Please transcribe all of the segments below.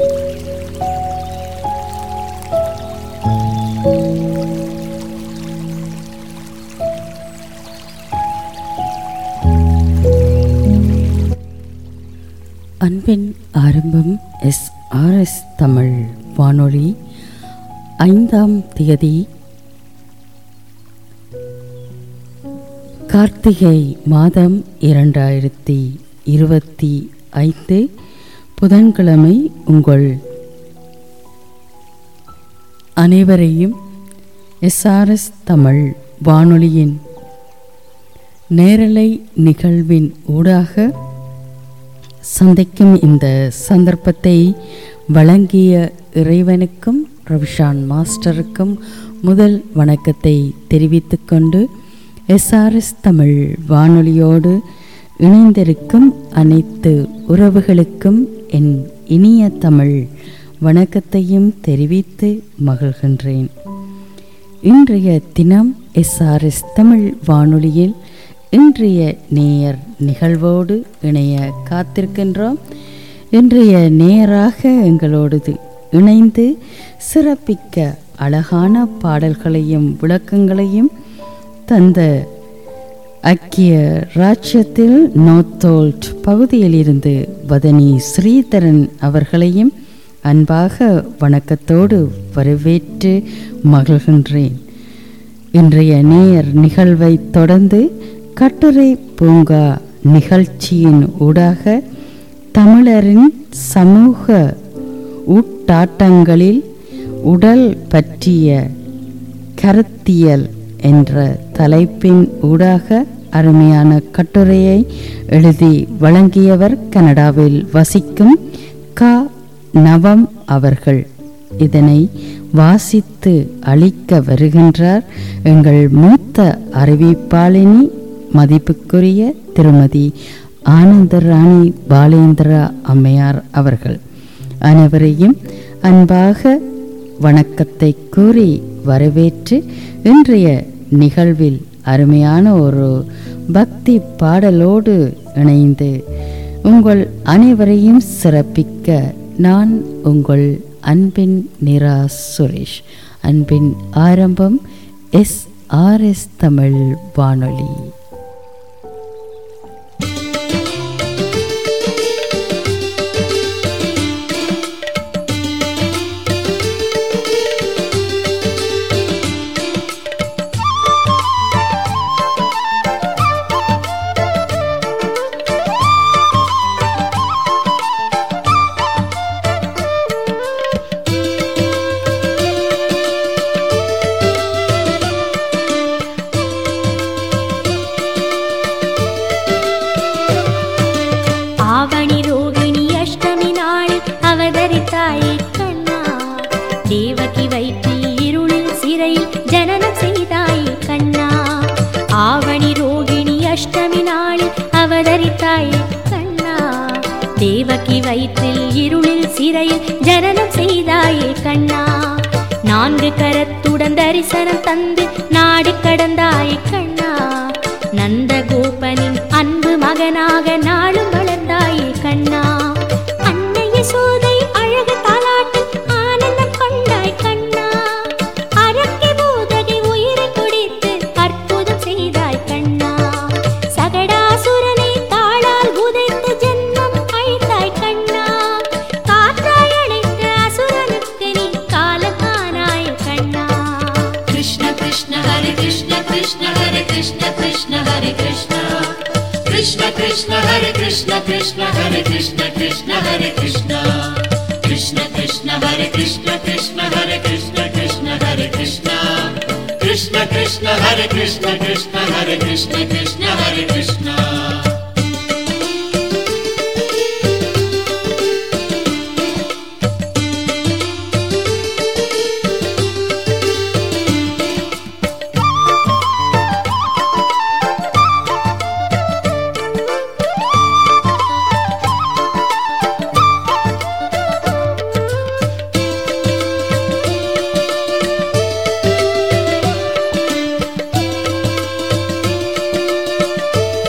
அன்பின் ஆரம்பம் S RS Tamil வானொலி ஐந்தாம் தேதி கார்த்திகை மாதம் இரண்டாயிரத்தி இருபத்தி ஐந்து புதன்கிழமை உங்கள் அனைவரையும் எஸ்ஆர்எஸ் தமிழ் வானொலியின் நேரலை நிகழ்வின் ஊடாக சந்திக்கும் இந்த சந்தர்ப்பத்தை வழங்கிய இறைவனுக்கும் ரவிஷான் மாஸ்டருக்கும் முதல் வணக்கத்தை தெரிவித்துக்கொண்டு எஸ்ஆர்எஸ் தமிழ் வானொலியோடு இணைந்திருக்கும் அனைத்து உறவுகளுக்கும் என் இனிய தமிழ் வணக்கத்தையும் தெரிவித்து மகிழ்கின்றேன் இன்றைய தினம் எஸ்ஆர்எஸ் தமிழ் வானொலியில் இன்றைய நேயர் நிகழ்வோடு இணைய காத்திருக்கின்றோம் இன்றைய நேயராக எங்களோடு இணைந்து சிறப்பிக்க அழகான பாடல்களையும் விளக்கங்களையும் தந்த ஐக்கிய ராஜ்யத்தில் நோத்தோல்ட் பகுதியிலிருந்து வதனி ஸ்ரீதரன் அவர்களையும் அன்பாக வணக்கத்தோடு வரவேற்று மகிழ்கின்றேன் இன்றைய நேயர் நிகழ்வை தொடர்ந்து கட்டுரை பூங்கா நிகழ்ச்சியின் ஊடாக தமிழரின் சமூக ஊட்டாட்டங்களில் உடல் பற்றிய கருத்தியல் என்ற தலைப்பின் ஊடாக அருமையான கட்டுரையை எழுதி வழங்கியவர் கனடாவில் வசிக்கும் க நவம் அவர்கள் இதனை வாசித்து அளிக்க வருகின்றார் எங்கள் மூத்த அறிவிப்பாளினி மதிப்புக்குரிய திருமதி ஆனந்தராணி பாலேந்திரா அம்மையார் அவர்கள் அனைவரையும் அன்பாக வணக்கத்தை கூறி வரவேற்று இன்றைய நிகழ்வில் அருமையான ஒரு பக்தி பாடலோடு இணைந்து உங்கள் அனைவரையும் சிறப்பிக்க நான் உங்கள் அன்பின் நிரா சுரேஷ் அன்பின் ஆரம்பம் எஸ் ஆர் எஸ் தமிழ் வானொலி ஆவணி ரோகிணி அஷ்டமி நாளில் அவதரித்தாயே கண்ணா தேவகி வயிற்றில் இருளில் சிறையில் ஜனனம் செய்தாயே கண்ணா ஆவணி ரோகிணி அஷ்டமி நாளில் அவதரித்தாயே கண்ணா தேவகி வயிற்றில் இருளில் சிறையில் ஜனனம் செய்தாயே கண்ணா நான்கு கரத்துடன் தரிசனம் தந்து நாடு கடந்தாயே கண்ணா நந்த கோபனின் அன்பு மகனாக நாளும் வளர்ந்தாயே கண்ணா அன்னைய சோதை அழகு தாலாட்டு ஆனந்தம் கொண்டாய் கண்ணா அரக்கை போதகை உயிரை குடித்து அற்புதம் செய்தாய் கண்ணா சகடாசுரனை தாளால் உதைத்து ஜென்மம் அழித்தாய் கண்ணா காற்றாய் அழைத்த அசுரனுக்கு நீ காலம் காணாய் கண்ணா कृष्ण कृष्ण हरे कृष्ण कृष्ण हरे कृष्ण कृष्ण हरे कृष्ण कृष्ण कृष्ण हरे कृष्ण कृष्ण हरे कृष्ण कृष्ण हरे कृष्ण कृष्ण कृष्ण हरे कृष्ण कृष्ण हरे कृष्ण कृष्ण हरे कृष्ण कृष्ण कृष्ण हरे कृष्ण कृष्ण हरे कृष्ण कृष्ण हरे कृष्ण ஆ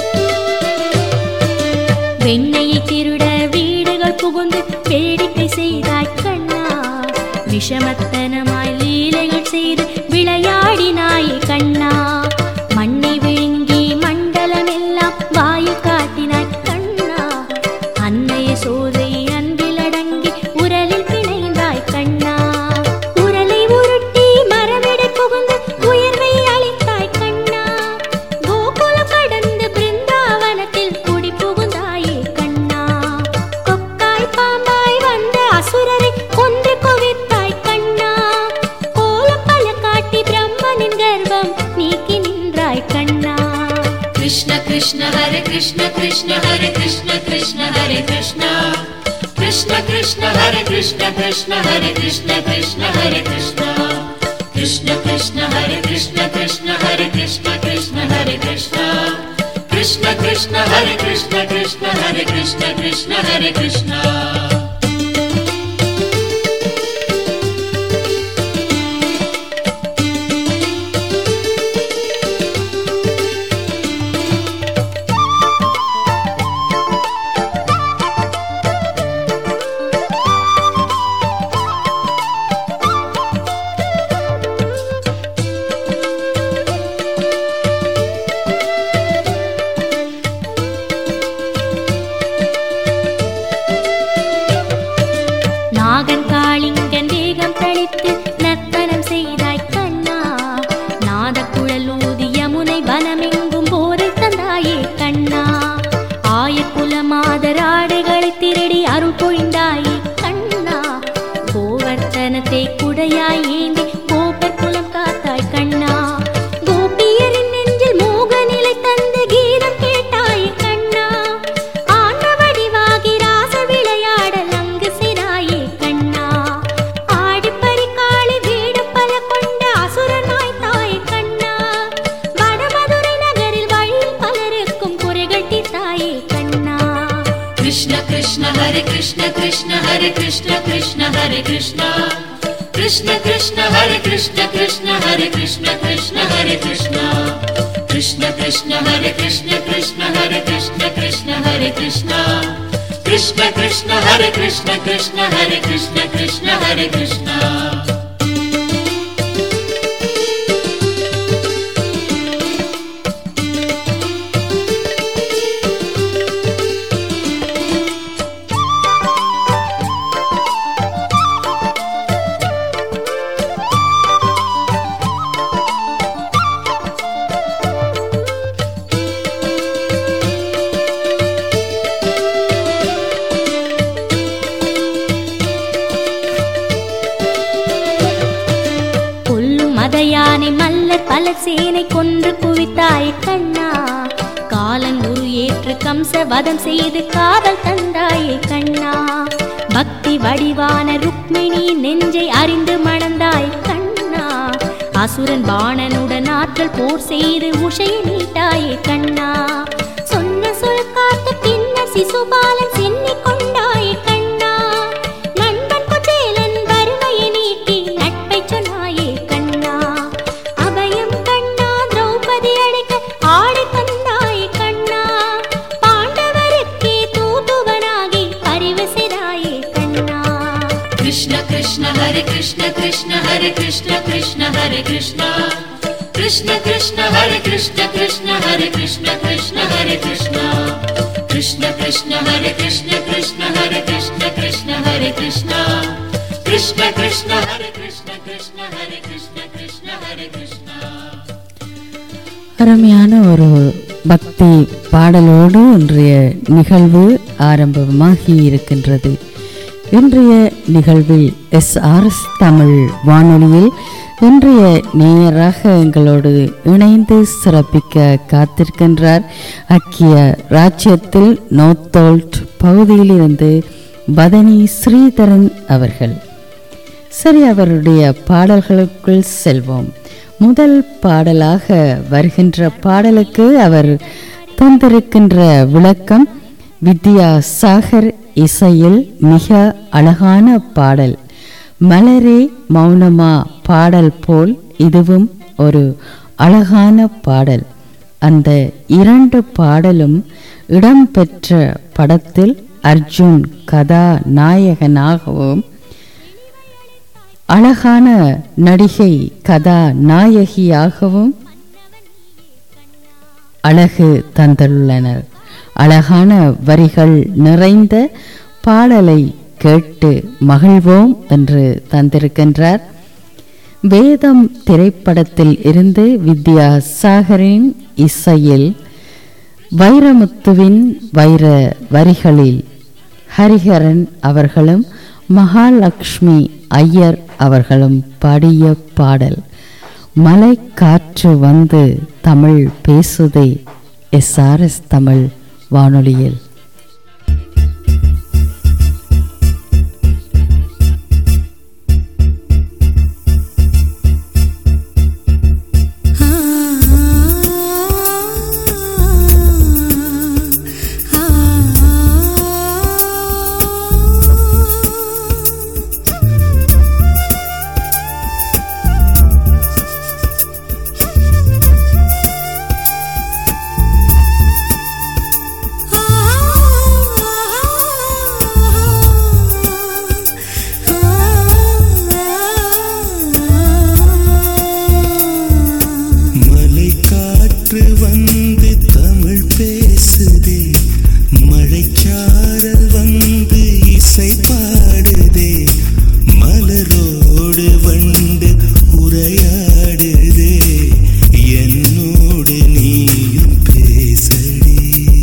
விஷமத்தனமாய் லீலைகள் செய்து விளையாடினாயே கண்ணா மண்ணை விழுங்கி மண்டலமெல்லாம் வாயில் காட்டினாய் கண்ணா அன்னைய சோதை அன்பில் அடங்கி உரலில் பிணைந்தாய் கண்ணா உரலை உருட்டி மரமெடை புகுந்து உயர்வை அளித்தாய் கண்ணா கோகுலம் கடந்து பிருந்தாவனத்தில் குடி புகுந்தாயே கண்ணா கொக்காய் பாம்பாய் வந்த அசுரரை கொன்று குவித்தாய் கண்ணா கோலம் பல காட்டி பிரம்மனின் கர்வம் நீக்கி நின்றாய் கண்ணா कृष्ण कृष्ण हरे कृष्ण कृष्ण हरे कृष्ण कृष्ण हरे कृष्ण कृष्ण कृष्ण हरे कृष्ण कृष्ण हरे कृष्ण कृष्ण हरे कृष्ण कृष्ण कृष्ण हरे कृष्ण कृष्ण हरे कृष्ण कृष्ण हरे कृष्ण कृष्ण कृष्ण हरे कृष्ण कृष्ण हरे कृष्ण कृष्ण हरे कृष्ण நாகன் காளிங்கன் வேகம் தளித்து நர்த்தனம் செய்தாய் கண்ணா நாதக்குழல் ஊதி யமுனை வனமெங்கும் போரை தந்தாயே கண்ணா ஆயக்குல மாதராடுகளை திருடி அருள் பொழிந்தாயே கண்ணா கோவர்த்தனத்தை குடையாய் ஏந்தி கோபர் குலம் காத்தாய் கண்ணா கோபியரின் நெஞ்சில் மோக நிலை தந்து கீதம் கேட்டாயே கண்ணா ஆன்ம வடிவாகி ராச விளையாடல் அங்கு சிராயே கண்ணா ஆடிப்பறி காளி வீடு பல கொண்ட அசுரனாய் தாய் கண்ணா வடமதுரை நகரில் வழியில் பலருக்கும் குறைகள் தீர்த்தாயே கண்ணா कृष्ण कृष्ण हरे कृष्ण कृष्ण हरे कृष्ण कृष्ण हरे कृष्ण कृष्ण कृष्ण हरे कृष्ण कृष्ण हरे कृष्ण कृष्ण हरे कृष्ण कृष्ण कृष्ण हरे कृष्ण कृष्ण हरे कृष्ण कृष्ण हरे कृष्ण कृष्ण कृष्ण हरे कृष्ण कृष्ण हरे कृष्ण कृष्ण हरे कृष्ण கொல்லும் மதையானை மல்லர் பல சேனை கொன்று குவித்தாய் கண்ணா காலன் உரு ஏற்று கம்ச வதம் செய்து காவல் தந்தாயே கண்ணா பக்தி வடிவான ருக்மிணி நெஞ்சை அறிந்து மணந்தாய் கண்ணா அசுரன் பாணனுடன் ஆற்றல் போர் செய்து உஷை நீட்டாயே கண்ணா சொன்ன சொல் காத்து பின்னர் சிசுபாலன் சென்னிக் கொண்டாயே கண்ணா நண்பன் குச்சேலன் வறுமையை நீக்கி நட்பை சொன்னாயே கண்ணா அபயம் கண்ணா திரௌபதி அழைக்க ஆடி தந்தாயே கண்ணா பாண்டவருக்கே தூதுவனாகி பரிவு செய்தாயே கண்ணா कृष्ण कृष्ण हरे कृष्ण कृष्ण हरे कृष्ण कृष्ण हरे कृष्ण कृष्ण कृष्ण हरे कृष्ण कृष्ण हरे कृष्ण कृष्ण हरे कृष्ण कृष्ण कृष्ण हरे कृष्ण कृष्ण हरे कृष्ण कृष्ण हरे कृष्ण कृष्ण कृष्ण हरे कृष्ण कृष्ण हरे कृष्ण कृष्ण हरे कृष्ण அருமையான ஒரு பக்தி பாடலோடு இன்றைய நிகழ்வு ஆரம்பமாகி இருக்கின்றது இன்றைய நிகழ்வில் எஸ்ஆர்எஸ் தமிழ் வானொலியில் இன்றைய நேயராக எங்களோடு இணைந்து சிறப்பிக்க காத்திருக்கின்றார் அக்கிய ராஜ்யத்தில் நோத்தோல்ட் பகுதியிலிருந்து பதனி ஸ்ரீதரன் அவர்கள் சரி அவருடைய பாடல்களுக்குள் செல்வோம் முதல் பாடலாக வருகின்ற பாடலுக்கு அவர் தந்திருக்கின்ற விளக்கம் வித்யா சாகர் இசையில் மிக அழகான பாடல் மலரே மௌனமா பாடல் போல் இதுவும் ஒரு அழகான பாடல் அந்த இரண்டு பாடலும் இடம்பெற்ற படத்தில் அர்ஜுன் கதாநாயகனாகவும் அழகான நடிகை கதாநாயகியாகவும் அழகு தந்துள்ளனர் அழகான வரிகள் நிறைந்த பாடலை கேட்டு மகிழ்வோம் என்று தந்திருக்கின்றார் வேதம் திரைப்படத்தில் இருந்து வித்யா சாகரின் இசையில் வைரமுத்துவின் வைர வரிகளில் ஹரிஹரன் அவர்களும் மகாலட்சுமி ஐயர் அவர்களும் பாடிய பாடல் மலை காற்று வந்து தமிழ் பேசுதே எஸ்ஆர்எஸ் தமிழ் வானொலியில் மலை காற்று வந்து தமிழ் பேசுதே மழைச்சாரல் வந்து இசை பாடுதே மலரோடு வண்டு உரையாடுதே என்னோடு நீயும் பேசடி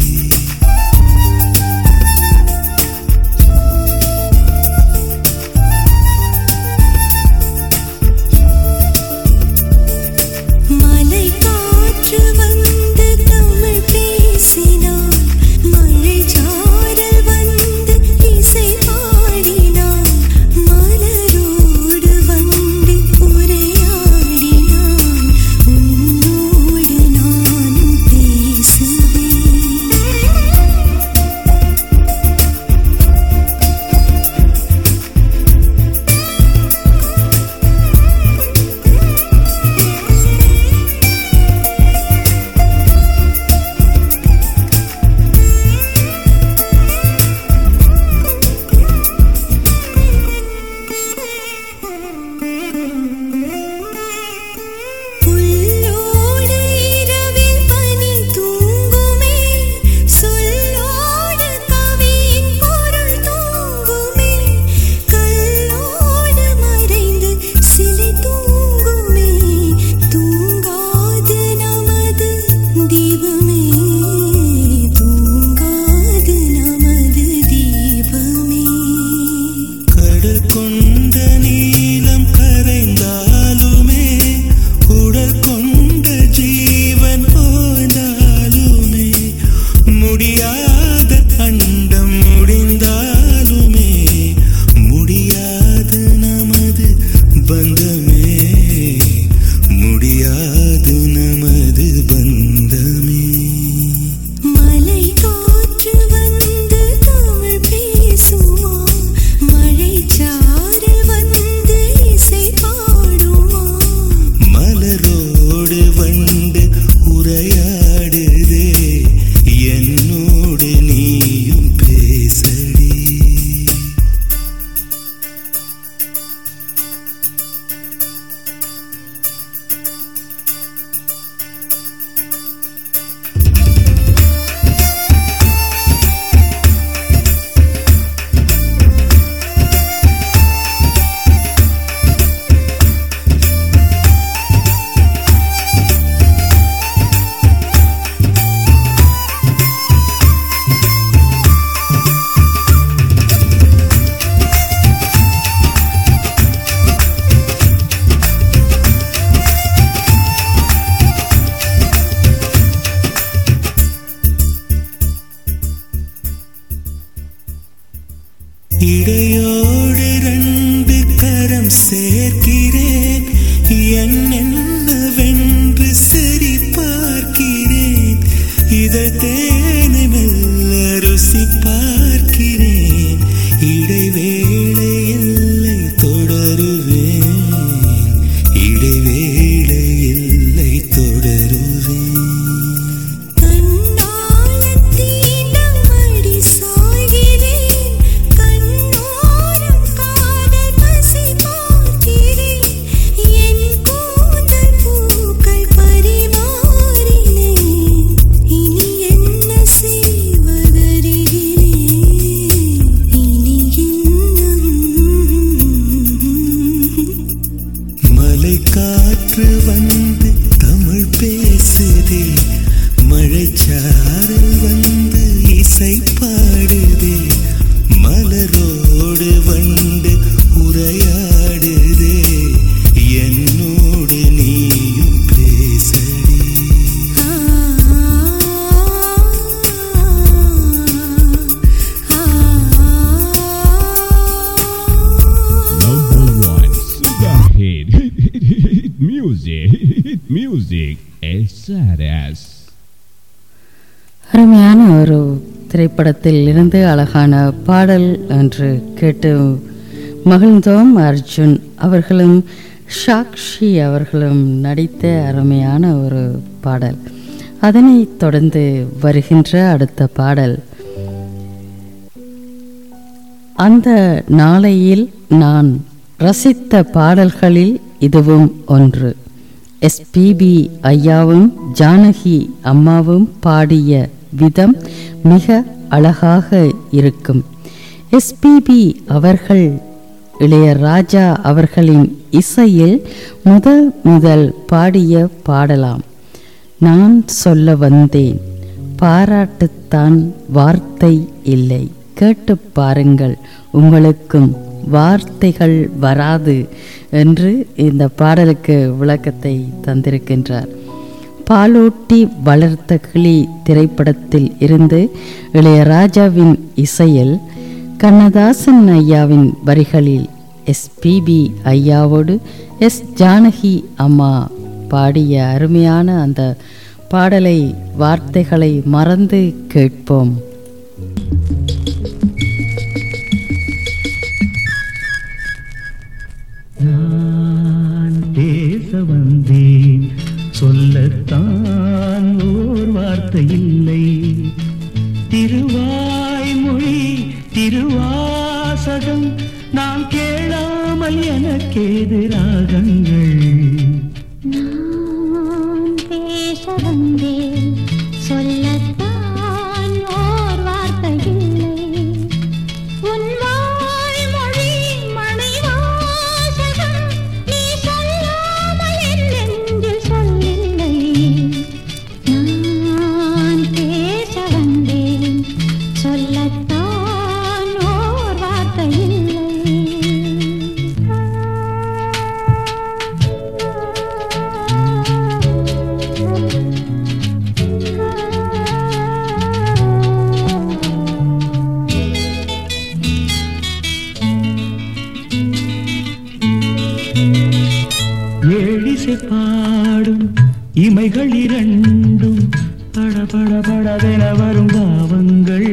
மலை காற்று வந்து தமிழ் பேசினான் மழை சாரல் வந்து இசை பாடினான் மலரோடு வந்து உரையாடினான் உன்னோடு நானும் பேசுவேன் புல்லோடு இரவில் பனி தூங்குமே சொல்லோடு கவியின் பொருள் தூங்குமே கல்லோடு மறைந்து சிலை தூங்குமே தூங்காது நமது தீபமே தூங்காது நமது தீபமே கடல் கொண்ட நீலம் கரைந்தாலுமே உடல் கொண்ட ஜீவன் போய்ந்தாலுமே முடியாத அண்டம் முடிந்தாலுமே முடியாது நமது பந்தமே முடியாது நமது பந்தமே மலை காற்று வந்து தமிழ் பேசுமா மழை சாரல் வந்து இசை பாடுமா மலரோடு வண்டு உரையாடுதே என்னோடு நீயும் பேசடி இடையோடு ரெண்டு கரம் சேர்க்கிறேன் என்னென்னவென்று சரி பார்க்கிறேன் இதழ் தேனை மெல்ல ருசி பார்க்கிறேன் இடைவேளை எல்லை தொடருவேன் இடைவேளை எல்லை தொடருவேன் கண்ணால தீண்டம் அடி சாய்கிறேன் கண்ணோரம் காதல் பசி பார்க்கிறேன் காற்று வந்து தமிழ் பேசுதே மழைச்சாரல் வந்து இசை பாடுதே மலரோடு வண்டு உரையாடுதே என்னோடு நீயும் பேசடி Number one, super hit, hit, hit, hit music, hit, hit music, SRS. அருமையான ஒரு திரைப்படத்தில் இருந்து அழகான பாடல் என்று கேட்டு மகிழ்ந்தோம் அர்ஜுன் அவர்களும் சாக்ஷி அவர்களும் நடித்த அருமையான ஒரு பாடல் அதனைத் தொடர்ந்து வருகின்ற அடுத்த பாடல் அந்த நாளையில் நான் ரசித்த பாடல்களில் இதுவும் ஒன்று எஸ்பிபி ஐயாவும் ஜானகி அம்மாவும் பாடிய விதம் மிக அழகாக இருக்கும் எஸ்பிபி அவர்கள் இளையராஜா அவர்களின் இசையில் முதல் முதல் பாடிய பாடலாம் நான் சொல்ல வந்தேன் பாராட்டுத்தான் வார்த்தை இல்லை கேட்டு பாருங்கள் உங்களுக்கும் வார்த்தைகள் வராது என்று இந்த பாடலுக்கு விளக்கத்தை தந்திருக்கின்றார் பாலூட்டி வளர்த்த கிளி திரைப்படத்தில் இருந்து இளையராஜாவின் இசையில் கண்ணதாசன் ஐயாவின் வரிகளில் எஸ்பிபி ஐயாவோடு எஸ் ஜானகி அம்மா பாடிய அருமையான அந்த பாடலை வார்த்தைகளை மறந்து கேட்போம் நான் பேச வந்தேன் சொல்லத்தான் ஓர் வார்த்தை இல்லை திருவாய்மொழி திருவாசகம் நான் கேளாமல் எனக்கேது ராகங்கள் நான் பேச வந்தேன் சொல்லத்தான் ஓர் வார்த்தை இல்லை உன் வாய்மொழி மணிவாசகம் நீ சொல்லாமல் என் நெஞ்சில் சொல்லில்லை நான் பேச வந்தேன் சொல்லத்தான் ஓர் வார்த்தை ஏழிசை பாடும் இமைகள் இரண்டும் பட பட படவென வரும் பாவங்கள்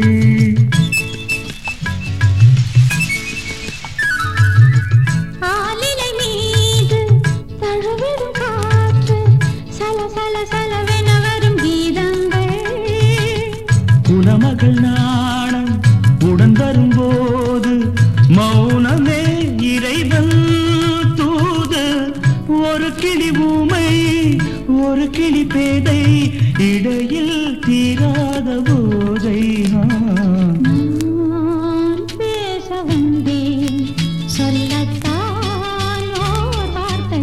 ஆலிலை மீது தழுவிடும் காற்று சல சல சலவென வரும் கீதங்கள் குணமகள் நாணம் உடன் வரும்போது மௌனமே இறைவன் தூது ஒரு கிளி ஊமை ஒரு கிளி பேதை இடையில் தீராத போதை நான் நான் பேச வந்தேன் சொல்லத்தான் ஓர் வார்த்தை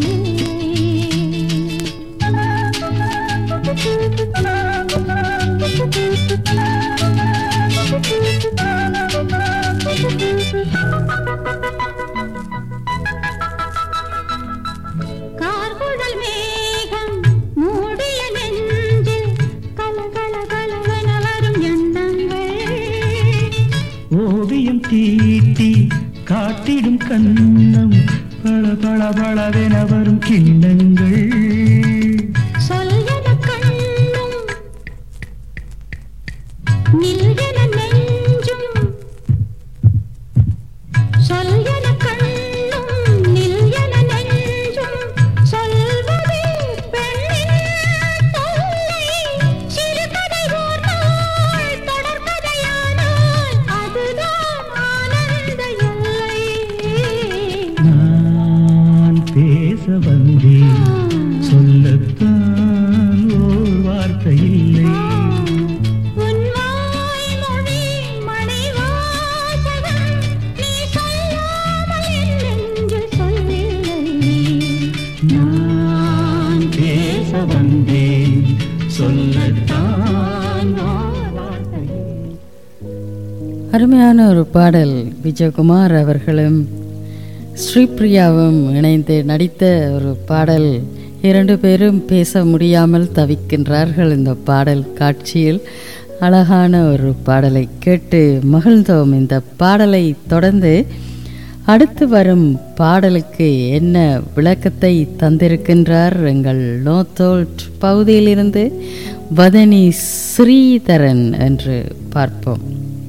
கார்குழல் மேகம் மூடிய நெஞ்சில் கல கல கலவென வரும் எண்ணங்கள் ஓவியம் தீட்டி காட்டிடும் கண்ணம் பள பள பளவென வரும் கிண்ணங்கள் சொல்யன கண்ணும் நில்யன நெஞ்சும் சொல்யன கண்ணும் நில்யன நெஞ்சும் சொல்வதே பெண்ணின் தொல்லை சிறுகதை ஓர் நாள் தொடர்கதையானால் அதுதான் ஆனந்த எல்லை நான் பேச வந்தேன் வந்தேன் சொல்லத்தான் நான் வார்த்தை அருமையான ஒரு பாடல் விஜயகுமார் அவர்களும் ஸ்ரீபிரியாவும் இணைந்து நடித்த ஒரு பாடல் இரண்டு பேரும் பேச முடியாமல் தவிக்கின்றார்கள் இந்த பாடல் காட்சியில் அழகான ஒரு பாடலை கேட்டு மகிழ்ந்தோம் இந்த பாடலை தொடர்ந்து அடுத்து வரும் பாடலுக்கு என்ன விளக்கத்தை தந்திருக்கின்றார் எங்கள் நோத்தோல்ட் பகுதியிலிருந்து வதனி ஸ்ரீதரன் என்று பார்ப்போம்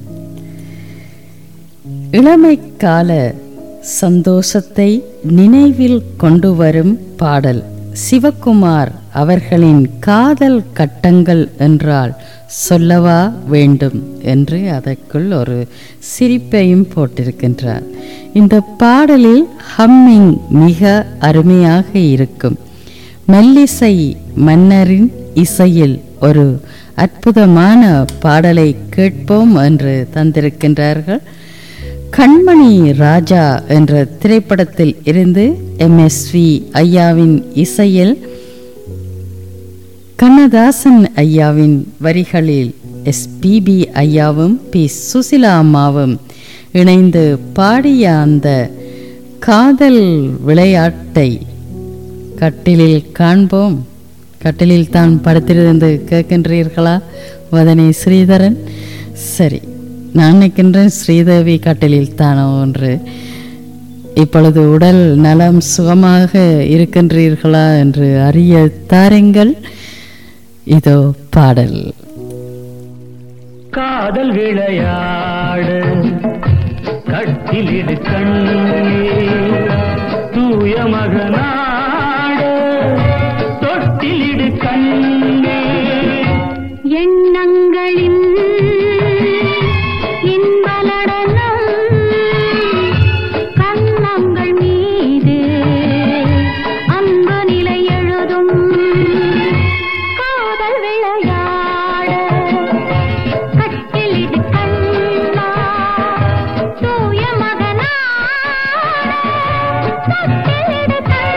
இளமை கால சந்தோஷத்தை நினைவில் கொண்டு வரும் பாடல் சிவகுமார் அவர்களின் காதல் கட்டங்கள் என்றால் சொல்லவா வேண்டும் என்று அதற்குள் ஒரு சிரிப்பையும் போட்டிருக்கின்றார் இந்த பாடலில் ஹம்மிங் மிக அருமையாக இருக்கும் மெல்லிசை மன்னரின் இசையில் ஒரு அற்புதமான பாடலை கேட்போம் என்று தந்திருக்கின்றார்கள் கண்மணி ராஜா என்ற திரைப்படத்தில் இருந்து எம்எஸ்வி ஐயாவின் இசையில் கண்ணதாசன் ஐயாவின் வரிகளில் எஸ்பிபி ஐயாவும் பி சுசிலா அம்மாவும் இணைந்து பாடிய அந்த காதல் விளையாட்டை கட்டிலில் காண்போம் கட்டிலில் தான் படுத்திருந்து கேட்கின்றீர்களா வதனி ஸ்ரீதரன் சரி நான் நினைக்கின்றேன் ஸ்ரீதேவி கட்டிலில் தானோ என்று இப்பொழுது உடல் நலம் சுகமாக இருக்கின்றீர்களா என்று அறிய தாருங்கள் இதோ பாடல் காதல் விளையாடு கட்டிலிடு கண்ணே தூய மகனாடு தொட்டிலிடு கண்ணே எண்ணங்களின் இன்பலடனம் கண்ணங்கள் மீது அன்பு நிலை எழுதும் காதல் விளையாட கட்டிலிடு கண்ணா தூய மகனா தொட்டிலிடு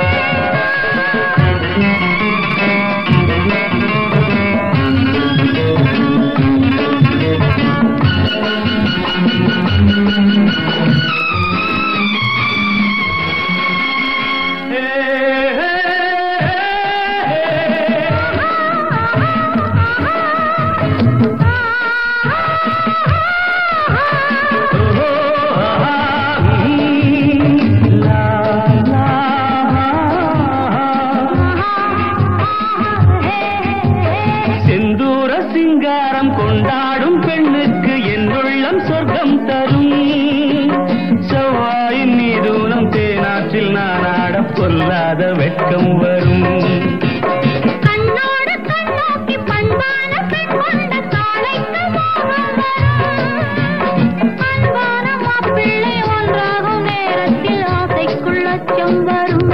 செந்தூர சிங்காரம் கொண்டாடும் பெண்ணுக்கு என் உள்ளம் சொர்க்கம் தரும் செவ்வாயின் மீதூனம் தேனாற்றில் நான் ஆட பொல்லாத வெட்கம் வரும் கண்ணோடு கண்ணோக்கி பண்பான பெண் கொண்ட காளைக்கு மோகம் வரும். அன்பான மாப்பிள்ளை ஒன்றாகும் நேரத்தில் ஆசைக்குள் அச்சம் வரும்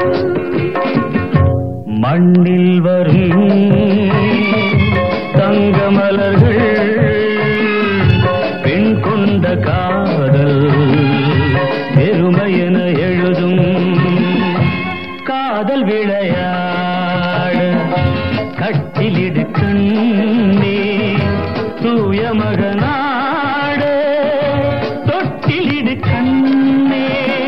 மண்ணில் வரும் தங்க மலர்கள் பெண் கொண்ட காதல் பெருமையென எழுதும் காதல் விளையாடு கட்டிலிடு கண்ணே தூய மகனாடு தொட்டிலிடு கண்ணே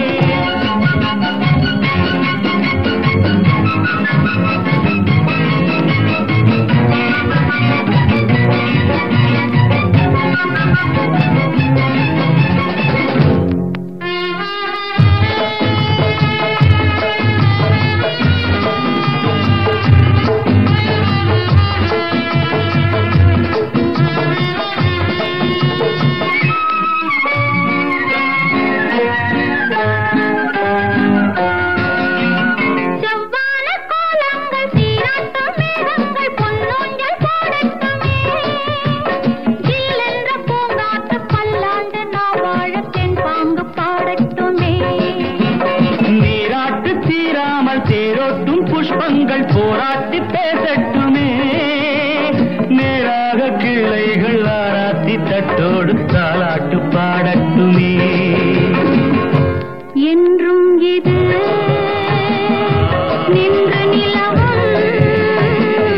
செவ்வான கோலங்கள் சீராட்டும் மேகங்கள் பொன்னூஞ்சல் போடட்டுமே ஜில்லென்ற பூங்காற்று பல்லாண்டு நான் வாழ தென் பாங்கு பாடட்டுமே நீராட்டு தீராமல் தேரோட்டும் புஷ்பங்கள் போராட்டி பேசட்டுமே நேராக கிளைகள் ஆராத்தி தட்டோடு தாளாட்டு பாடட்டுமே என்றும் இது நின்று நிலவும்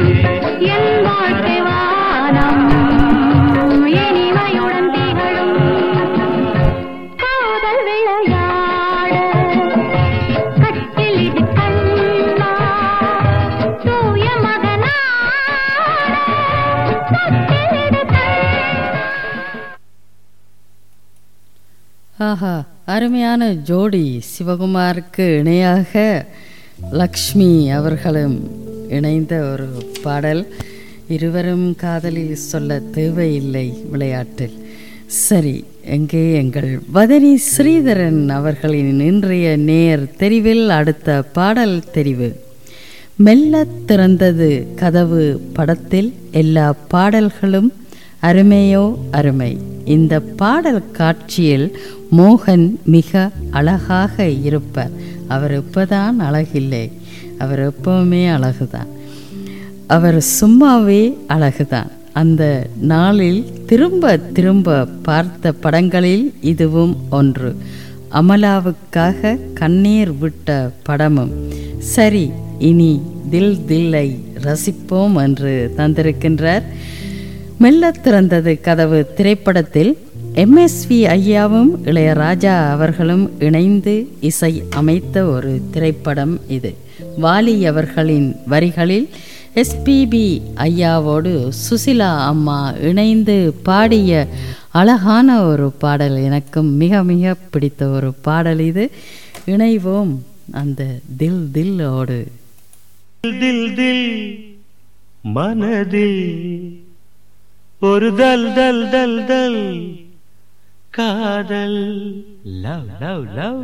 அருமையான ஜோடி சிவகுமாருக்கு இணையாக லக்ஷ்மி அவர்களும் இணைந்த ஒரு பாடல் இருவரும் காதலில் சொல்ல தேவையில்லை விளையாட்டில் சரி எங்கே எங்கள் வதனி ஸ்ரீதரன் அவர்களின் இன்றைய நேர் தெரிவில் அடுத்த பாடல் தெரிவு மெல்லத் திறந்தது கதவு படத்தில் எல்லா பாடல்களும் அருமையோ அருமை இந்த பாடல் காட்சியில் மோகன் மிக அழகாக இருப்பார் அவர் இப்பதான் அழகில்லை அவர் எப்பவுமே அழகுதான் அவர் சும்மாவே அழகுதான் அந்த நாளில் திரும்ப திரும்ப பார்த்த படங்களில் இதுவும் ஒன்று அமலாவுக்காக கண்ணீர் விட்ட படமும் சரி இனி தில் தில்லை ரசிப்போம் என்று தந்திருக்கின்றார் மெல்லத் திறந்தது கதவு திரைப்படத்தில் எம்எஸ்வி ஐயாவும் இளையராஜா அவர்களும் இணைந்து இசை அமைத்த ஒரு திரைப்படம் இது வாலி அவர்களின் வரிகளில் எஸ்பிபி ஐயாவோடு சுசிலா அம்மா இணைந்து பாடிய அழகான ஒரு பாடல் எனக்கும் மிக மிக பிடித்த ஒரு பாடல் இது இணைவோம் அந்த தில் தில்லோடு தில் தில் மனதில் ஒரு தல் தல் தல் தல் காதல் லவ் லவ் லவ்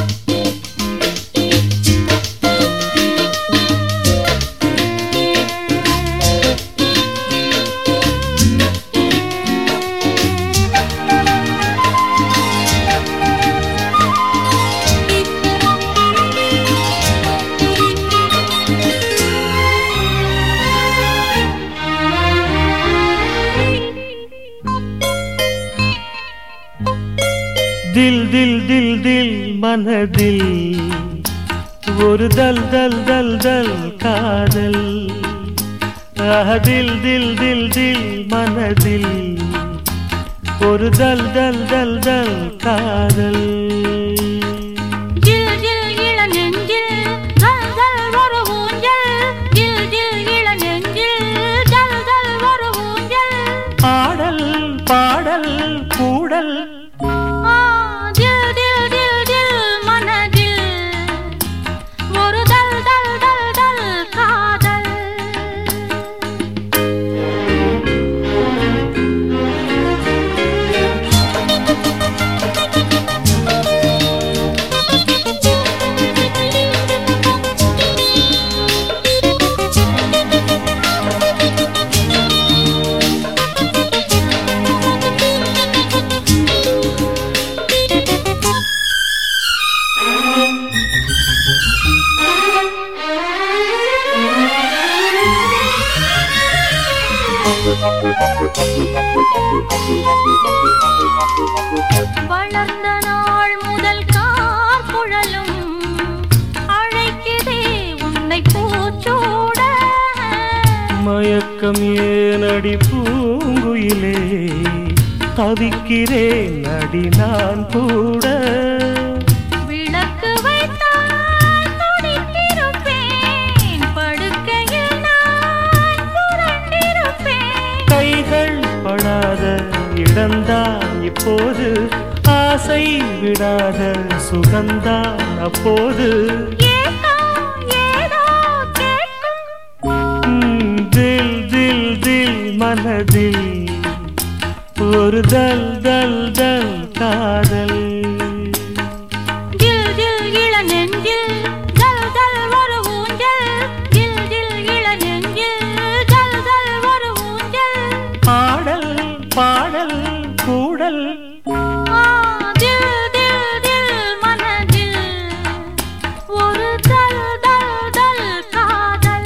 தில் தில் தில் தில் மனதில் ஒரு தல் தல் தல் தல் காதல் ஆஹ், தில் தில் தில் தில் மனதில் ஒரு தல் தல் தல் தல் காதல் ஜில் ஜில் இள நெஞ்சில் ஜல் ஜல் ஒரு ஊஞ்சல் ஜில் ஜில் இள நெஞ்சில் ஜல் ஜல் ஒரு ஊஞ்சல் பாடல் பாடல் கூடல் ஆ, ஜில் ஜில் ஜில் ஜில் மனதில் ஒரு தல் தல் தல் தல் காதல் வளர்ந்த நாள் முதல் கார் குழலும் அழைக்கிறே உன்னை பூச்சூட மயக்கம் ஏனடி பூங்குயிலே தவிக்கிறேன் அடி நான் கூட விளக்கு வைத்தால் துடித்திருப்பேன் படுக்கையில் நான் புரண்டிருப்பேன் கைகள் படாத இடம்தான் இப்போது ஆசை விடாத சுகந்தான் அப்போது ஏதோ ஏதோ கேட்கும் ம், தில் தில் தில் மனதில் ஒரு தல் தல் தல் காதல் ஜில் ஜில் இள நெஞ்சில் ஜல் ஜல் ஒரு ஊஞ்சல் ஜில் ஜில் இள நெஞ்சில் ஜல் ஜல் ஒரு ஊஞ்சல் பாடல் பாடல் கூடல் ஆ, தில் தில் தில் மனதில் ஒரு தல் தல் தல் காதல்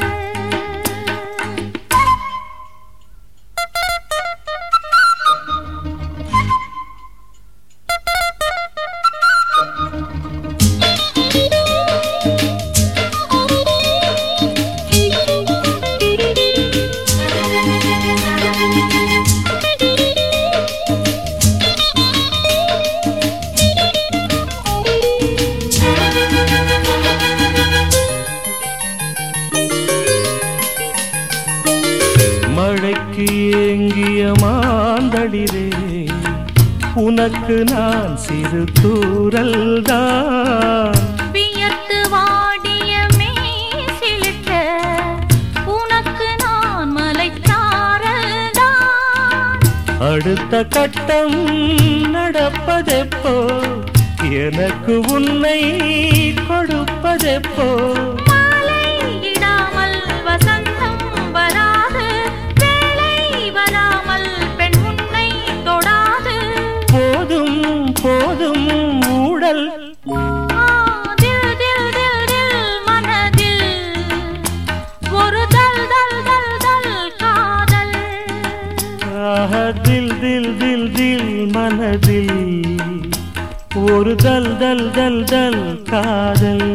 உனக்கு நான் சிறு தூரல் தான் வியர்த்து வாடிய மேசிலிட்ட உனக்கு நான் மலைச்சாரல்தான் அடுத்த கட்டம் நடப்பதெப்போ எனக்கு உன்னை கொடுப்பதெப்போ மாலையிடாமல் வசந்தம் வராது வேலை வராமல் பெண் உன்னை தொடாது போதும் போதும் ஊடல் ஆ, தில், தில், தில், தில் மனதில் ஒரு தல் தல் தல் தல் காதல் ஆஹா, தில் தில் தில் தில் மனதில் ஒரு தல் தல் தல் தல் காதல்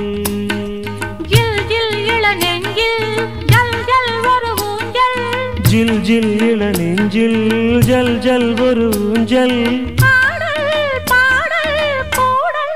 ஜில் ஜில் இள நெஞ்சில் ஜல் ஜல் ஒரு ஊஞ்சல் ஜில் ஜில் இள நெஞ்சில் ஜல் ஜல் ஒரு ஊஞ்சல் பாடல் பாடல் கூடல்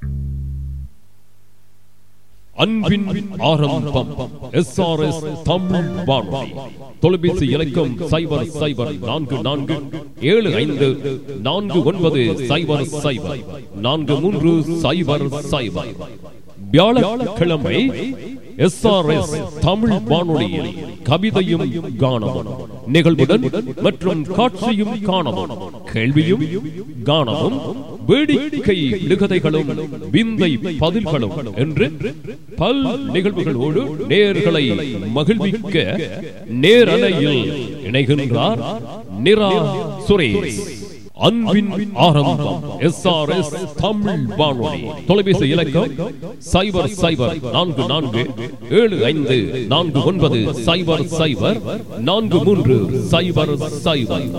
அன்பின் ஆரம்பம் எஸ்ஆர்எஸ் தமிழ் வானொலி தொலைபேசி இலக்கம் சைபர் சைபர் நான்கு நான்கு ஏழு ஐந்து நான்கு ஒன்பது சைபர் சைபர் நான்கு மூன்று சைபர் சைபர் வியாழக்கிழமை எஸ்ஆர்எஸ் தமிழ் வானொலியில் கவிதையும் காணவும் நிகழ்வுடன் மற்றும் காட்சியும் காணவும் கேள்வியும் காணவும் வேடிக்கை நிகதைகளும் விந்தை பதில்களும் என்று பல் நிகழ்வுகளோடு நேர்களை மகிழ்விக்க நேரலையில் இணைகின்றார் நிரா சுரேஷ் அன்பின் ஆரம்பம் எஸ் ஆர் எஸ் தமிழ் வானொலி தொலைபேசி இலக்கம் சைபர் சைபர் நான்கு நான்கு ஏழு ஐந்து நான்கு ஒன்பது சைபர் சைபர் நான்கு மூன்று சைபர் சைபர்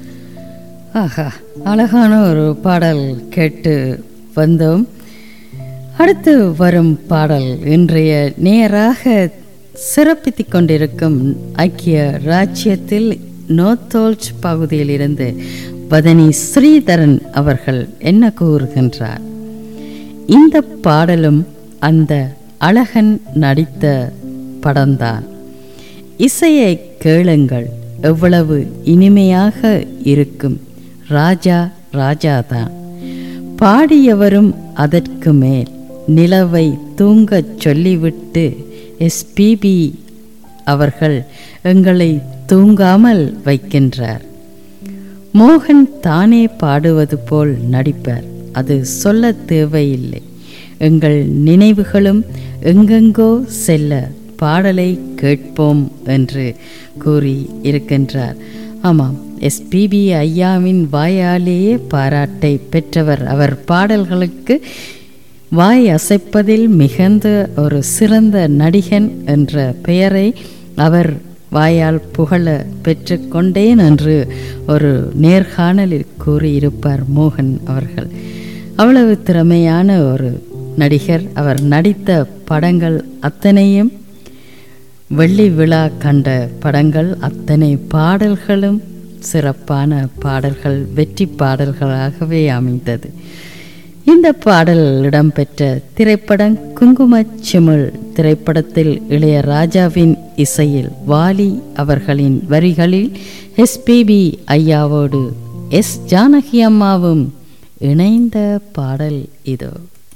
ஆஹா அழகான ஒரு பாடல் கேட்டு வந்தோம் அடுத்து வரும் பாடல் இன்றைய நேராக சிறப்பித்துக் கொண்டிருக்கும் ஐக்கிய ராஜ்யத்தில் நோத்தோல்ச் பகுதியில் இருந்து வதனி ஸ்ரீதரன் அவர்கள் என்ன கூறுகின்றார் இந்த பாடலும் அந்த அழகன் நடித்த படம்தான் இசையை கேளுங்கள் எவ்வளவு இனிமையாக இருக்கும் ராஜா ராஜாதான் பாடியவரும் அதற்கு மேல் நிலவை தூங்கச் சொல்லிவிட்டு எஸ்பிபி அவர்கள் எங்களை தூங்காமல் வைக்கின்றார் மோகன் தானே பாடுவது போல் நடிப்பார் அது சொல்ல தேவையில்லை எங்கள் நினைவுகளும் எங்கெங்கோ செல்ல பாடலை கேட்போம் என்று கூறி இருக்கின்றார் ஆமாம் எஸ்பிபி ஐயாவின் வாயாலேயே பாராட்டை பெற்றவர் அவர் பாடல்களுக்கு வாய் அசைப்பதில் மிகுந்த ஒரு சிறந்த நடிகன் என்ற பெயரை அவர் வாயால் புகழ பெற்றுக்கொண்டேன் என்று ஒரு நேர்காணலில் கூறியிருப்பார் மோகன் அவர்கள் அவ்வளவு திறமையான ஒரு நடிகர் அவர் நடித்த படங்கள் அத்தனையும் வெள்ளி விழா கண்ட படங்கள் அத்தனை பாடல்களும் சிறப்பான பாடல்கள் வெற்றி பாடல்களாகவே அமைந்தது இந்த பாடல் இடம்பெற்ற திரைப்படம் குங்குமச் சிமிழ் திரைப்படத்தில் இளையராஜாவின் இசையில் வாலி அவர்களின் வரிகளில் எஸ்பிபி ஐயாவோடு எஸ் ஜானகி அம்மாவும் இணைந்த பாடல் இதோ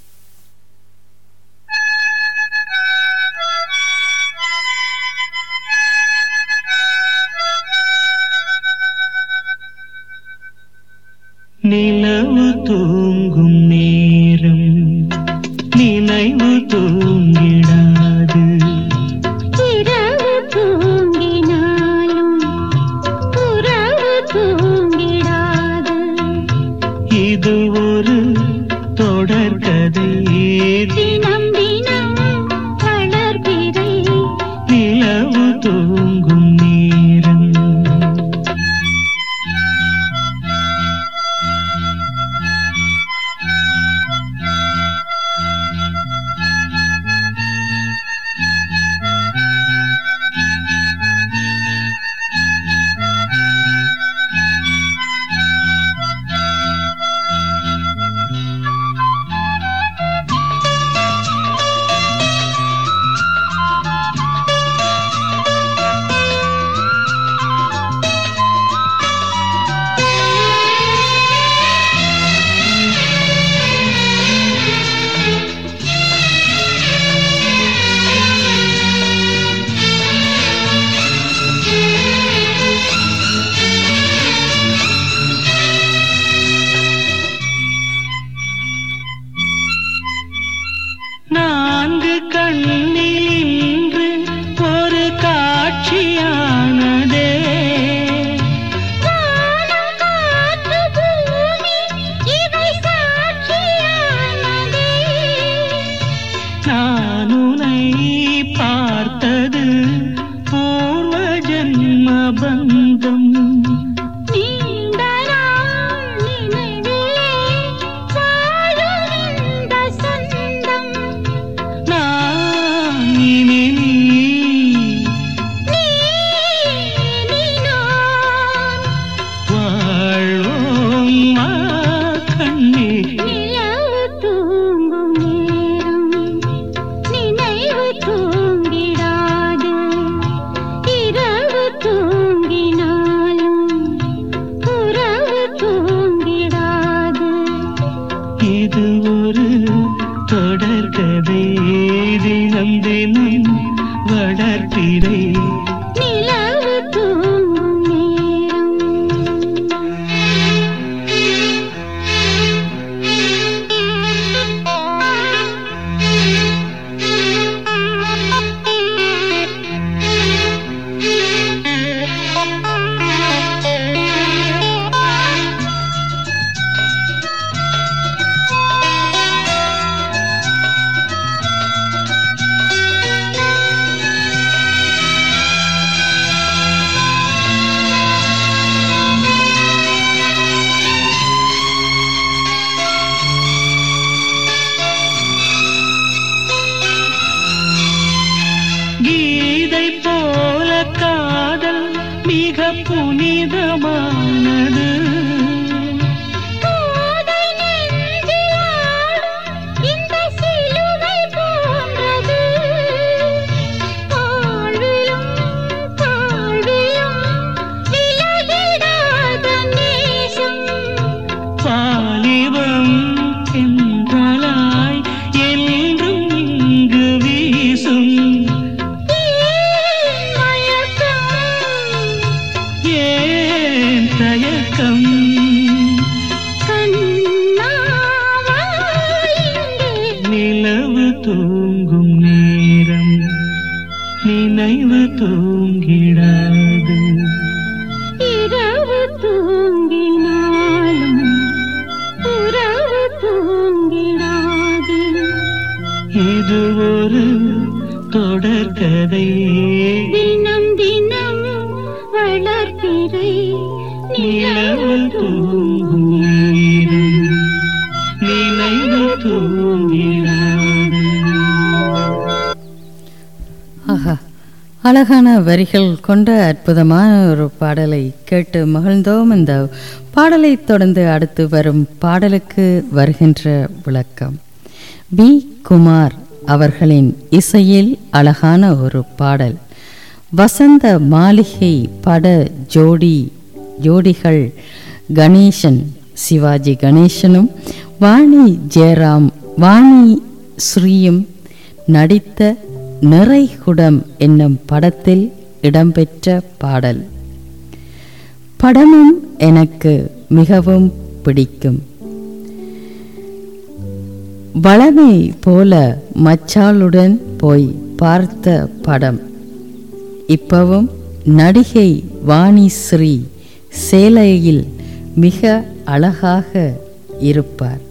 நிலவு தூங்கும் நேரம் நினைவு தூங்கிடாது இரவு தூங்கினாலும் உறவு தூங்கிடாது இது ஒரு தொடர்கதை தினம் தினம் வளர்பிறை நிலவு தூங்கும் நேரம் நான்கு கண்ணில் இன்று ஒரு காட்சியானதே வானம் காற்று பூமி இவை சாட்சியானதே நான் உன்னை பார்த்தது பூர்வ ஜன்ம பந்தம் நீண்ட நாள் நினைவிலே வாழும் இந்த சொந்தம் நான் இனி நீ நீ நீ நான் வாழ்வோம் மா கண்ணே நிலவு தூங்கும் நேரம் நினைவு தூங்கிடாது இரவு தூங்கினாலும் உறவு தூங்கிடாது இது ஒரு தொடர்கதை தினம் தினம் வளர்ப்பிறை நிலவு தூங்கும் நேரம் கீதை போல காதல் மிக புனிதமானது கோதை நெஞ்சில் ஆடும் இந்த சிலுவை போன்றது வாழ்விலும் தாழ்விலும் விலகிடாத நேசம் பாலிவம் என்றலாய் என்றும் இங்கு வீசும் ஏன் மயக்கம் ஏன் தயக்கம் கண்ணாவா இங்கே நிலவு தூங்கும் நேரம் நினைவு தூங்கிடாது இரவு தூங்கினாலும் உறவு தூங்கிடாது இது ஒரு தொடர்கதை தினம் தினம் வளர்ப்பிறை நிலவு தூங்கும் நேரம் நினைவு தூங்கிடாது ஆஹா அழகான வரிகள் கொண்ட அற்புதமான ஒரு பாடலை கேட்டு மகிழ்ந்தோம் இந்த பாடலை தொடர்ந்து அடுத்து வரும் பாடலுக்கு வருகின்ற விளக்கம் பி குமார் அவர்களின் இசையில் அழகான ஒரு பாடல் வசந்த மாளிகை பட ஜோடி ஜோடிகள் கணேசன் சிவாஜி கணேசனும் வாணி ஜெயராம் வாணி ஸ்ரீயும் நடித்த நிறைகுடம் என்னும் படத்தில் இடம்பெற்ற பாடல் படமும் எனக்கு மிகவும் பிடிக்கும் வளமை போல மச்சாளுடன் போய் பார்த்த படம் இப்பவும் நடிகை வாணி ஸ்ரீ சேலையில் மிக அழகாக இருப்பார்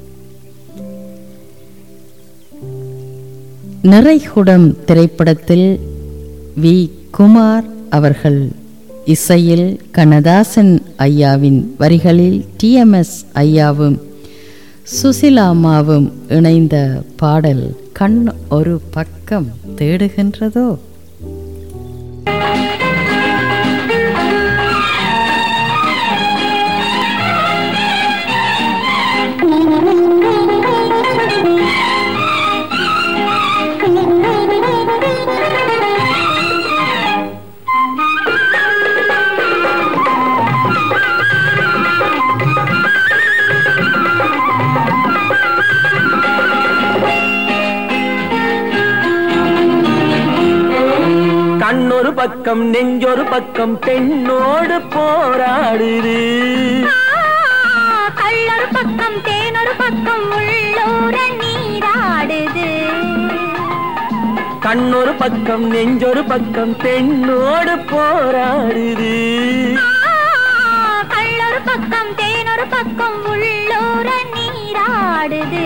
நிறைகுடம் திரைப்படத்தில் வி குமார் அவர்கள் இசையில் கண்ணதாசன் ஐயாவின் வரிகளில் டிஎம்எஸ் ஐயாவும் சுசிலாமாவும் இணைந்த பாடல் கண் ஒரு பக்கம் தேடுகின்றதோ கண்ணொரு பக்கம் நெஞ்சொரு பக்கம் பெண்ணோடு போராடுது கள்ளொரு பக்கம் தேனொரு பக்கம் உள்ளூர நீராடுது கண்ணொரு பக்கம் நெஞ்சொரு பக்கம் பெண்ணோடு போராடுது கள்ளொரு பக்கம் தேனொரு பக்கம் உள்ளூர நீராடுது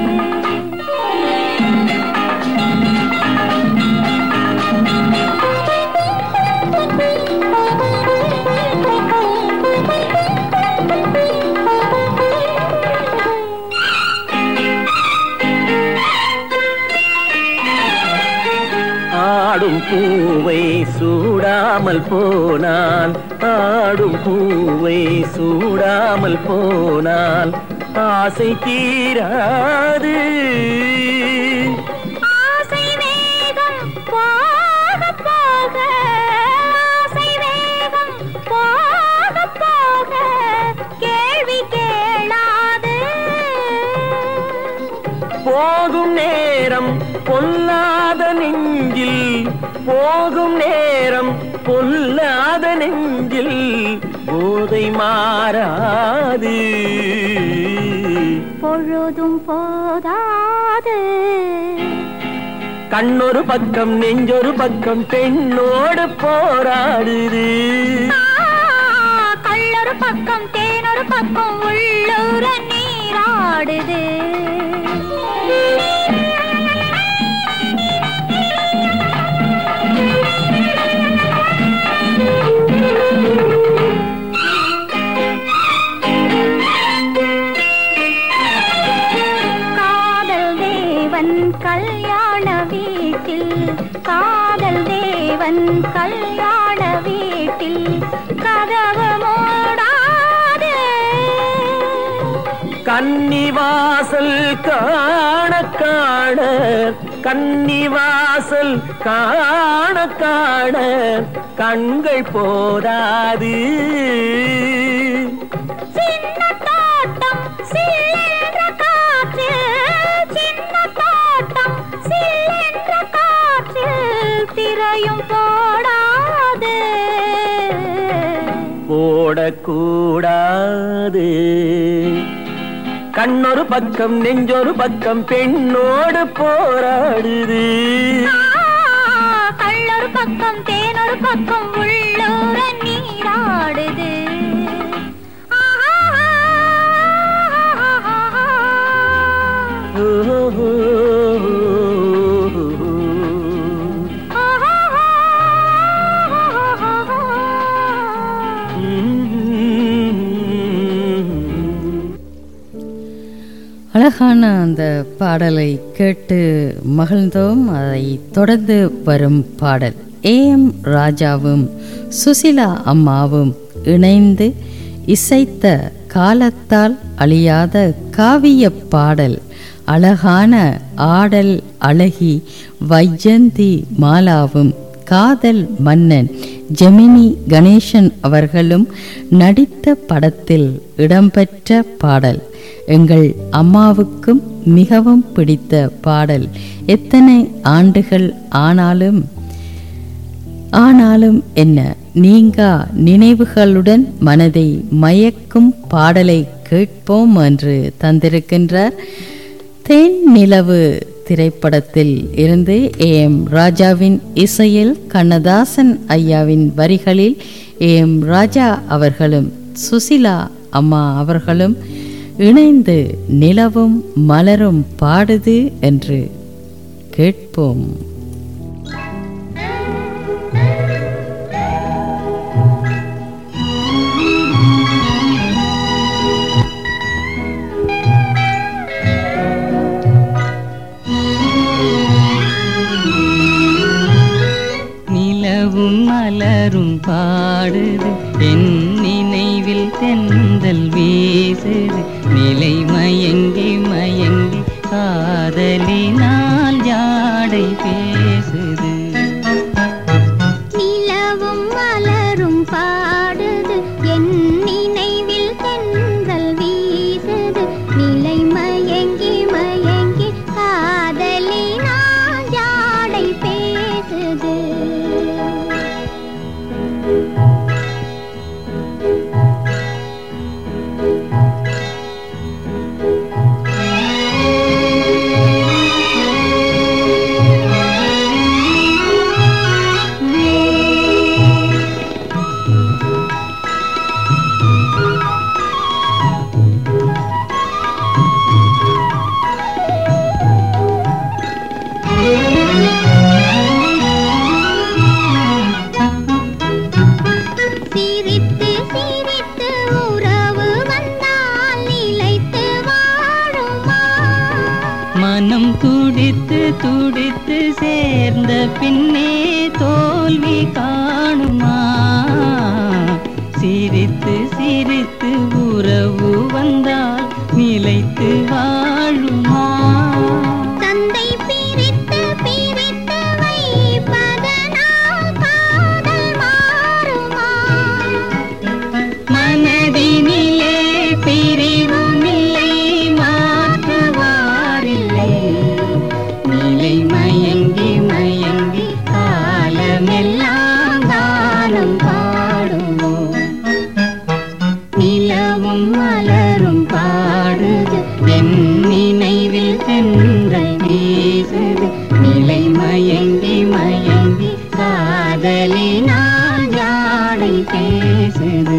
ஆடும் பூவை சூடாமல் போனால் ஆடும் பூவை சூடாமல் போனால் ஆசை தீராது ஆசை வேகம் போக போக ஆசை வேகம் போக போக கேள்வி கேளாது போகும் நேரம் பொல்லாத நெஞ்சில் போகும் நேரம் பொல்லாத நெஞ்சில் போதை மாறாது பொழுதும் போதாது கண்ணொரு பக்கம் நெஞ்சொரு பக்கம் பெண்ணோடு போராடுது கள்ளொரு பக்கம் தேனொரு பக்கம் உள்ளூர நீராடுது காதல் தேவன் கல்யாண வீட்டில் காதல் தேவன் கல்யாண வீட்டில் கதவு மூடாது கன்னிவாசல் காண காண கன்னிவாசல் காண காண கண்கள் போதாது சின்ன தோட்டம் சில்லென்ற காற்று சின்ன தோட்டம் சில்லென்ற காற்றில் திரையும் போடாது போடக்கூடாது கண்ணொரு பக்கம் நெஞ்சொரு பக்கம் பெண்ணோடு போராடுது கள்ளொரு பக்கம் தேனொரு பக்கம் உள்ளூர நீராடுது அழகான அந்த பாடலை கேட்டு மகிழ்ந்தோம் அதை தொடர்ந்து வரும் பாடல் ஏஎம் ராஜாவும் சுசிலா அம்மாவும் இணைந்து இசைத்த காலத்தால் அழியாத காவிய பாடல் அழகான ஆடல் அழகி வைஜந்தி மாலாவும் காதல் மன்னன் ஜெமினி கணேசன் அவர்களும் நடித்த படத்தில் இடம்பெற்ற பாடல் எங்கள் அம்மாவுக்கும் மிகவும் பிடித்த பாடல் எத்தனை ஆண்டுகள் ஆனாலும் ஆனாலும் என்ன நீங்கா நினைவுகளுடன் மனதை மயக்கும் பாடலை கேட்போம் என்று தந்திருக்கின்றார் தேன் நிலவு திரைப்படத்தில் இருந்து ஏ எம் ராஜாவின் இசையில் கண்ணதாசன் ஐயாவின் வரிகளில் ஏ எம் ராஜா அவர்களும் சுசிலா அம்மா அவர்களும் இணைந்து நிலவும் மலரும் பாடுது என்று கேட்போம் நிலவும் மலரும் பாடுது என் நினைவில் தென்றல் வீசுது நிலை மயங்கி மயங்கி காதலினால் ஜாடை பேசுது நிலவும் மலரும் பாடுது என் நினைவில் தென்றல் வீசுது நிலை மயங்கி மயங்கி காதலினால் ஜாடை பேசுது நிலவும் சிந்தித்து சேர்ந்த பின்னே தோல்வி காணுமா சிரித்து சிரித்து உறவு வந்தால் நிலைத்து வாழுமா தந்தை பிரித்து பிரித்து வைப்பதனால் காதல் மாறுமா மனதினிலே பிரிவுமில்லை மாற்றுவாரில்லை நிலை மயங்கி மயங்கி காலமெல்லாம் தானம் பாடுவோம் நிலவும் மலரும் பாடுது என் நினைவில் தென்றல் வீசுது நிலை மயங்கி மயங்கி காதலினால் ஜாடை பேசுது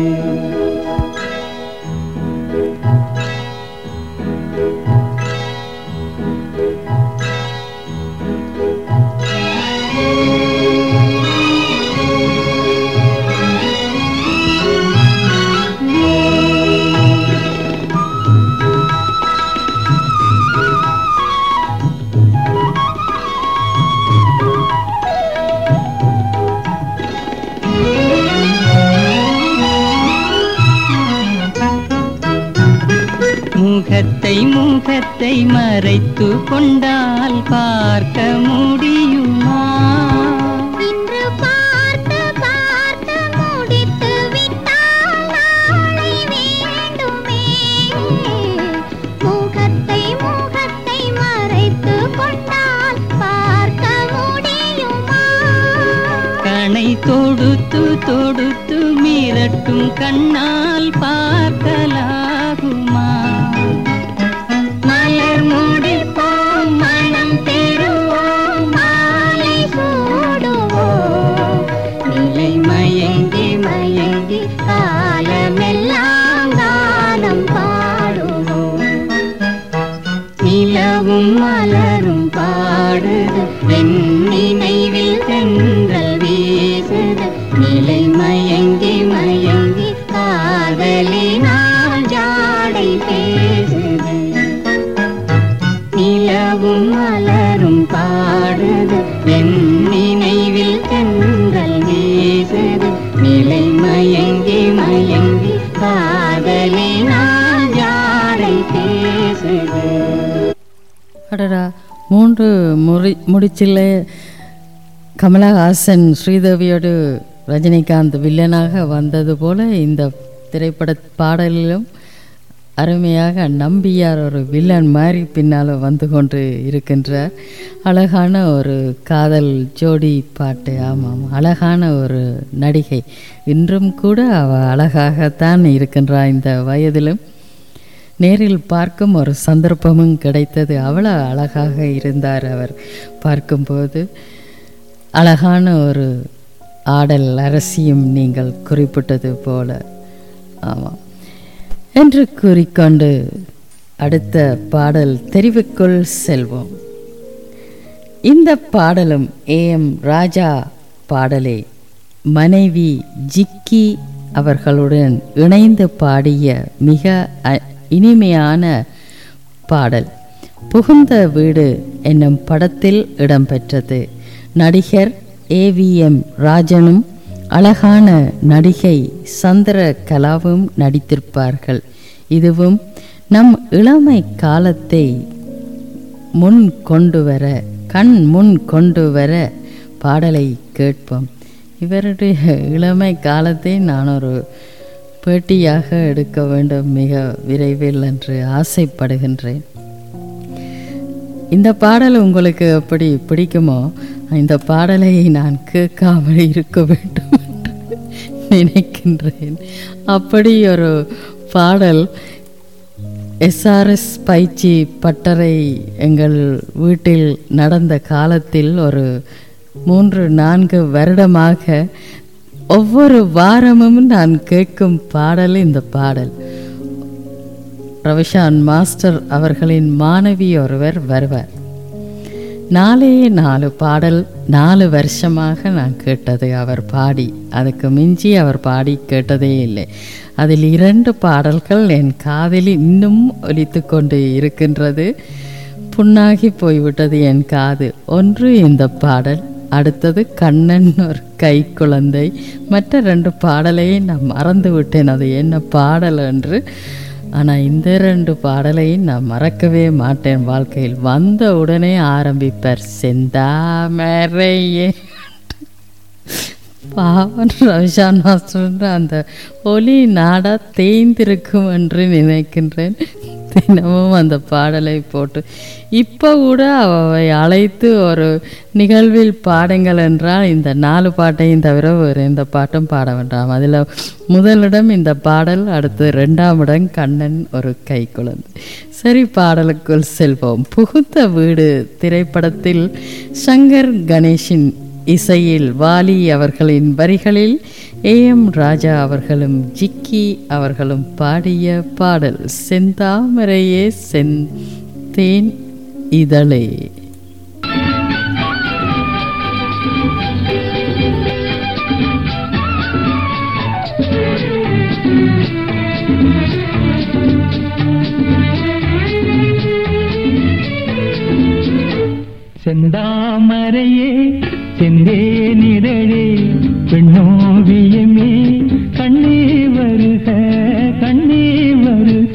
முகத்தை முகத்தை மறைத்து கொண்டால் பார்க்க முடியுமா இன்று பார்த்து பார்த்து முடித்து விட்டால் நாளை வேண்டுமே முகத்தை முகத்தை மறைத்து கொண்டால் பார்க்க முடியுமா கணை தொடுத்து தொடுத்து மிரட்டும் கண்ணால் பார்க்கலாகுமா மலர் முடிப்போம் மனம் பெறுவோம் மாலை சூடுவோம் நிலை மயங்கி மயங்கி காலமெல்லாம் காலம் பாடுவோம் நிலவும் மலரும் பாடுது என் நினைவில் தென்றல் வீசுது நிலை மயங்கி மயங்கி காதலினால் ஜாடை பேசுது நிலவும் மலரும் பாடுது என் நினைவில் தென்றல் வீசுது நிலை மயங்கி மயங்கி காதலினால் ஜாடை பேசுது அடடா மூன்று முறி முடிச்சில் கமலஹாசன் ஸ்ரீதேவியோடு ரஜினிகாந்த் வில்லனாக வந்தது போல இந்த திரைப்பட பாடலிலும் அருமையாக நம்பியார் ஒரு வில்லன் மாதிரி பின்னால் வந்து கொண்டு இருக்கின்றார் அழகான ஒரு காதல் ஜோடி பாட்டு ஆமாம் அழகான ஒரு நடிகை இன்றும் கூட அவள் அழகாகத்தான் இருக்கின்றார் இந்த வயதிலும் நேரில் பார்க்கும் ஒரு சந்தர்ப்பமும் கிடைத்தது அவ்வளோ அழகாக இருந்தார் அவர் பார்க்கும்போது அழகான ஒரு ஆடல் அரசியும் நீங்கள் குறிப்பிட்டது போல ஆமாம் என்று கூறிக்கொண்டு அடுத்த பாடல் தெரிவுக்குள் செல்வோம் இந்த பாடலும் ஏஎம் ராஜா பாடலே மனைவி ஜிக்கி அவர்களுடன் இணைந்து பாடிய மிக அ- இனிமையான பாடல் புகுந்த வீடு என்னும் படத்தில் இடம்பெற்றது நடிகர் ஏவிஎம் ராஜனும் அழகான நடிகை சந்திர கலாவும் நடித்திருப்பார்கள் இதுவும் நம் இளமை காலத்தை முன் கொண்டு வர கண் முன் கொண்டு வர பாடலை கேட்போம் இவருடைய இளமை காலத்தை நான் ஒரு பேட்டியாக எடுக்க வேண்டும் மிக விரைவில் என்று ஆசைப்படுகின்றேன் இந்த பாடல் உங்களுக்கு எப்படி பிடிக்குமோ இந்த பாடலை நான் கேட்காமல் இருக்க வேண்டும் என்று நினைக்கின்றேன் அப்படி ஒரு பாடல் எஸ்ஆர்எஸ் பயிற்சி பட்டறை எங்கள் வீட்டில் நடந்த காலத்தில் ஒரு மூன்று நான்கு வருடமாக ஒவ்வொரு வாரமும் நான் கேட்கும் பாடல் இந்த பாடல் ரவிஷான் மாஸ்டர் அவர்களின் மாணவி ஒருவர் வருவார் நாலே நாலு பாடல் நாலு வருஷமாக நான் கேட்டது அவர் பாடி அதுக்கு மிஞ்சி அவர் பாடி கேட்டதே இல்லை அதில் இரண்டு பாடல்கள் என் காதில் இன்னும் ஒலித்து கொண்டு இருக்கின்றது புண்ணாகி போய்விட்டது என் காது ஒன்று இந்த பாடல் அடுத்தது கண்ணன் ஒரு கை குழந்தை மற்ற ரெண்டு பாடலையும் நான் மறந்து விட்டேன் அது என்ன பாடல் என்று ஆனால் இந்த ரெண்டு பாடலையும் நான் மறக்கவே மாட்டேன் வாழ்க்கையில் வந்த உடனே ஆரம்பிப்பார் செந்தாமரையே பாவன் ரவிஷான் மாஸ்டர் அந்த ஒலி நாடா தேய்ந்திருக்கும் என்று நினைக்கின்றேன் தினமும் அந்த பாடலை போட்டு இப்போ கூட அவை அழைத்து ஒரு நிகழ்வில் பாடுங்கள் என்றால் இந்த நாலு பாட்டையும் தவிர வேறு எந்த பாட்டும் பாட வேண்டாம் அதில் முதலிடம் இந்த பாடல் அடுத்து ரெண்டாம் இடம் கண்ணன் ஒரு கை குழந்தை சரி பாடலுக்குள் செல்வோம் புகுத்த வீடு திரைப்படத்தில் சங்கர் கணேஷின் இசையில் வாலி அவர்களின் வரிகளில் ஏ எம் ராஜா அவர்களும் ஜிக்கி அவர்களும் பாடிய பாடல் செந்தாமரையே செந்தேன் இதழே செந்தாமரையே செந்தேனிதழே பெண்ணோவியமே கண்ணே வருக கண்ணே வருக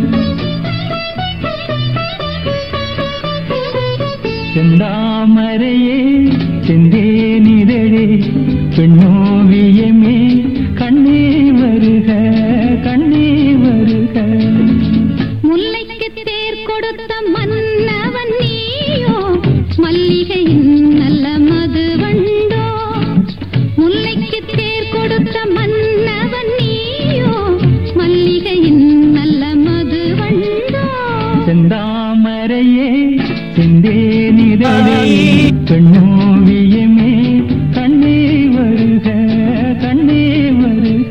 செந்தாமரையே செந்தேனிதழே பெண்ணோவியமே கண்ணே வருக கண்ணே வருக முல்லைக்கு தேர் கொடுத்த மன்னவன் நீயோ மல்லிகையின் நல்ல மது வண்டோ முல்லைக்கு தேர் கொடுத்த மன்னவன் நீயோ மல்லிகையின் நல்ல மது வண்டோ செந்தாமரையே செந்தேனிதழே பெண்ணோவியமே கண்ணே வருக கண்ணே வருக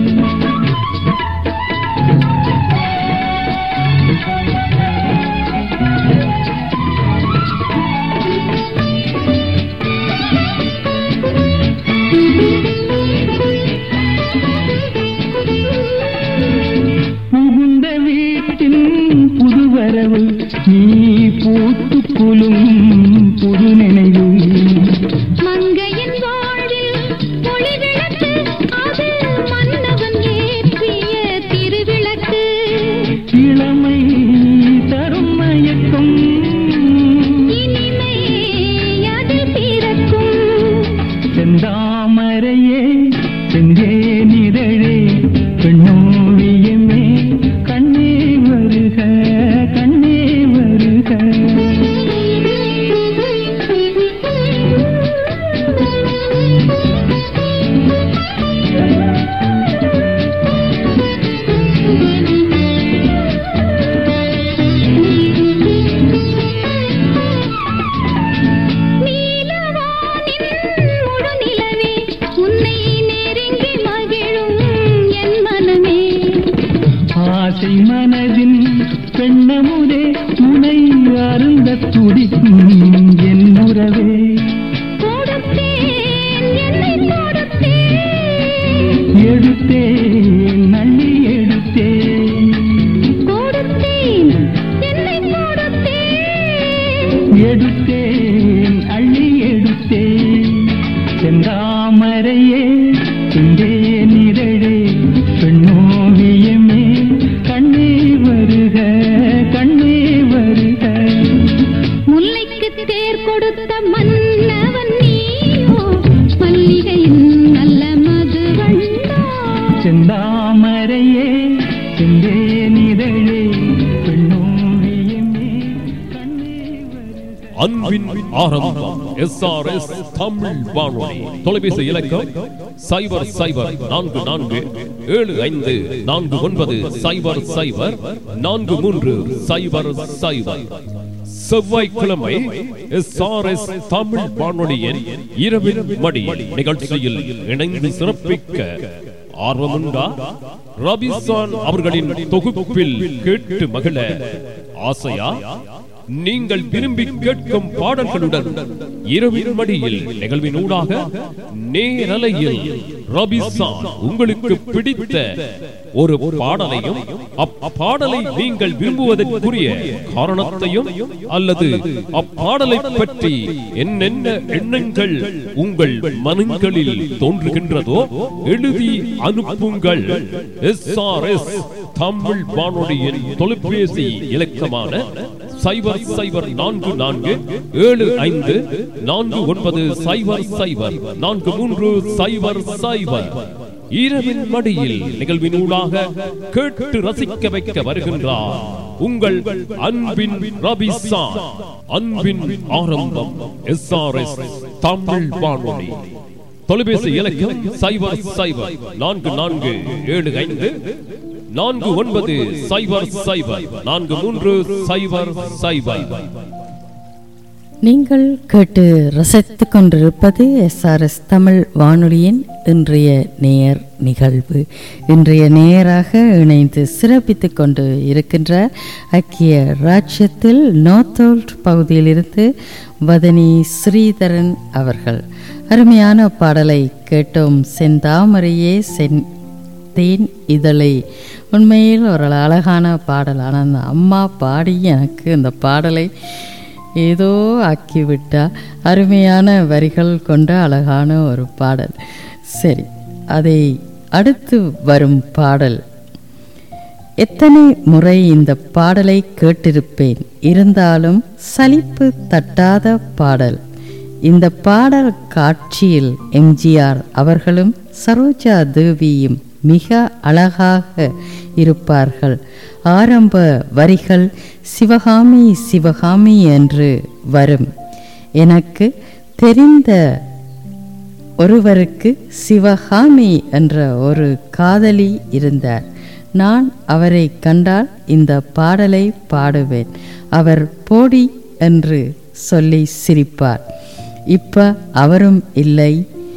புகுந்த வீட்டின் புதுவரவு நீ பூத்து குலும் புது நினைவு மங்கையின் வாழ்வில் ஒளி விளக்கு அது மன்னவன் ஏற்றிய திருவிளக்கு இளமை தரும் மயக்கம் இனிமை அதில் பிறக்கும் செந்தாமரையே செந்தேனிதழே பெண்ணோவியமே கண்ணே வருக கண்ணே வருக முழு நிலவே உன்னை நெருங்கி மகிழும் என் மனமே ஆசை மனதின் பெண்ணமுதே முனை அருந்த துடிக்கும் என் உறவே கொடுத்தேன் என்னை கொடுத்தேன் எடுத்தேன் நள்ளி எடுத்தேன் கொடுத்தேன் என்னை கொடுத்தேன் எடுத்தேன் அள்ளி எடுத்தேன் செந்தாமரையே சிந்தே நிரழே பெண்ணோவியமே கண்ணே வருக கண்ணே வருக முல்லைக்கு தேர் கொடுத்த மன்னவன் நீயோ மல்லிகையின் நல்ல மது வண்டோ செந்தாமரையே சிந்தே நிரழே பெண்ணோவியமே கண்ணே வருக அன்பின் ஆரம்பம் எஸ்ஆர்எஸ் தமிழ் வானொலி தொலைபேசி இலக்கம் சைபர் சைபர் நான்கு நான்கு ஏழு ஐந்து நான்கு ஒன்பது சைபர் சைபர் நான்கு மூன்று சைபர் சைபர் செவ்வாய்க்கிழமை எஸ்ஆர்எஸ் தமிழ் வானொலியின் இரவின் மடி நிகழ்ச்சியில் இணைந்து சிறப்பிக்க ஆர்வமுண்டா ரபிசான் அவர்களின் தொகுப்பில் கேட்டு மகிழ ஆசையா நீங்கள் விரும்பி கேட்கும் பாடல்களுடன் இரவின் மடியில் நிகழ்வின் ஊடாக நேரலையில் ரபிசான் உங்களுக்கு பிடித்த ஒரு பாடலையும் அப்பாடலை நீங்கள் விரும்புவதற்குரிய காரணத்தையும் அல்லது அப்பாடலை பற்றி என்னென்ன எண்ணங்கள் உங்கள் மனங்களில் தோன்றுகின்றதோ எழுதி அனுப்புங்கள் எஸ்ஆர்எஸ் தமிழ் வானொலியின் தொலைபேசி இலக்கமான சைபர் சைபர் நான்கு நான்கு ஏழு ஐந்து நான்கு ஒன்பது சைபர் சைபர் நான்கு மூன்று சைபர் சைபர் இரவின் மடியில் நிகழ்வின் ஊடாக கேட்டு ரசிக்க வைக்க வருகின்றார் உங்கள் அன்பின் ரபிசான் அன்பின் ஆரம்பம் எஸ்ஆர்எஸ் தமிழ் வானொலி தொலைபேசி இலக்கம் சைபர் சைபர் நான்கு நான்கு ஏழு ஐந்து நான்கு ஒன்பது சைபர் சைபர் நான்கு மூன்று சைபர் சைபர் நீங்கள் கேட்டு ரசித்துக் கொண்டிருப்பது எஸ்ஆர்எஸ் தமிழ் வானொலியின் இன்றைய நேர் நிகழ்வு இன்றைய நேராக இணைந்து சிறப்பித்துக் கொண்டு இருக்கின்ற ஐக்கிய ராஜ்யத்தில் நோத்தோல்ட் பகுதியிலிருந்து வதனி ஸ்ரீதரன் அவர்கள் அருமையான பாடலை கேட்டோம் செந்தாமரையே சென் தேன் இதழை உண்மையில் ஒரு அழகான பாடல் ஆனால் அந்த அம்மா பாடி எனக்கு இந்த பாடலை ஏதோ ஆக்கிவிட்டா அருமையான வரிகள் கொண்ட அழகான ஒரு பாடல் சரி அதை அடுத்து வரும் பாடல் எத்தனை முறை இந்த பாடலை கேட்டிருப்பேன் இருந்தாலும் சலிப்பு தட்டாத பாடல் இந்த பாடல் காட்சியில் எம்ஜிஆர் அவர்களும் சரோஜா தேவியும் மிக அழகாக இருப்பார்கள் ஆரம்ப வரிகள் சிவகாமி சிவகாமி என்று வரும் எனக்கு தெரிந்த ஒருவருக்கு சிவகாமி என்ற ஒரு காதலி இருந்தார் நான் அவரை கண்டால் இந்த பாடலை பாடுவேன் அவர் போடி என்று சொல்லி சிரிப்பார் இப்ப அவரும் இல்லை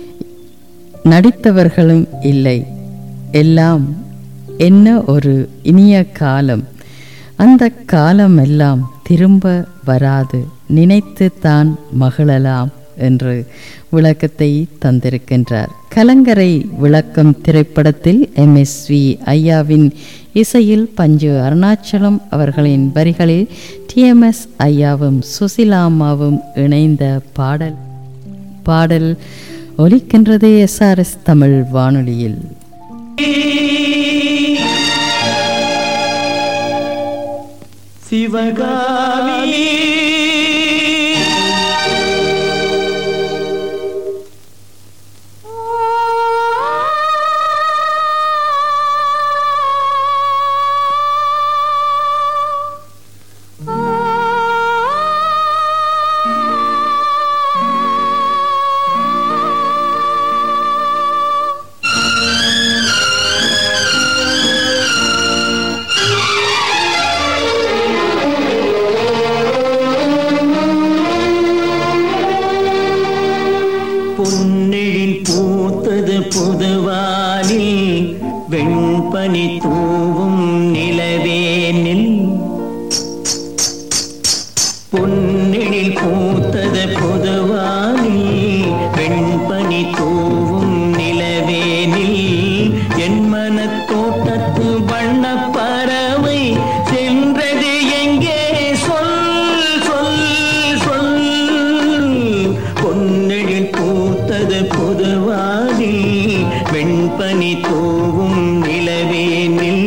நடித்தவர்களும் இல்லை எல்லாம் என்ன ஒரு இனிய காலம் அந்த காலம் எல்லாம் திரும்ப வராது நினைத்து தான் மகிழலாம் என்று விளக்கத்தை தந்திருக்கின்றார் கலங்கரை விளக்கம் திரைப்படத்தில் எம்எஸ்வி ஐயாவின் இசையில் பஞ்சு அருணாச்சலம் அவர்களின் வரிகளில் டிஎம்எஸ் ஐயாவும் சுசிலாமாவும் இணைந்த பாடல் பாடல் ஒலிக்கின்றது எஸ்ஆர்எஸ் தமிழ் வானொலியில் சிவகாமி பொன்னெழில் பூத்தது புதுவானில் வெண்பனி தூவும் நிலவேனில் பொன்னெழில் பூத்தது புதுவானில் வெண்பனி தூவும் நிலவேனில் என் மனத் தோட்டத்து வண்ணப் பறவை சென்றது எங்கே சொல் சொல் சொல் பொன்னெழில் பூத்தது புதுவாதி வெண்பனி தூவும் நிலவேனில்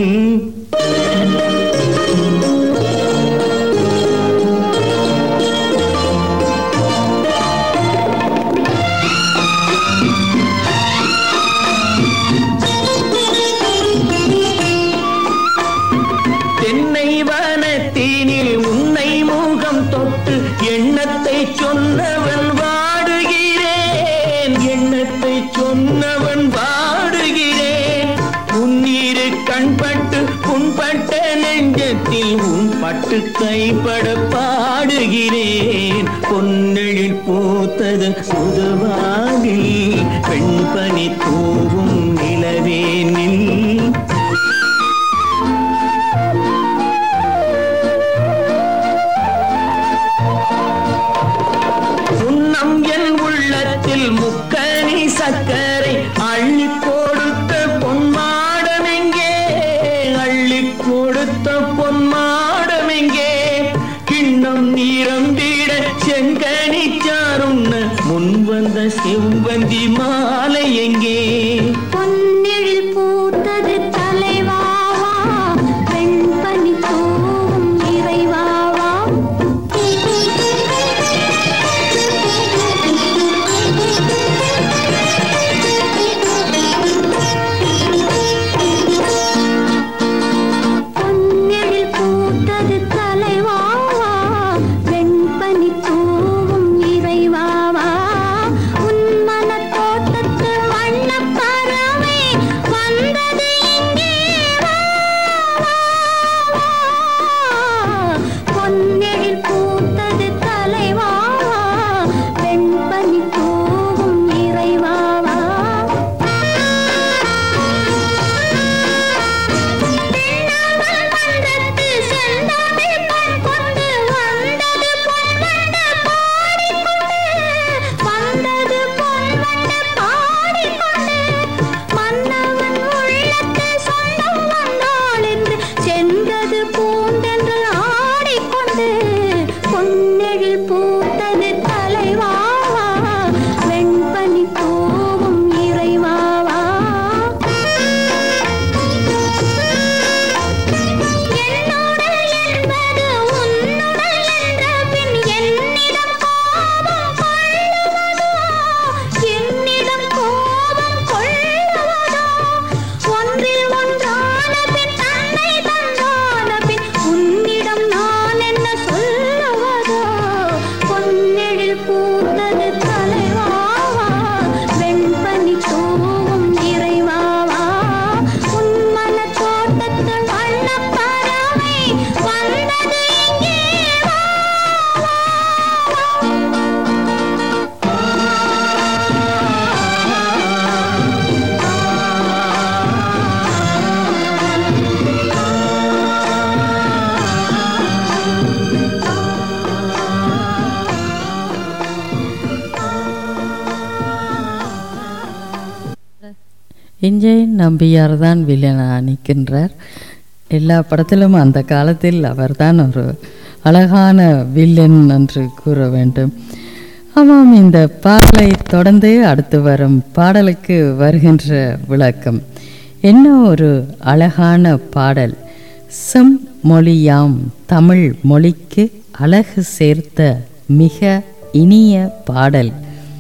தென்னை வனத்தினில் உன்னை முகம் தொட்டு எண்ணத்தை சொன்னவன் வாடுகிறேன் எண்ணத்தை சொன்னவன் வாடுகிறேன் உன்னிரு கண்பட்டு புண்பட்ட நெஞ்சத்தில் உன் பட்டு கைப்பட பாடுகிறேன் பொன்னெழில் பூத்தது புதுவாகில் பெண்பனி தூவும் நிலவேனில் முன்னம் என் உள்ளத்தில் முக்கனி சக்கரை அள்ளி கொடுத்த பொன்மாடம் எங்கே அள்ளி கொடுத்த பொன்மாடம் எங்கே கிண்ணம் நீரம்பிட செங்கனி சாருண்ண முன் வந்த செவ்வந்தி மாலை எங்கே பொன்னெழில் பூத்தது தலைவாவா வெண்பனி தூவும் இறைவாவா பொன்னெழில் பூத்தது தலைவாவா வெண்பனி தூவும் இறைவாவா உன் மனத் தோட்டத்து வண்ணப் பறவை வந்தது இங்கே வா, வா, வா. பொன்னெழில் பூத்தது தலைவாவா வெண்பனி தூவும் இறைவாவா தென்னாமல் மன்றத்து செந்தாமிழ் பண் கொண்டு வந்தது பொன்வண்ண பாடிக்கொண்டு வந்தது பொன்வண்ண பாடிக்கொண்டு மன்னவன் உள்ளத்து சொந்தம் வந்தாள் என்று சென்றது பூந்தென்று ஆடிக்கொண்டு பொன்னெழில் பூத்தது தலைவாவா வெண்பனி தூவும் இறைவாவா என்னுடல் என்பது உன்னுடல் என்ற பின் என்னிடம் கோபம் கொள்ளுவதோ என்னிடம் கோபம் கொள்ளுவதோ ஒன்றில் ஒன்றான பின் தன்னை தந்தான பின் உன்னிடம் நான் என்ன சொல்லுவதோ பொன்னெழில் பூத்தது தலைவாவா வெண்பனி தூவும் இறைவாவா உன் மனத் தோட்டத்து வண்ணப் பறவை வந்தது இங்கே வா, வா, வா. இஞ்சை நம்பியார் தான் வில்லனாக நிற்கின்றார் எல்லா படத்திலும் அந்த காலத்தில் அவர்தான் ஒரு அழகான வில்லன் என்று கூற வேண்டும் ஆமாம் இந்த பாடலை தொடர்ந்து அடுத்து வரும் பாடலுக்கு வருகின்ற விளக்கம் என்ன ஒரு அழகான பாடல் செம் மொழியாம் தமிழ் மொழிக்கு அழகு சேர்த்த மிக இனிய பாடல்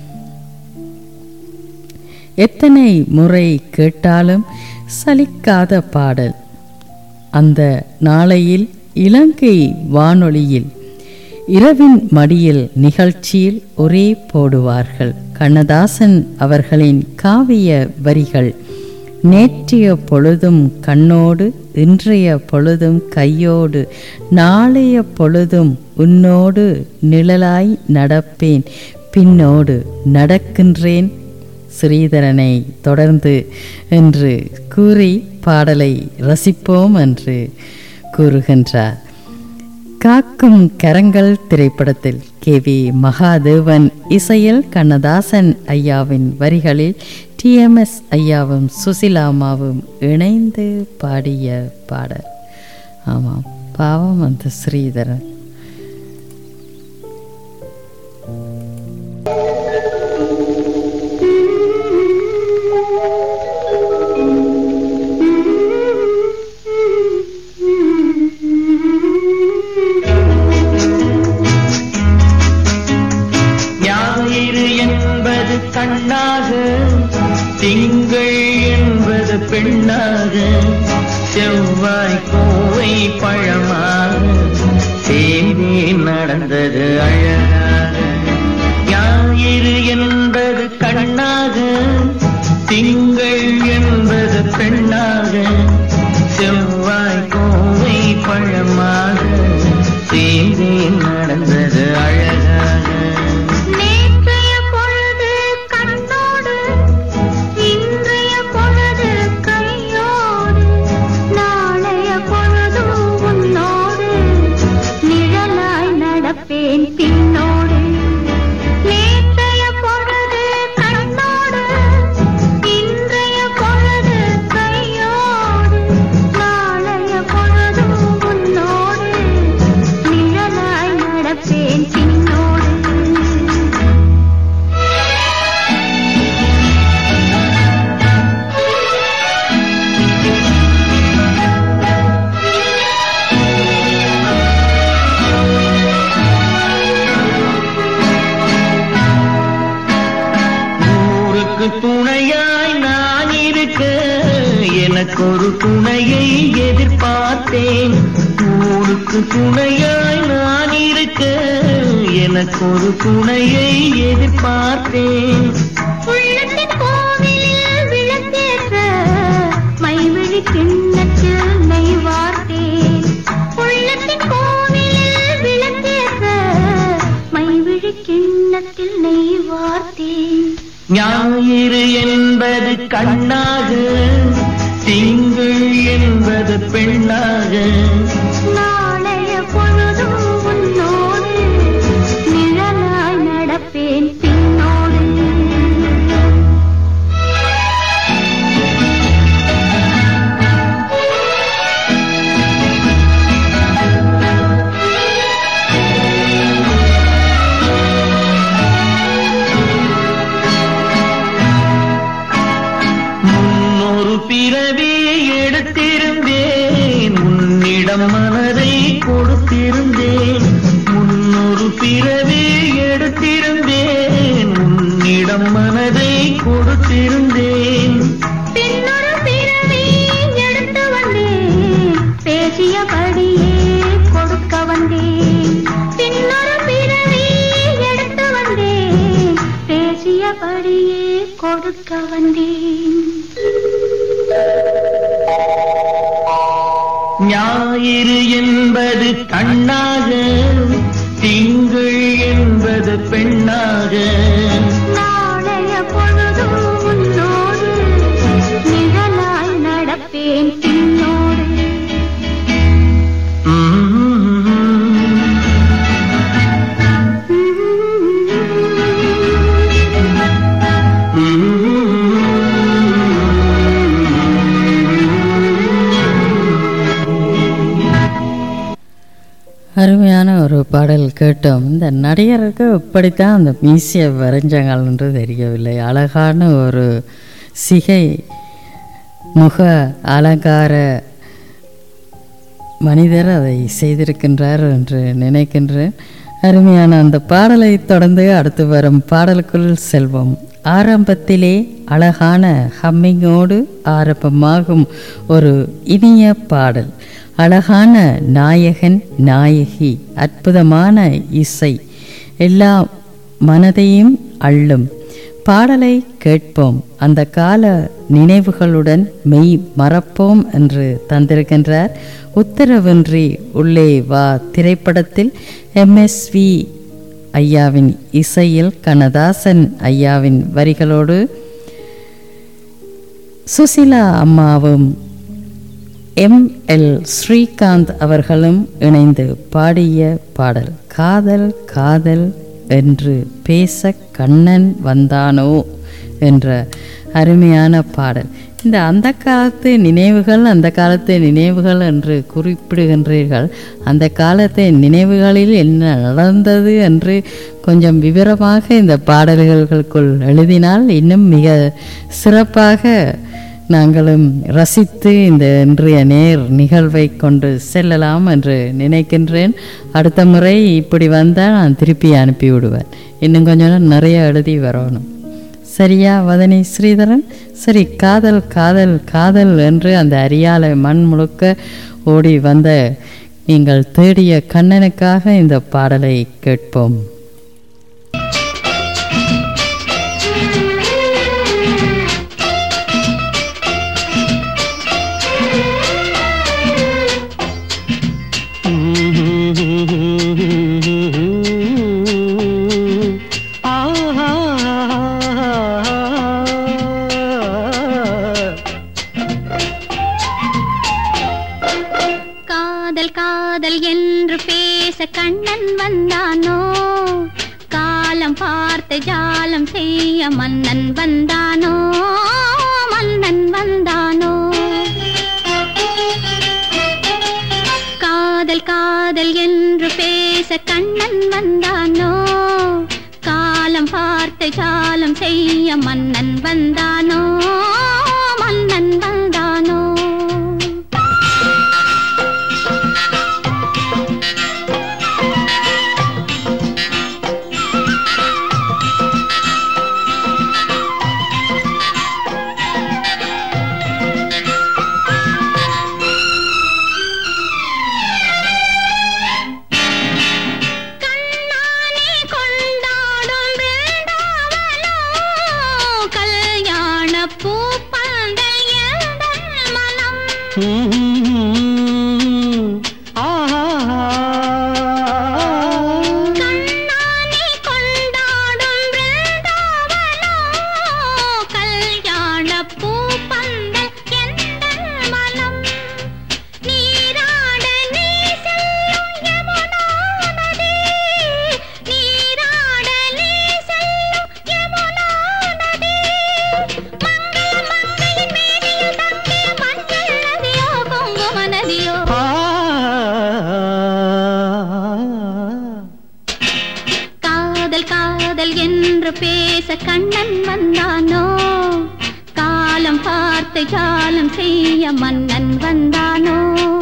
எத்தனை முறை கேட்டாலும் சலிக்காத பாடல் அந்த நாளையில் இலங்கை வானொலியில் இரவின் மடியில் நிகழ்ச்சியில் ஒரே போடுவார்கள் கண்ணதாசன் அவர்களின் காவிய வரிகள் நேற்றைய பொழுதும் கண்ணோடு இன்றைய பொழுதும் கையோடு நாளைய பொழுதும் உன்னோடு நிழலாய் நடப்பேன் பின்னோடு நடக்கின்றேன் ஸ்ரீதரனை தொடர்ந்து என்று கூறி பாடலை ரசிப்போம் என்று கூறுகின்றார் காக்கும் கரங்கள் திரைப்படத்தில் கே வி மகாதேவன் இசையில் கண்ணதாசன் ஐயாவின் வரிகளில் டிஎம்எஸ் ஐயாவும் சுசிலாமாவும் இணைந்து பாடிய பாடல் ஆமாம் பாவம் அந்த ஸ்ரீதரன் ஞாயிறு என்பது கண்ணாக திங்கள் என்பது பெண்ணாக செவ்வாய் கோவை பழமாக சேர்ந்தே நடந்தது அழகாக ஞாயிறு என்பது கண்ணாக திங்கள் என்பது பெண்ணாக செவ்வாய் கோவை பழமாக சேர்ந்தே நடந்தது அழகாக நேற்றைய பொழுது கண்ணோடு இன்றைய பொழுது கையோடு நாளைய பொழுதும் உன்னோடு நிழலாய் நடப்பேன் பின்னோடு நேற்றைய ஊருக்கு துணையாய் நான் இருக்க எனக்கு ஒரு துணையை எதிர்பார்த்தேன் ஊருக்கு துணையாய் நான் இருக்க எனக்கு ஒரு துணையை எதிர்பார்த்தேன் உள்ளத்தின் கோவிலில் விளக்கேற்ற மைவிழி கிண்ணத்தில் நெய் வார்த்தேன் உள்ளத்தின் கோவிலில் விளக்கேற்ற மைவிழி கிண்ணத்தில் நெய் வார்த்தேன் ஞாயிறு என்பது கண்ணாக திங்கள் என்பது பெண்ணாக நாளைய பொழுதும் உன்னோடு நிழலாய் நடப்பேன் பின்னோடு முன்னொரு பிறவி எடுத்திருந்தேன் உன்னிடம் மனதை கொடுத்திருந்தேன் முன்னொரு பிறவி எடுத்திருந்தேன் உன்னிடம் மனதை கொடுத்திருந்தேன் பின்னொரு பிறவி எடுத்து வந்தேன் பேசியபடியே கொடுக்க வந்தேன் பின்னொரு பிறவி எடுத்து வந்தேன் பேசியபடியே கொடுக்க வந்தேன் ஞாயிறு என்பது கண்ணாக திங்கள் என்பது பெண்ணாக நாளைய பொழுதும் உன்னோடு நிழலாய் நடப்பேன் பின்னோடு அருமையான ஒரு பாடல் கேட்டோம் இந்த நடிகருக்கு இப்படித்தான் அந்த மீசியை வரைஞ்சாங்கள் என்று தெரியவில்லை அழகான ஒரு சிகை முக அலங்கார மனிதர் அதை செய்திருக்கின்றார் என்று நினைக்கின்றேன் அருமையான அந்த பாடலை தொடர்ந்து அடுத்து வரும் பாடலுக்குள் செல்வோம் ஆரம்பத்திலே அழகான ஹம்மிங்கோடு ஆரம்பமாகும் ஒரு இனிய பாடல் அழகான நாயகன் நாயகி அற்புதமான இசை எல்லா மனதையும் அள்ளும் பாடலை கேட்போம் அந்த கால நினைவுகளுடன் மெய் மறப்போம் என்று தந்திருக்கின்றார் உத்தரவின்றி உள்ளே வா திரைப்படத்தில் எம்எஸ்வி ஐயாவின் இசையில் கண்ணதாசன் ஐயாவின் வரிகளோடு சுசிலா அம்மாவும் எம் எல் ஸ்ரீகாந்த் அவர்களும் இணைந்து பாடிய பாடல் காதல் காதல் என்று பேச கண்ணன் வந்தானோ என்ற அருமையான பாடல் இந்த அந்த காலத்து நினைவுகள் அந்த காலத்து நினைவுகள் என்று குறிப்பிடுகின்றீர்கள் அந்த காலத்து நினைவுகளில் என்ன நடந்தது என்று கொஞ்சம் விவரமாக இந்த பாடல்களுக்குள் எழுதினால் இன்னும் மிக சிறப்பாக நாங்களும் ரசித்து இந்த இன்றைய நேர் நிகழ்வை கொண்டு செல்லலாம் என்று நினைக்கின்றேன் அடுத்த முறை இப்படி வந்தால் நான் திருப்பி அனுப்பி விடுவேன் இன்னும் கொஞ்சம் நிறைய எழுதி வரணும் சரியா வதனி ஸ்ரீதரன் சரி காதல் காதல் காதல் என்று அந்த அரியாலை மண் முழுக்க ஓடி வந்த நீங்கள் தேடிய கண்ணனுக்காக இந்த பாடலை கேட்போம் காதல் காதல் என்று பேச கண்ணன் வந்தானோ காலம் பார்த்து ஜாலம் செய்ய மன்னன் வந்தானோ மன்னன் வந்தானோ காதல் காதல் என்று பேச கண்ணன் வந்தானோ காலம் பார்த்து ஜாலம் செய்ய மன்னன் வந்தானோ மன்னன் வந்தானோ கண்ணானே கொண்டாடும் பிருந்தாவனம், கல்யாணப் பூப்பந்தல் எந்தன் மனம். நீராட நீ செல்லும் யமுனா நதி, நீராட நீ செல்லும் யமுனா நதி. மங்கள மங்கையின் மேனியில் தங்கிய மஞ்சள் நதியோ, குங்கும நதியோ காதல் காதல் என்று பேச கண்ணன் வந்தானோ காலம் பார்த்து ஜாலம் செய்ய மன்னன் வந்தானோ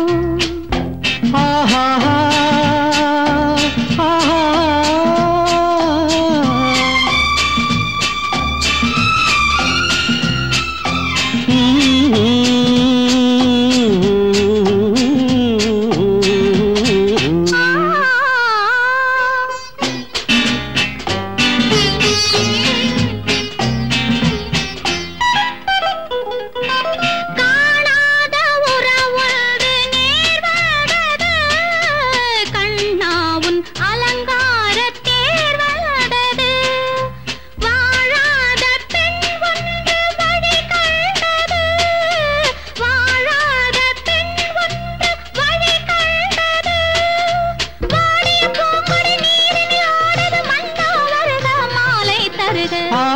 காணாத உறவொன்று நேர்வதது கண்ணாவுன் அலங்கார தேர்வதது வாழாத பெண் ஒன்று வழி கண்டது வாழாத பெண் ஒன்று வழி கண்டது வாடிய பூங்கொடி நீரில் ஆடுது மன்னா வருக மாலை தருக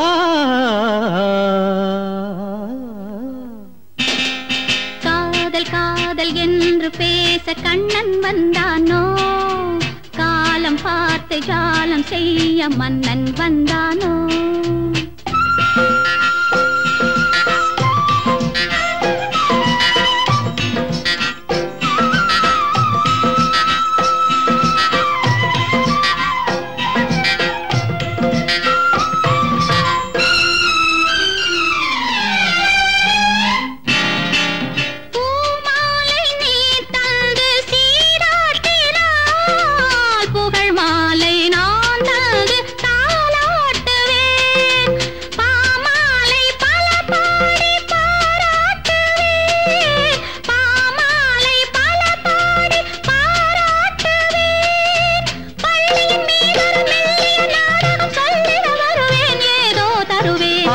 காதல் காதல் என்று பேச கண்ணன் வந்தானோ காலம் பார்த்து ஜாலம் செய்ய மன்னன் வந்தானோ பூமாலை நீ தந்து சீராட்டினாள் புகழ் மாலை நான் தந்து தாளாட்டுவேன் பாமாலை பல பாடி பாராட்டுவேன் பாமாலை பல பாடி பாராட்டுவேன் பள்ளியின் மீதொரு மெல்லிய நாடகம் சொல்லிட வருவேன் ஏதோ தருவேன்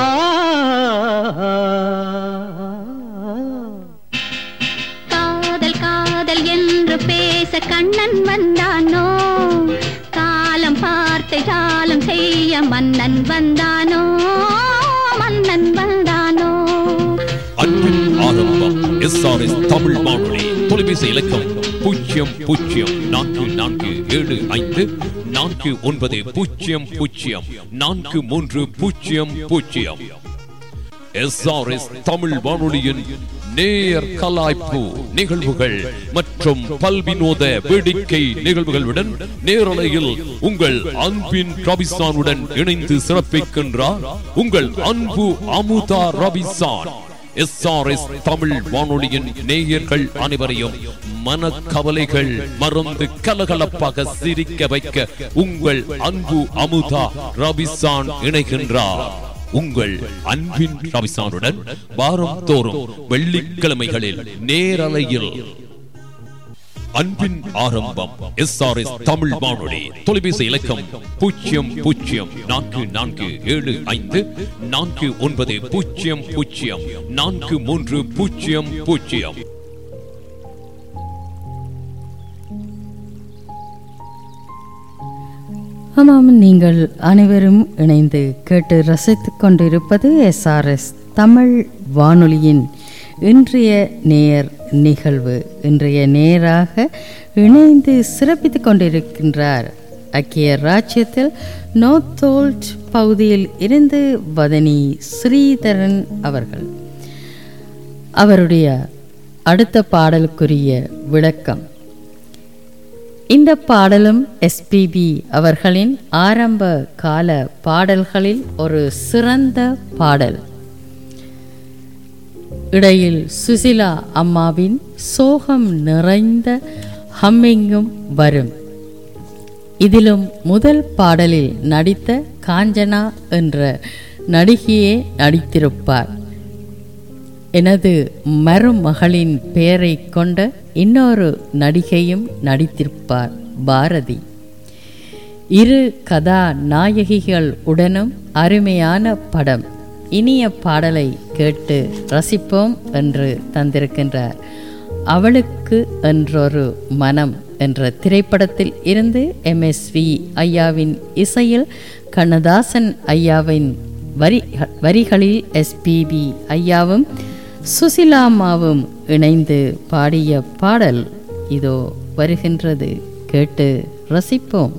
காதல் காதல் என்று பேச கண்ணன் வந்தானோ காலம் பார்த்து ஜாலம் செய்ய மன்னன் வந்தானோ மன்னன் வந்தானோ அன்பின் ஆரம்பம் எஸ்ஆர்எஸ் தமிழ் வானொலி தொலைபேசி இலக்கம் பூஜ்ஜியம் பூஜ்ஜியம் நான்கு நான்கு ஏழு ஐந்து நான்கு ஒன்பது பூஜ்ஜியம் பூஜ்ஜியம் நான்கு மூன்று பூஜ்ஜியம் பூஜ்ஜியம் எஸ்ஆர்எஸ் தமிழ் வானொலியின் நேர் கலாய்ப்பு நிகழ்வுகள் மற்றும் பல்வினோத வேடிக்கை நிகழ்வுகளுடன் நேரலையில் உங்கள் அன்பின் ரபிசானுடன் இணைந்து சிறப்பிக்கின்றார் உங்கள் அன்பு அமுதா ரபிசான் எஸ்ஆர்எஸ் தமிழ் வானொலியின் நேயர்கள் அனைவரையும் மனக்கவலைகள் மறந்து கலகலப்பாக சிரிக்க வைக்க உங்கள் அன்பு அமுதா ரபிசான் இணைகின்றார் உங்கள் அன்பின் ரவிசானுடன் வாரம் தோறும் வெள்ளிக்கிழமைகளில் நேரலையில் அன்பின் ஆரம்பம் எஸ் ஆர் எஸ் தமிழ் வானொலி தொலைபேசி இலக்கம் பூஜ்ஜியம் பூஜ்ஜியம் நான்கு நான்கு ஏழு ஐந்து நான்கு ஒன்பது பூஜ்ஜியம் பூஜ்ஜியம் நான்கு மூன்று பூஜ்ஜியம் பூஜ்ஜியம் ஆமாம் நீங்கள் அனைவரும் இணைந்து கேட்டு ரசித்துக் கொண்டிருப்பது எஸ்ஆர்எஸ் தமிழ் வானொலியின் இன்றைய நேர் நிகழ்வு இன்றைய நேராக இணைந்து சிறப்பித்துக் கொண்டிருக்கின்றார் ஐக்கிய ராஜ்யத்தில் நோத்தோல்ட் பகுதியில் இருந்து வதனி ஸ்ரீதரன் அவர்கள் அவருடைய அடுத்த பாடலுக்குரிய விளக்கம் இந்த பாடலும் எஸ்பிபி அவர்களின் ஆரம்ப கால பாடல்களில் ஒரு சிறந்த பாடல் இடையில் சுசிலா அம்மாவின் சோகம் நிறைந்த ஹம்மிங்கும் வரும் இதிலும் முதல் பாடலில் நடித்த காஞ்சனா என்ற நடிகையே நடித்திருப்பார் எனது மருமகளின் பெயரை கொண்ட இன்னொரு நடிகையும் நடித்திருப்பார் பாரதி இரு கதாநாயகிகள் உடனும் அருமையான படம் இனிய பாடலை கேட்டு ரசிப்போம் என்று தந்திருக்கின்றார் அவளுக்கு என்றொரு மனம் என்ற திரைப்படத்தில் இருந்து எம்எஸ்வி ஐயாவின் இசையில் கண்ணதாசன் ஐயாவின் வரி வரிகளில் எஸ்பிபி ஐயாவும் சுசிலாமாவும் இணைந்து பாடிய பாடல் இதோ வருகின்றது கேட்டு ரசிப்போம்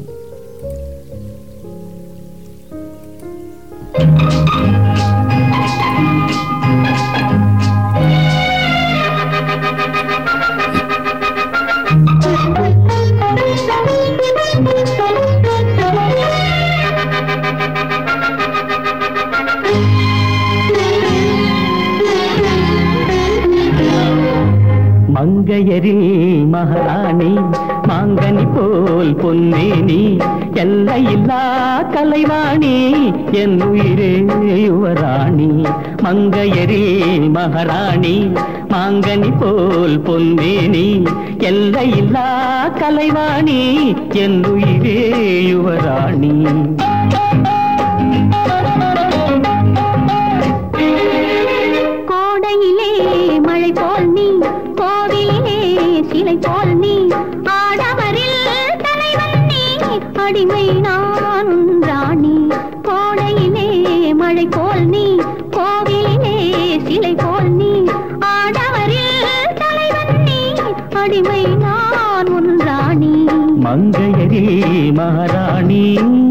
மங்கையரில் மகாராணி மாங்கனி போல் பொன்னேனி எல்லையில்லா கலைவாணி என் உயிரே யுவராணி மங்கையரில் மகாராணி மாங்கனி போல் பொன்னேனி எல்லையில்லா கலைவாணி என் உயிரே யுவராணி கோடையிலே மழை போல் நீ கோவிலிலே சிலை போல் நீ ஆடவரில் தலைவன் நீ அடிமை நான் உன் ராணி கோடையிலே மழை போல் நீ கோவிலிலே சிலை போல் நீ ஆடவரில் தலைவன் நீ அடிமை நான் உன் ராணி மங்கையரில் மகாராணி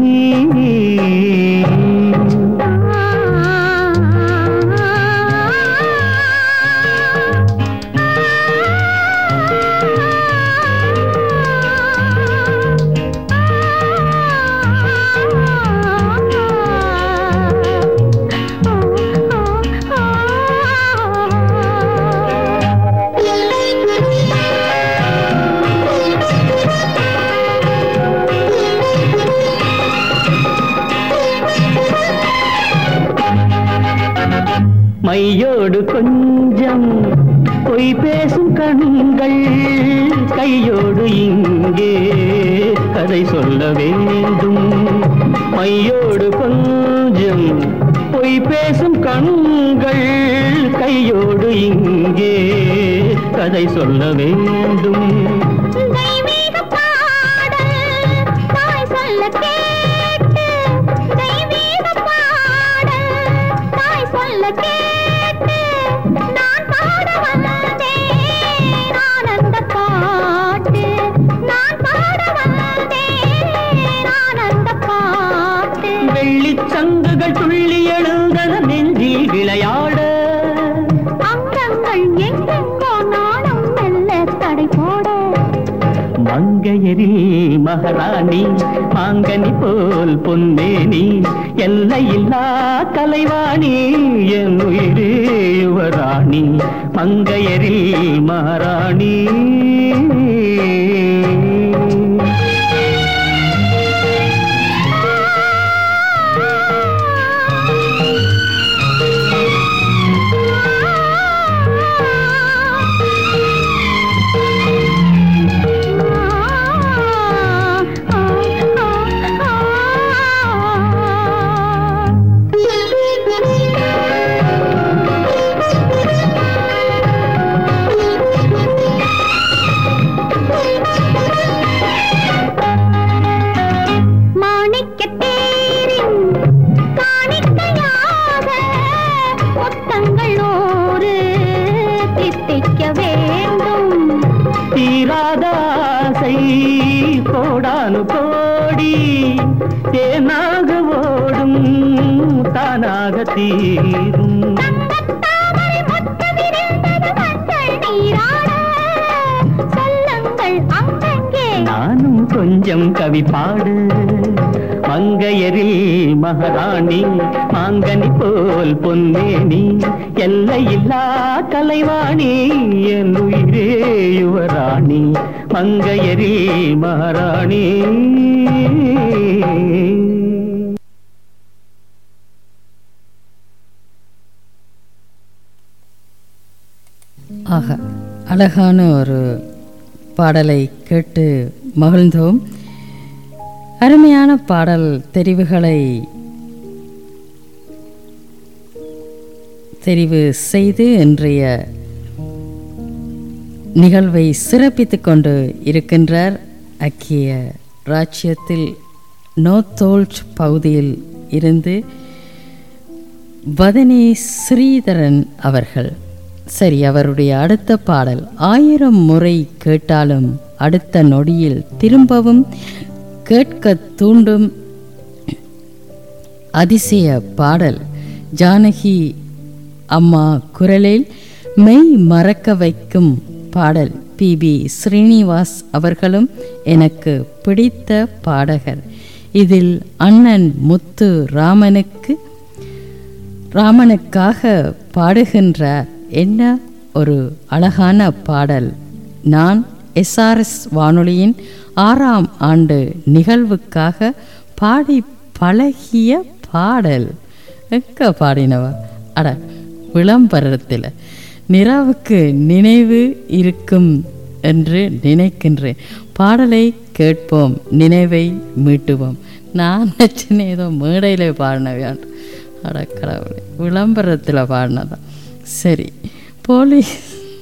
மையோடு கொஞ்சம் பொய் பேசும் கண்கள் கையோடு இங்கே கதை சொல்ல வேண்டும் மையோடு கொஞ்சம் பொய் பேசும் கண்கள் கையோடு இங்கே கதை சொல்ல வேண்டும் தெய்வீக பாடல் தாய் சொல்ல கேட்டு தெய்வீக பாடல் தாய் சொல்ல கேட்டு நான் பாட வந்தேன் ஆனந்த பாட்டு நான் பாட வந்தேன் ஆனந்த பாட்டு வெள்ளிச் சங்குகள் துள்ளி எழுந்தன நெஞ்சில் விளையாட அங்கங்கள் எங்கெங்கோ நானும் மெல்ல தடை போட மங்கையரில் மகாராணி மாங்கனி போல் பொன்னேனி எல்லையில்லா கலைவாணி என் உயிரே யுவராணி மங்கையரில் மகாராணி மாணிக்கத் தேரின் காணிக்கையாக முத்தங்கள் நூறு தித்திக்க வேண்டும் தீராத ஆசை கோடானு கோடி தேனாக ஓடும் தானாக தீரும் தாமரை முத்து விரிந்தது மஞ்சள் நீராட சொல்லுங்கள் அங்கங்கே நானும் கொஞ்சம் கவி பாடு மங்கையரில் மகாராணி மாங்கனி போல் பொன்னேனி எல்லையில்லா கலைவாணி என் உயிரே யுவராணி மங்கையரில் மகாராணி ஆக அழகான ஒரு பாடலை கேட்டு மகிழ்ந்தோம் அருமையான பாடல் தெரிவுகளை தெரிவு செய்து இன்றைய நிகழ்வை சிறப்பித்துக் கொண்டு இருக்கின்றார் அக்கிய ராஜ்யத்தில் நோத்தோல்ட் பகுதியில் இருந்து வதனி ஸ்ரீதரன் அவர்கள் சரி அவருடைய அடுத்த பாடல் ஆயிரம் முறை கேட்டாலும் அடுத்த நொடியில் திரும்பவும் கேட்க தூண்டும் அதிசய பாடல் ஜானகி அம்மா குரலில் மெய் மறக்க வைக்கும் பாடல் பி பி ஸ்ரீனிவாஸ் அவர்களும் எனக்கு பிடித்த பாடகர் இதில் அண்ணன் முத்து ராமனுக்கு ராமனுக்காக பாடுகின்றார் என்ன ஒரு அழகான பாடல் நான் எஸ்ஆர்எஸ் வானொலியின் ஆறாம் ஆண்டு நிகழ்வுக்காக பாடி பழகிய பாடல் எங்க பாடினவ அட விளம்பரத்தில் நிராவுக்கு நினைவு இருக்கும் என்று நினைக்கின்றேன் பாடலை கேட்போம் நினைவை மீட்டுவோம் நான் நினச்சேன் ஏதோ மேடையில் பாடினவையான் அட கடவுளே விளம்பரத்தில் பாடினதான் சரி போலீஸ்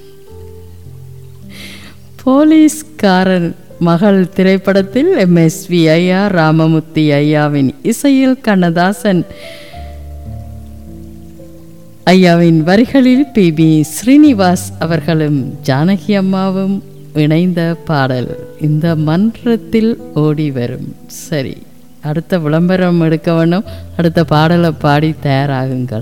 போலீஸ்காரன் மகள் திரைப்படத்தில் எம்எஸ்வி ஐயா ராமமூர்த்தி ஐயாவின் இசையில் கண்ணதாசன் ஐயாவின் வரிகளில் பி பி ஸ்ரீனிவாஸ் அவர்களும் ஜானகி அம்மாவும் இணைந்த பாடல் இந்த மன்றத்தில் ஓடி வரும் சரி அடுத்த விளம்பரம் எடுக்க வேண்டும் அடுத்த பாடலை பாடி தயாராகுங்கள்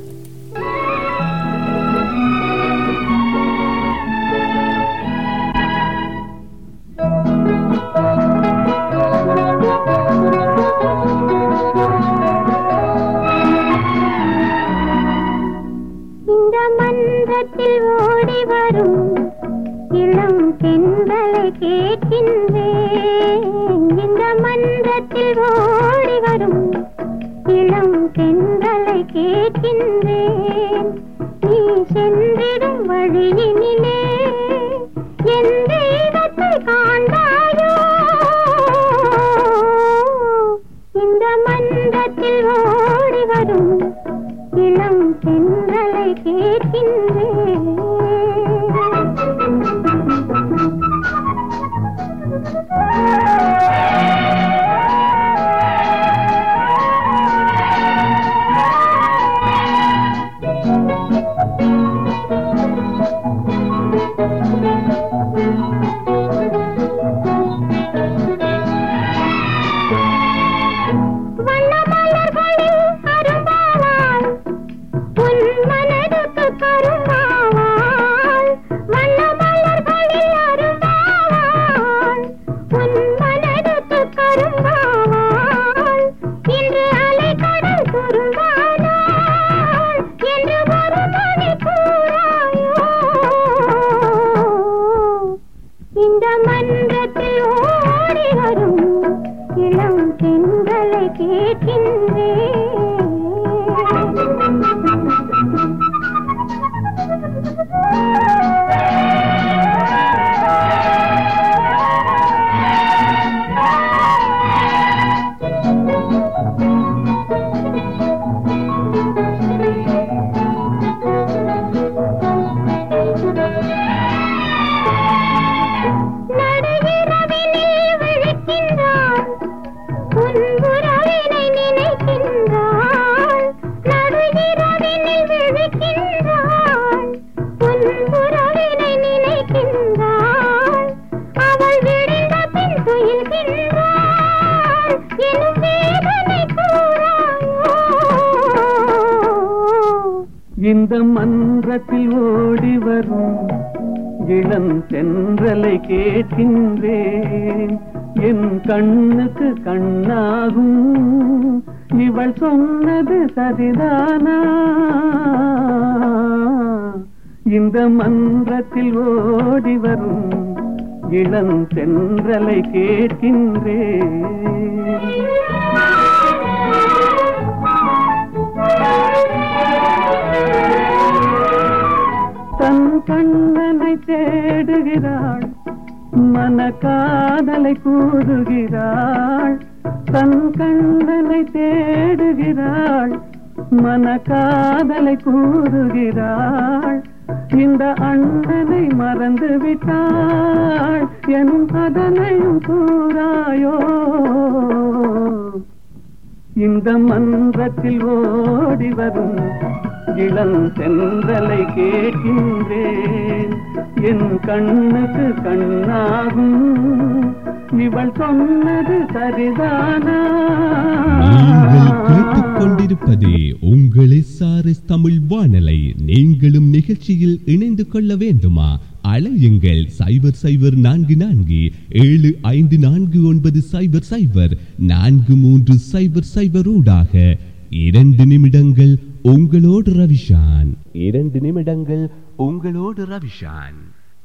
இந்த மன்றத்தில் ஓடி வரும் இளம் பெண்களை கேட்கின்றேன் இந்த மன்றத்தில் ஓடி வரும் இளம் பெண்களை கேட்கின்றேன் நீ சென்றிடும் வழியினிலே எந்த இடத்தை காண்பாயோ இந்த மன்றத்தில் ஓடி வரும் இளம் பெண்களை கேட்கின்றேன் வண்ணமலர்களில் அரும்பாவாள் உன் மனதுக்கு கரும்பாவாள் வண்ணமலர்களில் அரும்பாவாள் உன் மனதுக்கு கரும்பாவாள் இன்று அலைக்கடல் சுரும்பானாள் என்று ஒரு மணி கூறாயோ இந்த மன்றத்தில் ஓடி வரும் இளம் பெண்களை நடுவிரவினில் விழிக்கின்றாள் உன் உறவினை நினைக்கின்றாள் நடுவிரவினில் விழிக்கின்றாள் உன் உறவினை நினைக்கின்றாள் அவள் விழுந்த பின் துயில்கின்றாள் எனும் வேதனை கூறாயோ இந்த மன்றத்தில் ஓடி வரும் இளம் தென்றலை கேட்கின்றேன் என் கண்ணுக்கு கண்ணாகும் இவள் சொன்னது சரிதானா இந்த மன்றத்தில் ஓடி வரும் இளம் தென்றலை கேட்கின்றேன் தன் கண்ணனை கூறுகிறாள் மன காதலை கூறுகிறாள் தன் கண்ணனை தேடுகிறாள் மன காதலை கூறுகிறாள் இந்த அண்ணனை மறந்து விட்டாள் எனும் அதனையும் கூறாயோ இந்த மன்றத்தில் ஓடி வரும் இளம் சென்றலை கேட்கின்றேன் என் கண்ணுக்கு கண்ணாகும் இவள் சொன்னது சரிதானா நீங்கள் கேட்டுக்கொண்டிருப்பது உங்கள் எஸ்ஆர்எஸ் தமிழ் வானலை நீங்களும் நிகழ்ச்சியில் இணைந்து கொள்ள வேண்டுமா அலையுங்கள் சைபர் சைபர் நான்கு நான்கு ஏழு ஐந்து நான்கு ஒன்பது சைபர் சைபர் நான்கு மூன்று சைபர் சைபர் ஊடாக இரண்டு நிமிடங்கள் உங்களோடு ரவிஷான் இரண்டு நிமிடங்கள் உங்களோடு ரவிஷான்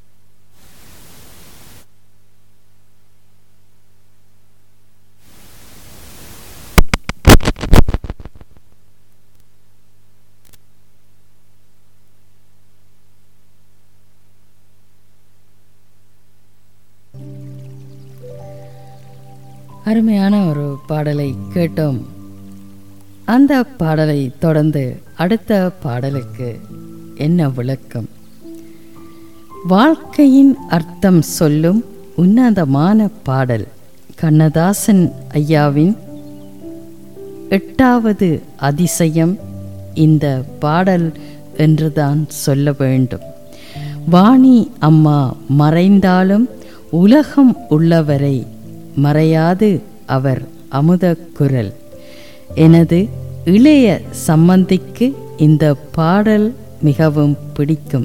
அருமையான ஒரு பாடலை கேட்டோம் அந்த பாடலை தொடர்ந்து அடுத்த பாடலுக்கு என்ன விளக்கம் வாழ்க்கையின் அர்த்தம் சொல்லும் உன்னதமான பாடல் கண்ணதாசன் ஐயாவின் எட்டாவது அதிசயம் இந்த பாடல் என்றுதான் சொல்ல வேண்டும் வாணி அம்மா மறைந்தாலும் உலகம் உள்ளவரை மறையாது அவர் அமுத குரல் எனது இளைய சம்பந்திக்கு இந்த பாடல் மிகவும் பிடிக்கும்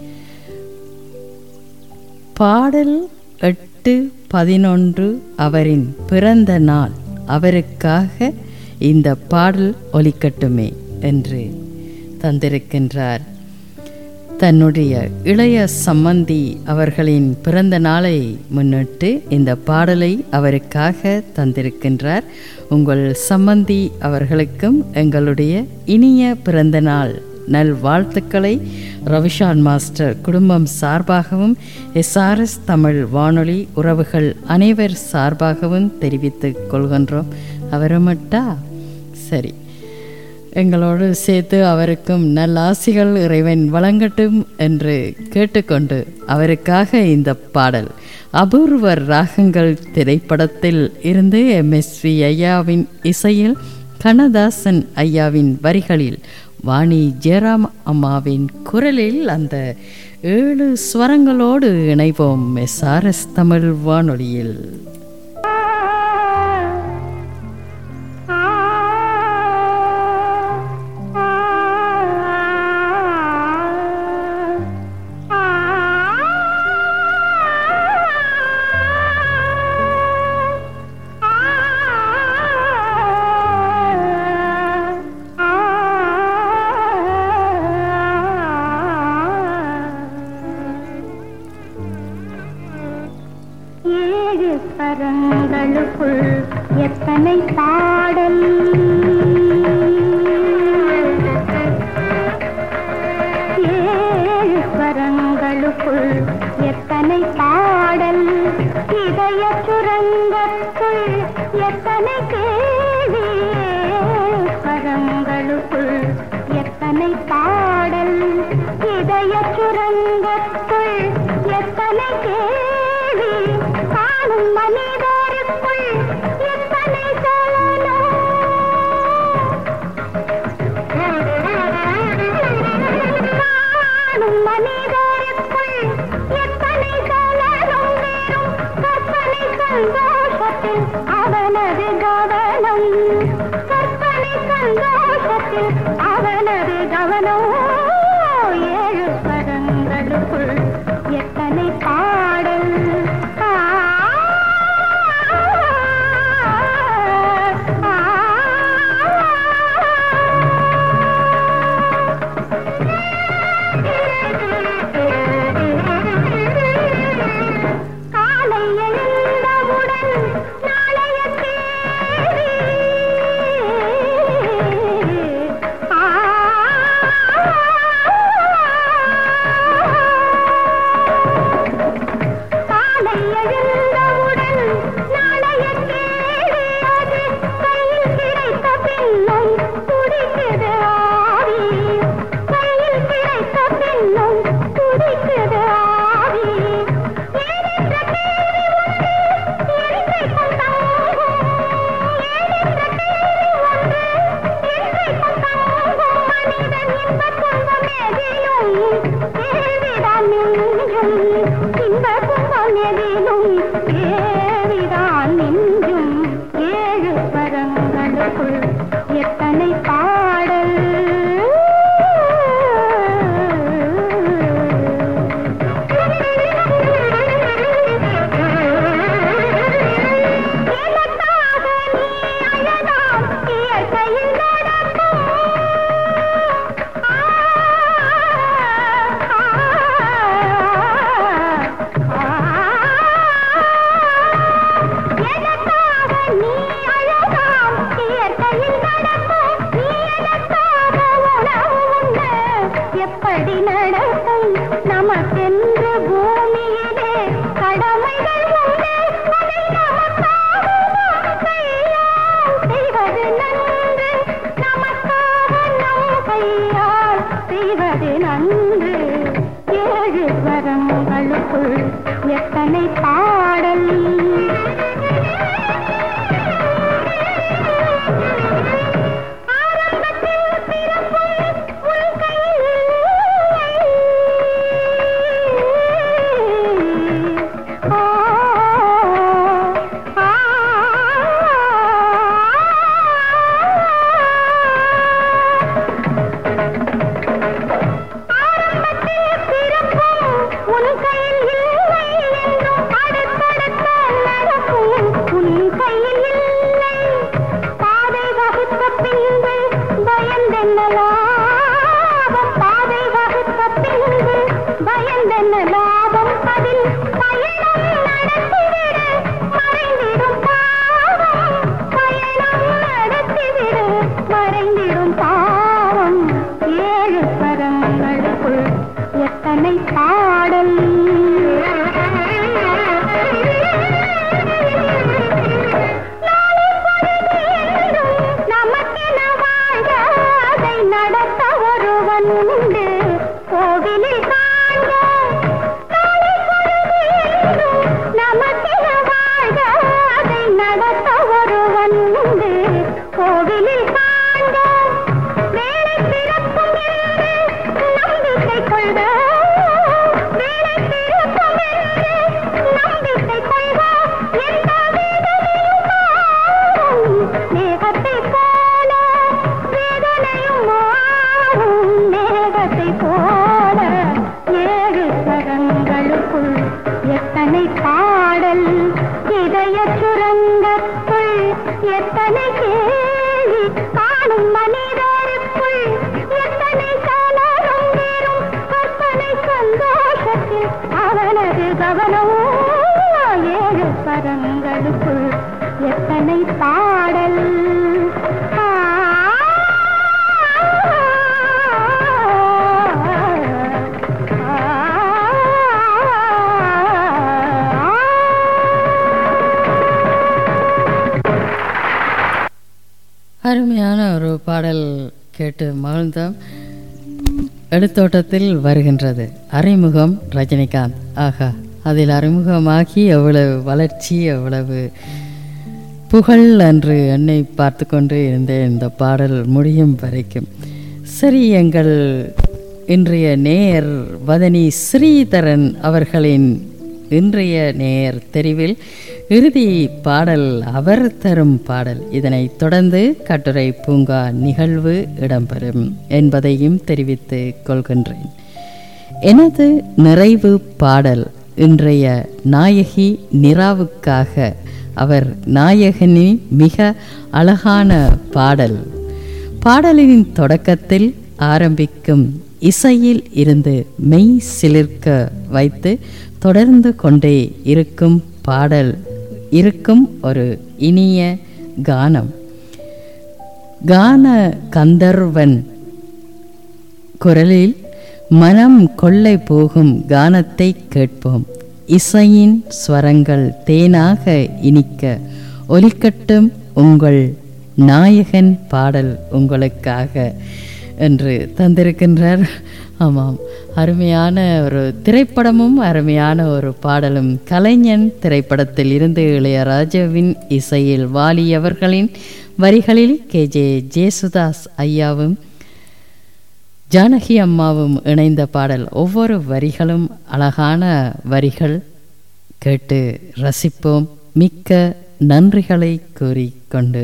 பாடல் எட்டு பதினொன்று அவரின் பிறந்த நாள் அவருக்காக இந்த பாடல் ஒலிக்கட்டுமே என்று தந்திருக்கின்றார் தன்னுடைய இளைய சம்மந்தி அவர்களின் பிறந்த நாளை முன்னிட்டு இந்த பாடலை அவருக்காக தந்திருக்கின்றார் உங்கள் சம்மந்தி அவர்களுக்கும் எங்களுடைய இனிய பிறந்த நாள் நல் வாழ்த்துக்களை ரவிஷான் மாஸ்டர் குடும்பம் சார்பாகவும் எஸ்ஆர்எஸ் தமிழ் வானொலி உறவுகள் அனைவர் சார்பாகவும் தெரிவித்துக் கொள்கின்றோம் அவருமட்டா சரி எங்களோடு சேர்த்து அவருக்கும் நல்லாசிகள் இறைவன் வழங்கட்டும் என்று கேட்டுக்கொண்டு அவருக்காக இந்த பாடல் அபூர்வ ராகங்கள் திரைப்படத்தில் இருந்து எம்எஸ்வி ஐயாவின் இசையில் கண்ணதாசன் ஐயாவின் வரிகளில் வாணி ஜெயராம் அம்மாவின் குரலில் அந்த ஏழு ஸ்வரங்களோடு இணைவோம் எஸ்ஆர்எஸ் தமிழ் வானொலியில் ஏழு கரங்களுக்குள் எத்தனை பாடல் ஏழு கரங்களுக்குள் எத்தனை பாடல் இதய சுரங்கத்துள் எத்தனை கேள்வி ஏழு கரங்களுக்குள் எத்தனை பாடல் இதய சுரங்கத்துள் எத்தனை கேள்வி காணும் மனிதருக்குள் எத்தனை சலனம் காணும் மனிதருக்குள் எத்தனை சலனம் வெறும் கற்பனை சந்தோஷத்தில் அவனது கவனம் கற்பனை சந்தோஷத்தில் அவனது கவனம் ஏழு பதங்களுக்குள் எத்தனை பாடல் ஆ, ஆ, காலை எழுந்தவுடன் நாளைய தேதி ஆ, பாடும் இன்ப துன்பம் எதிலும் ஏவிதான் நெஞ்சும் ஏழு பரங்களுக்குள் எத்தனை பாடல் எனக்காக நீ அழலாம் இயற்கையில் நடக்கும் எனக்காக நீ அழலாம் இயற்கையில் நடக்கும் நீ எனக்காக உணவு உண்ண எப்படி நடக்கும் நமக்கென்று பூமியிலே கடமைகள் உண்டு அதை நமக்காக நாம் கையால் செய்வது நன்று நமக்காக நம் கையால் செய்வது நன்று ஏழு வரங்களுக்குள் எத்தனை பாடல் ஆரம்பத்தில் பிறப்பும் உன் கையில் ஆ ஆ ஆரம்பத்தில் பிறப்பும் உன் கையில் இல்லை என்றும் அடுத்தடுத்த நடக்கும் உன் கையில் இல்லை பாதை வகுத்த பின்பு பயந்தென்ன லாபம் பாதை வகுத்த பின்பு பயந்தென்ன லாபம் அதில் பயணம் நடத்திவிடு மறைந்திடும் பாவம் பயணம் நடத்திவிடு மறைந்திடும் பாவம் ஏழு பரங்களுக்குள் எத்தனை பாடல் நாளை பொழுதேறும் நமக்கென வாழ்க அதை நடத்த ஒருவன் உண்டு கோவிலில் காண்க நாளை பொழுதேறும் நமக்கென வாழ்க அதை நடத்த ஒருவன் உண்டு கோவிலில் காண்க வேலை பிறக்கும் என்று நம்பிக்கை கொள்க வேலை பிறக்கும் என்று நம்பிக்கை கொள்க எந்த வேதனையும் மாறும் மேகத்தை போல வேதனையும் மாறும் மேகத்தை போல ஏழு சரங்களுக்குள் எத்தனை பாடல் இதய சுரங்கத்துள் எத்தனை கேள்வி காணும் மனிதருக்குள் எத்தனை கலரும் வெறும் கற்பனை சந்தோஷத்தில் அவனது கவனம் ஏழு பரங்களுக்குள் எத்தனை பாடல் ஆ அருமையான ஒரு பாடல் கேட்டு மகிழ்ந்தோம் எடுத்தோட்டத்தில் வருகின்றது அறிமுகம் ரஜினிகாந்த் ஆஹா அதில் அறிமுகமாகி எவ்வளவு வளர்ச்சி எவ்வளவு புகழ் என்று என்னை பார்த்து கொண்டு இருந்தேன் இந்த பாடல் முடியும் வரைக்கும் சரி எங்கள் இன்றைய நேர் வதனி ஸ்ரீதரன் அவர்களின் இன்றைய நேர் தெரிவில் இறுதி பாடல் அவர் தரும் பாடல் இதனைத் தொடர்ந்து கட்டுரை பூங்கா நிகழ்வு இடம்பெறும் என்பதையும் தெரிவித்துக் கொள்கின்றேன் எனது நிறைவு பாடல் இன்றைய நாயகி நிராவுக்காக அவர் நாயகனின் மிக அழகான பாடல் பாடலின் தொடக்கத்தில் ஆரம்பிக்கும் இசையில் இருந்து மெய் சிலிர்க்க வைத்து தொடர்ந்து கொண்டே இருக்கும் பாடல் இருக்கும் ஒரு இனிய கானம் கான கந்தர்வன் குரலில் மனம் கொள்ளை போகும் கானத்தை கேட்போம் இசையின் ஸ்வரங்கள் தேனாக இனிக்க ஒலிக்கட்டும் உங்கள் நாயகன் பாடல் உங்களுக்காக என்று தந்திருக்கின்றார் ஆமாம் அருமையான ஒரு திரைப்படமும் அருமையான ஒரு பாடலும் கலைஞன் திரைப்படத்தில் இருந்து இளையராஜாவின் இசையில் வாலி அவர்களின் வரிகளில் கே ஜே ஜேசுதாஸ் ஐயாவும் ஜானகி அம்மாவும் இணைந்த பாடல் ஒவ்வொரு வரிகளும் அழகான வரிகள் கேட்டு ரசிப்போம் மிக்க நன்றிகளை கூறிக்கொண்டு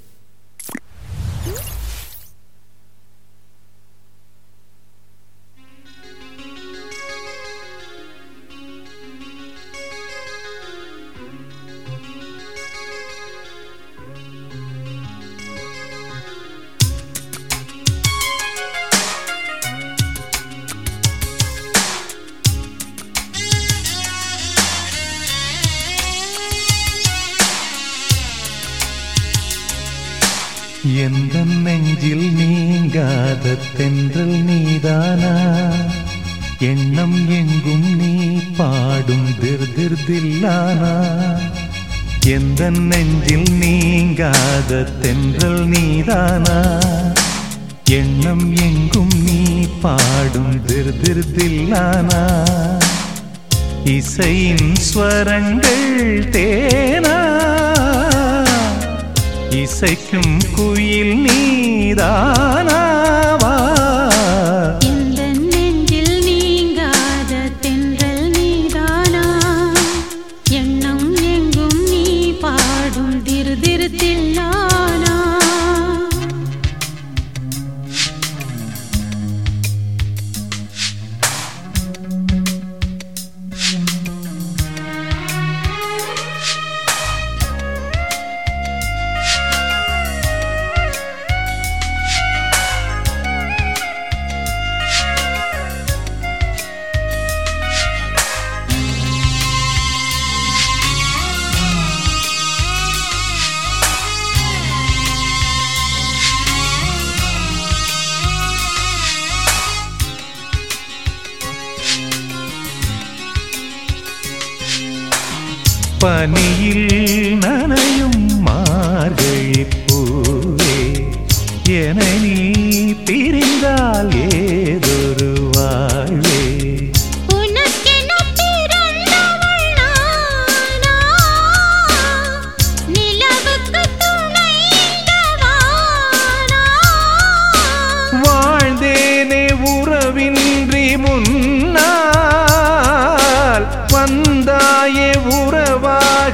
எந்த நெஞ்சில் நீங்காத தென்றல் நீதானா எண்ணம் எங்கும் நீ பாடும் திர் திர் தில்லானா எந்த நெஞ்சில் நீங்காத தென்றல் நீதானா எண்ணம் எங்கும் நீ பாடும் திர் திர் தில்லானா இசையின் ஸ்வரங்கள் தேனா இசைக்கும் குயில் நீதானாவா எந்த நெஞ்சில் நீங்காத தென்றல் நீதானா எண்ணம் எங்கும் நீ பாடும் திரு திரு தில்லானா பனியில் நனையும் மார்கழி பூவே என நீ பிரிந்தால் ஏதொரு வாழ்வே உனக்கென பிறந்தவள் நானா? நிலவுக்கு துணை இந்த வானா? வாழ்ந்தேனே உறவின்றி முன்னால் வந்தாயே உறவாக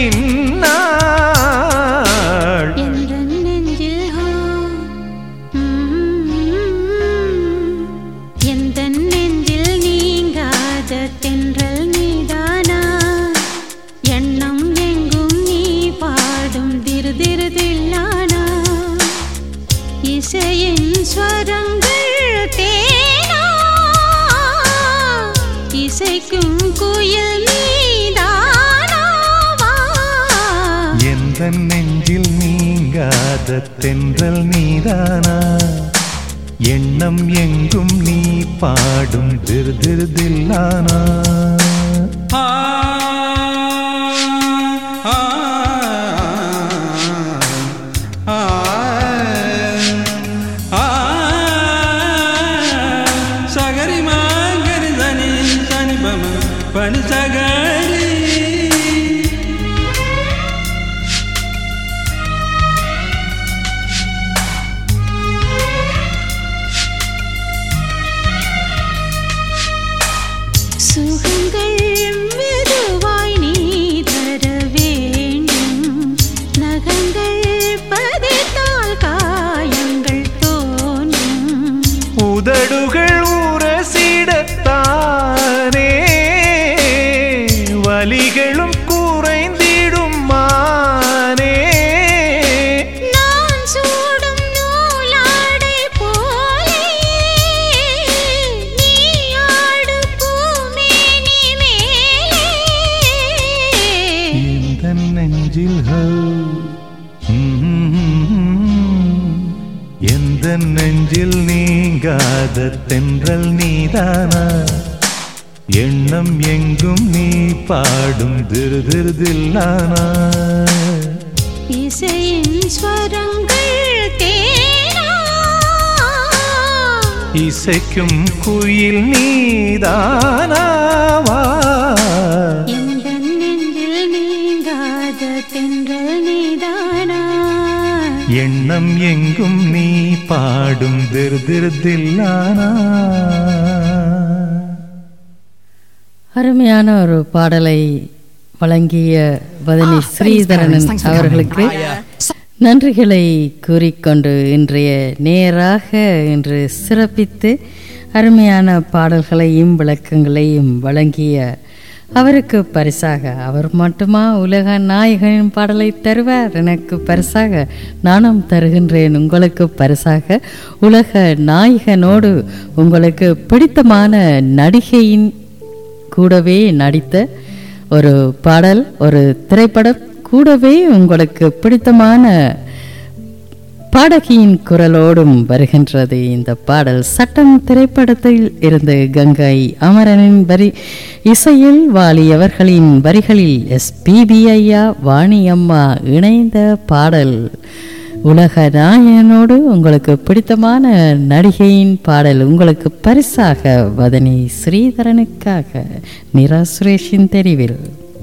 இந்நாள் எந்த நெஞ்சில் ஹோ, ம்ம். எந்த நெஞ்சில் நீங்காத தென்றல் நீதானா எண்ணம் எங்கும் நீ பாடும் திரு திரு தில்லானா இசையின் ஸ்வரங்கள் தேனா இசைக்கும் குயில் நீதானாவா எந்த நெஞ்சில் நீங்காத தென்றல் நீதானா எண்ணம் எங்கும் நீ பாடும் திரு திரு தில்லானா సగరి మాగరి దని సని బమ పని సగరి சுகங்கள் மெதுவாய் நீ தர வேண்டும் நகங்கள் பதித்தால் காயங்கள் தோன்றும் உதடுகள் உரசிடத்தானே வலிகளும் குறைந்திடும் மானே நான் சூடும் நூலாடை போலே நீ ஆடு பூமேனி மேலே இந்த நெஞ்சில் ஹோ, ம்ம். எந்த நெஞ்சில் நீங்காத தென்றல் நீதானா எண்ணம் எங்கும் நீ பாடும் திரு திரு தில்லானா இசையின் ஸ்வரங்கள் தேனா இசைக்கும் குயில் நீதானாவா எந்த நெஞ்சில் நீங்காத தென்றல் நீதானா எண்ணம் எங்கும் நீ பாடும் திரு திரு தில்லானா அருமையான ஒரு பாடலை வழங்கிய வதனி ஸ்ரீதரன் அவர்களுக்கு நன்றிகளை கூறிக்கொண்டு இன்றைய நேராக இன்று சிறப்பித்து அருமையான பாடல்களையும் விளக்கங்களையும் வழங்கிய அவருக்கு பரிசாக அவர் மட்டுமா உலக நாயகனின் பாடலை தருவார் எனக்கு பரிசாக நானும் தருகின்றேன் உங்களுக்கு பரிசாக உலக நாயகனோடு உங்களுக்கு பிடித்தமான நடிகையின் கூடவே நடித்த ஒரு பாடல் ஒரு திரைப்படம் கூடவே உங்களுக்கு பிடித்தமான பாடகியின் குரலோடும் வருகின்றது இந்த பாடல் சட்டம் திரைப்படத்தில் இருந்து கங்கை அமரனின் வரி இசையில் வாலி அவர்களின் வரிகளில் எஸ்பிபி ஐயா வாணி அம்மா இணைந்த பாடல் உலக நாயனோடு உங்களுக்கு பிடித்தமான நடிகையின் பாடல் உங்களுக்கு பரிசாக வதனி ஸ்ரீதரனுக்காக நிரா சுரேஷின் தெரிவில்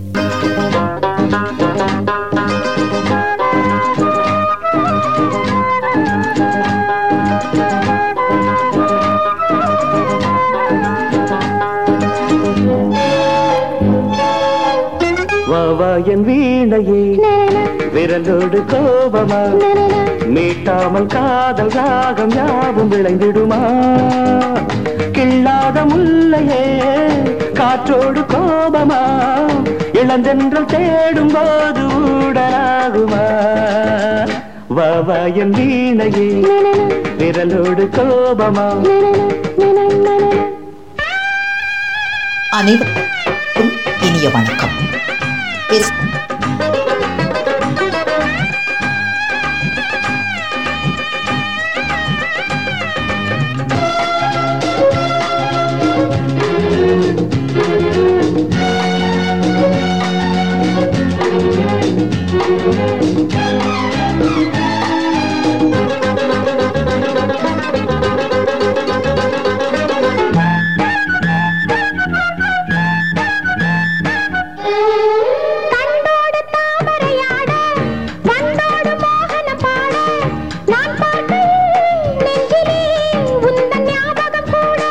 வா வா என் வீணையே விரலோடு கோபமா மீட்டாமல் காதல் ராகம் யாவும் விளைந்திடுமா கிள்ளாத முல்லையே காற்றோடு கோபமா இளந்தென்றல் தேடும் போது ஊடலாகுமா வா வா என் வீணையே விரலோடு கோபமா அனைவருக்கும் இனிய வணக்கம் எஸ் கண்டோடு தாமரையாட வண்டோடு மோகனம் பாட நான் பார்க்கையில் நெஞ்சிலே உந்தன் ஞாபகம் கூட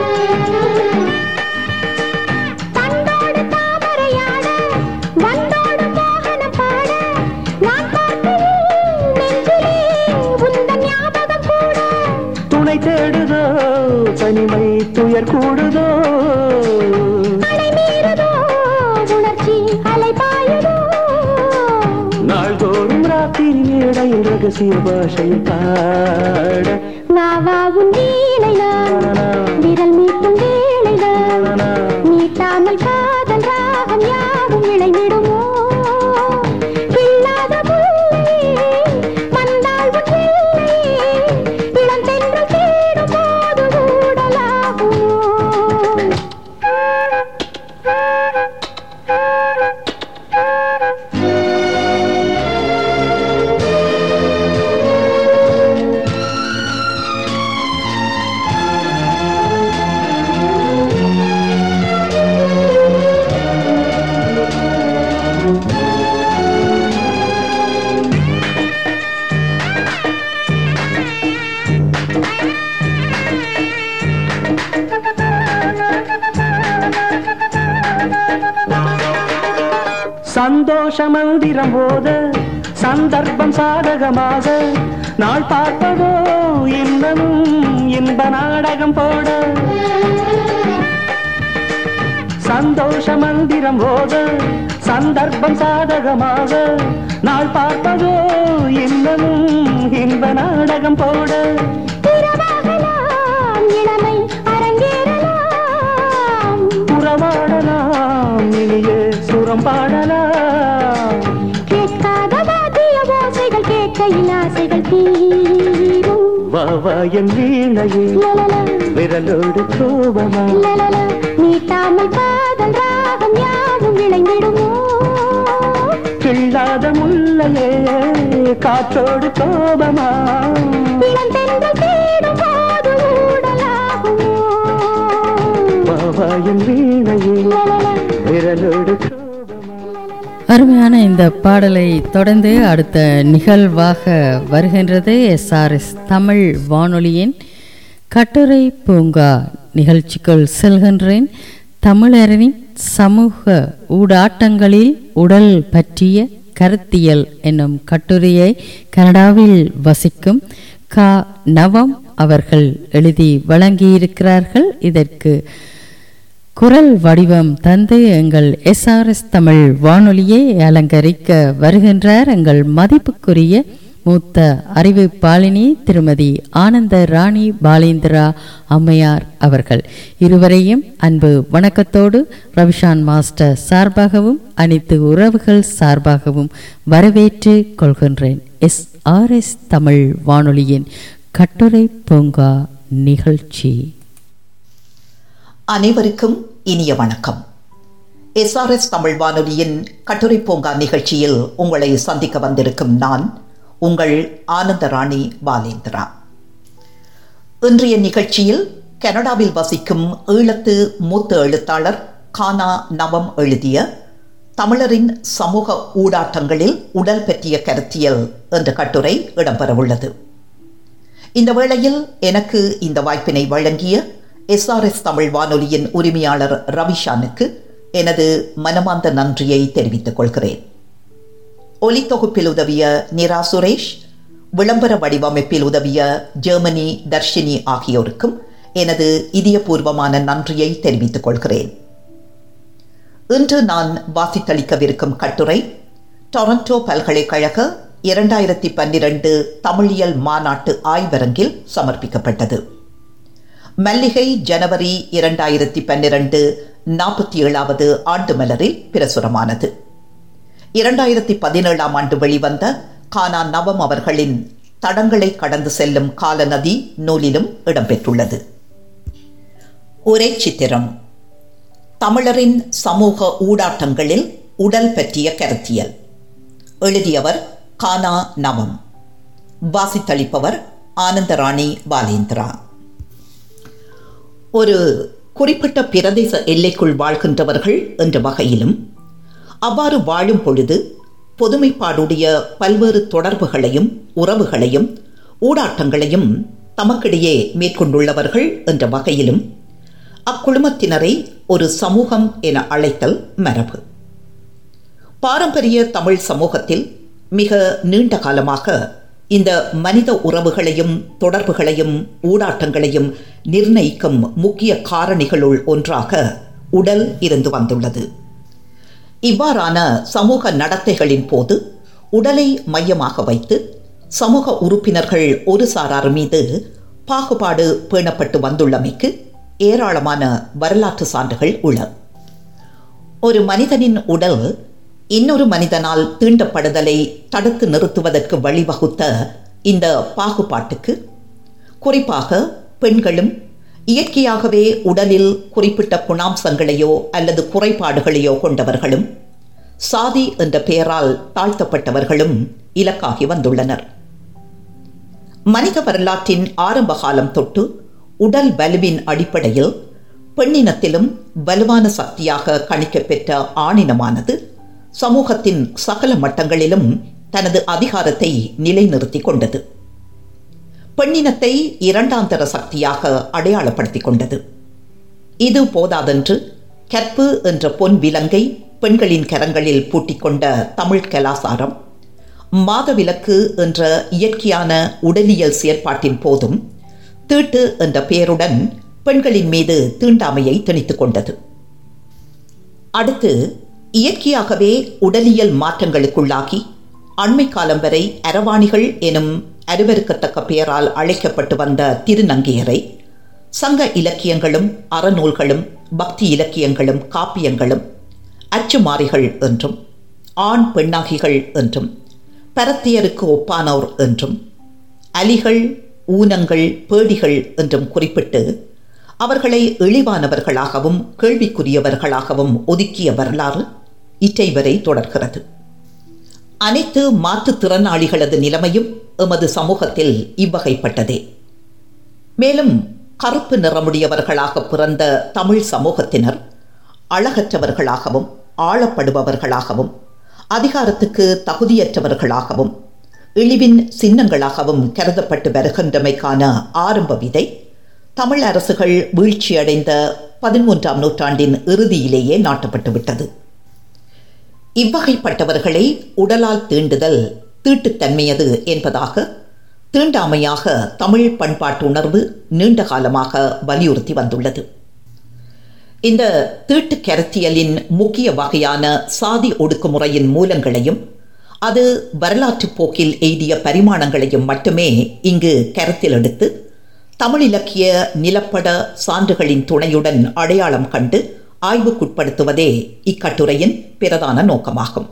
கண்டோடு தாமரையாட வண்டோடு மோகனம் பாட நான் பார்க்கையில் நெஞ்சிலே உந்தன் ஞாபகம் கூட துணை தேடுதோ தனிமை துயர் கூடுதோ அலை மீறுதோ உணர்ச்சி அலை பாயுதோ நாள்தோறும் ராத்திரி மேடையில் ரகசிய பாஷையில் பாட வா வா உன் வீணை நான் விரல் மீட்டும் வேளை நான் மீட்டாமல் காதல் ராகம் யாவும் இழைந்திடுமோ கிள்ளாத முல்லையே, மன்னாள் உன் எல்லையே, இளந்தென்றல் தேடும் போது ஊடலாகுமோ சந்தோஷ மந்திரம் போத சந்தர்ப்பம் சாதகமாக நாள் பார்ப்பதோ இன்னமும் இன்ப நாடகம் போட சந்தோஷ மந்திரம் போத சந்தர்ப்பம் சாதகமாக நாள் பார்ப்பதோ இன்னமும் இன்ப நாடகம் போட இரவாகலாம், இளமை அரங்கேறலாம் உறவாடலாம் இனியே சுரம் பாடலாம் கேட்காத வாத்திய ஓசைகள் கேட்கையில் ஆசைகள் தீரும் வா வா என் வீணையே லலலா, விரலோடு கோபமா லலலா, மீட்டாமல் காதல் ராகம் யாவும் விளைந்திடுமோ கிள்ளாத முல்லையே காற்றோடு கோபமா இளந்தென்றல் தேடும் போது ஊடலாகுமோ வா வா என் வீணையே லலலா, விரலோடு அருமையான இந்த பாடலை தொடர்ந்து அடுத்த நிகழ்வாக வருகின்றது எஸ்ஆர்எஸ் தமிழ் வானொலியின் கட்டுரை பூங்கா நிகழ்ச்சிக்குள் செல்கின்றேன் தமிழரின் சமூக ஊடாட்டங்களில் உடல் பற்றிய கருத்தியல் என்னும் கட்டுரையை கனடாவில் வசிக்கும் கா நவம் அவர்கள் எழுதி வழங்கியிருக்கிறார்கள் இதற்கு குரல் வடிவம் தந்து எங்கள் எஸ்ஆர்எஸ் தமிழ் வானொலியை அலங்கரிக்க வருகின்றார் எங்கள் மதிப்புக்குரிய மூத்த அறிவிப்பாளினி திருமதி ஆனந்த ராணி பாலேந்திரா அம்மையார் அவர்கள் இருவரையும் அன்பு வணக்கத்தோடு ரவிஷான் மாஸ்டர் சார்பாகவும் அனைத்து உறவுகள் சார்பாகவும் வரவேற்று கொள்கின்றேன் எஸ் ஆர் எஸ் தமிழ் வானொலியின் கட்டுரை பூங்கா நிகழ்ச்சி அனைவருக்கும் இனிய வணக்கம் எஸ்ஆர்எஸ் தமிழ் வானொலியின் கட்டுரை பூங்கா நிகழ்ச்சியில் உங்களை சந்திக்க வந்திருக்கும் நான் உங்கள் ஆனந்தராணி பாலேந்திரா இன்றைய நிகழ்ச்சியில் கனடாவில் வசிக்கும் ஈழத்து மூத்த எழுத்தாளர் கானா நவம் எழுதிய தமிழரின் சமூக ஊடாட்டங்களில் உடல் பற்றிய கருத்தியல் என்ற கட்டுரை இடம்பெறவுள்ளது இந்த வேளையில் எனக்கு இந்த வாய்ப்பினை வழங்கிய எஸ்ஆர்எஸ் தமிழ் வானொலியின் உரிமையாளர் ரவிஷானுக்கு எனது மனமார்ந்த நன்றியை தெரிவித்துக் கொள்கிறேன் ஒலித்தொகுப்பில் உதவிய நிரா சுரேஷ் விளம்பர வடிவமைப்பில் உதவிய ஜெர்மனி தர்ஷினி ஆகியோருக்கும் எனது இதயபூர்வமான நன்றியை தெரிவித்துக் கொள்கிறேன் இன்று நான் வாசித்தளிக்கவிருக்கும் கட்டுரை டொரண்டோ பல்கலைக்கழக இரண்டாயிரத்தி பன்னிரண்டு தமிழியல் மாநாட்டு ஆய்வரங்கில் சமர்ப்பிக்கப்பட்டது மல்லிகை ஜனவரி இரண்டாயிரத்தி பன்னிரண்டு நாற்பத்தி ஏழாவது ஆண்டு மலரில் பிரசுரமானது இரண்டாயிரத்தி பதினேழாம் ஆண்டு வெளிவந்த கானா நவம் அவர்களின் தடங்களை கடந்து செல்லும் காலநதி நூலிலும் இடம்பெற்றுள்ளது ஒரே சித்திரம் தமிழரின் சமூக ஊடாட்டங்களில் உடல் பற்றிய கருத்தியல் எழுதியவர் கானா நவம் வாசித்தளிப்பவர் ஆனந்தராணி பாலேந்திரா ஒரு குறிப்பிட்ட பிரதேச எல்லைக்குள் வாழ்கின்றவர்கள் என்ற வகையிலும் அவ்வாறு வாழும் பொழுது பொதுமைப்பாடுடைய பல்வேறு தொடர்புகளையும் உறவுகளையும் ஊடாட்டங்களையும் தமக்கிடையே மேற்கொண்டுள்ளவர்கள் என்ற வகையிலும் அக்குழுமத்தினரை ஒரு சமூகம் என அழைத்தல் மரபு பாரம்பரிய தமிழ் சமூகத்தில் மிக நீண்ட காலமாக இந்த மனித உறவுகளையும் தொடர்புகளையும் ஊடாட்டங்களையும் நிர்ணயிக்கும் முக்கிய காரணிகளுள் ஒன்றாக உடல் இருந்து வந்துள்ளது இவ்வாறான சமூக நடத்தைகளின் போது உடலை மையமாக வைத்து சமூக உறுப்பினர்கள் ஒரு சாரார் மீது பாகுபாடு பேணப்பட்டு வந்துள்ளமைக்கு ஏராளமான வரலாற்று சான்றுகள் உள்ளன ஒரு மனிதனின் உடல் இன்னொரு மனிதனால் தீண்டப்படுதலை தடுத்து நிறுத்துவதற்கு வழிவகுத்த இந்த பாகுபாட்டுக்கு குறிப்பாக பெண்களும் இயற்கையாகவே உடலில் குறிப்பிட்ட குணாம்சங்களையோ அல்லது குறைபாடுகளையோ கொண்டவர்களும் சாதி என்ற பெயரால் தாழ்த்தப்பட்டவர்களும் இலக்காகி வந்துள்ளனர் மனித வரலாற்றின் ஆரம்ப காலம் தொட்டு உடல் வலுவின் அடிப்படையில் பெண்ணினத்திலும் வலுவான சக்தியாக கணிக்கப்பெற்ற ஆணினமானது சமூகத்தின் சகல மட்டங்களிலும் தனது அதிகாரத்தை நிலைநிறுத்தி கொண்டது பெண்ணினத்தை இரண்டாந்தர சக்தியாக அடையாளப்படுத்திக் கொண்டது இது போதாதென்று கற்பு என்ற பொன் விலங்கை பெண்களின் கரங்களில் பூட்டிக்கொண்ட தமிழ் கலாசாரம் மாதவிலக்கு என்ற இயற்கையான உடலியல் செயற்பாட்டின் போதும் தீட்டு என்ற பெயருடன் பெண்களின் மீது தீண்டாமையை திணித்துக் கொண்டது அடுத்து இயற்கையாகவே உடலியல் மாற்றங்களுக்குள்ளாகி அண்மை காலம் வரை அரவாணிகள் எனும் அருவருக்கத்தக்க பெயரால் அழைக்கப்பட்டு வந்த திருநங்கையரை சங்க இலக்கியங்களும் அறநூல்களும் பக்தி இலக்கியங்களும் காப்பியங்களும் அச்சுமாறிகள் என்றும் ஆண் பெண்ணாகிகள் என்றும் பரத்தியருக்கு ஒப்பானோர் என்றும் அலிகள் ஊனங்கள் பேடிகள் என்றும் குறிப்பிட்டு அவர்களை இழிவானவர்களாகவும் கேள்விக்குரியவர்களாகவும் ஒதுக்கிய வரலாறு இற்றை வரை தொடர்கிறது அனைத்து மாற்றுத்திறனாளிகளது நிலைமையும் எமது சமூகத்தில் இவ்வகைப்பட்டதே மேலும் கருப்பு நிறமுடையவர்களாக பிறந்த தமிழ் சமூகத்தினர் அழகற்றவர்களாகவும் ஆளப்படுபவர்களாகவும் அதிகாரத்துக்கு தகுதியற்றவர்களாகவும் இழிவின் சின்னங்களாகவும் கருதப்பட்டு வருகின்றமைக்கான ஆரம்ப விதை தமிழ் அரசுகள் வீழ்ச்சியடைந்த பதிமூன்றாம் நூற்றாண்டின் இறுதியிலேயே நாட்டப்பட்டு விட்டது இவ்வகைப்பட்டவர்களை உடலால் தீண்டுதல் தீட்டுத்தன்மையது என்பதாக தீண்டாமையாக தமிழ் பண்பாட்டு உணர்வு நீண்ட காலமாக வலியுறுத்தி வந்துள்ளது இந்த தீட்டு கருத்தியலின் முக்கிய வகையான சாதி ஒடுக்குமுறையின் மூலங்களையும் அது வரலாற்று போக்கில் எய்திய பரிமாணங்களையும் மட்டுமே இங்கு கருத்தில் எடுத்து தமிழ் இலக்கிய நிலப்பட சான்றுகளின் துணையுடன் அடையாளம் கண்டு ஆய்வுக்குட்படுத்துவதே இக்கட்டுரையின் பிரதான நோக்கமாகும்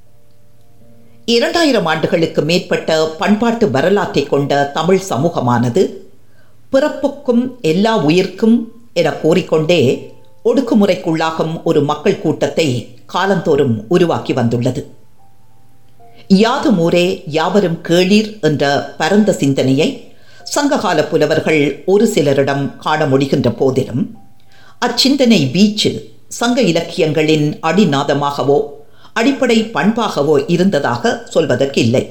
இரண்டாயிரம் ஆண்டுகளுக்கு மேற்பட்ட பண்பாட்டு வரலாற்றை கொண்ட தமிழ் சமூகமானது பிறப்புக்கும் எல்லா உயிர்க்கும் என கூறிக்கொண்டே ஒடுக்குமுறைக்குள்ளாகும் ஒரு மக்கள் கூட்டத்தை காலந்தோறும் உருவாக்கி வந்துள்ளது யாதும் ஊரே யாவரும் கேளீர் என்ற பரந்த சிந்தனையை சங்ககால புலவர்கள் ஒரு சிலரிடம் காண முடிகின்ற போதிலும் அச்சிந்தனை வீச்சு சங்க இலக்கியங்களின் அடிநாதமாகவோ அடிப்படை பண்பாகவோ இருந்ததாக சொல்வதற்கில்லை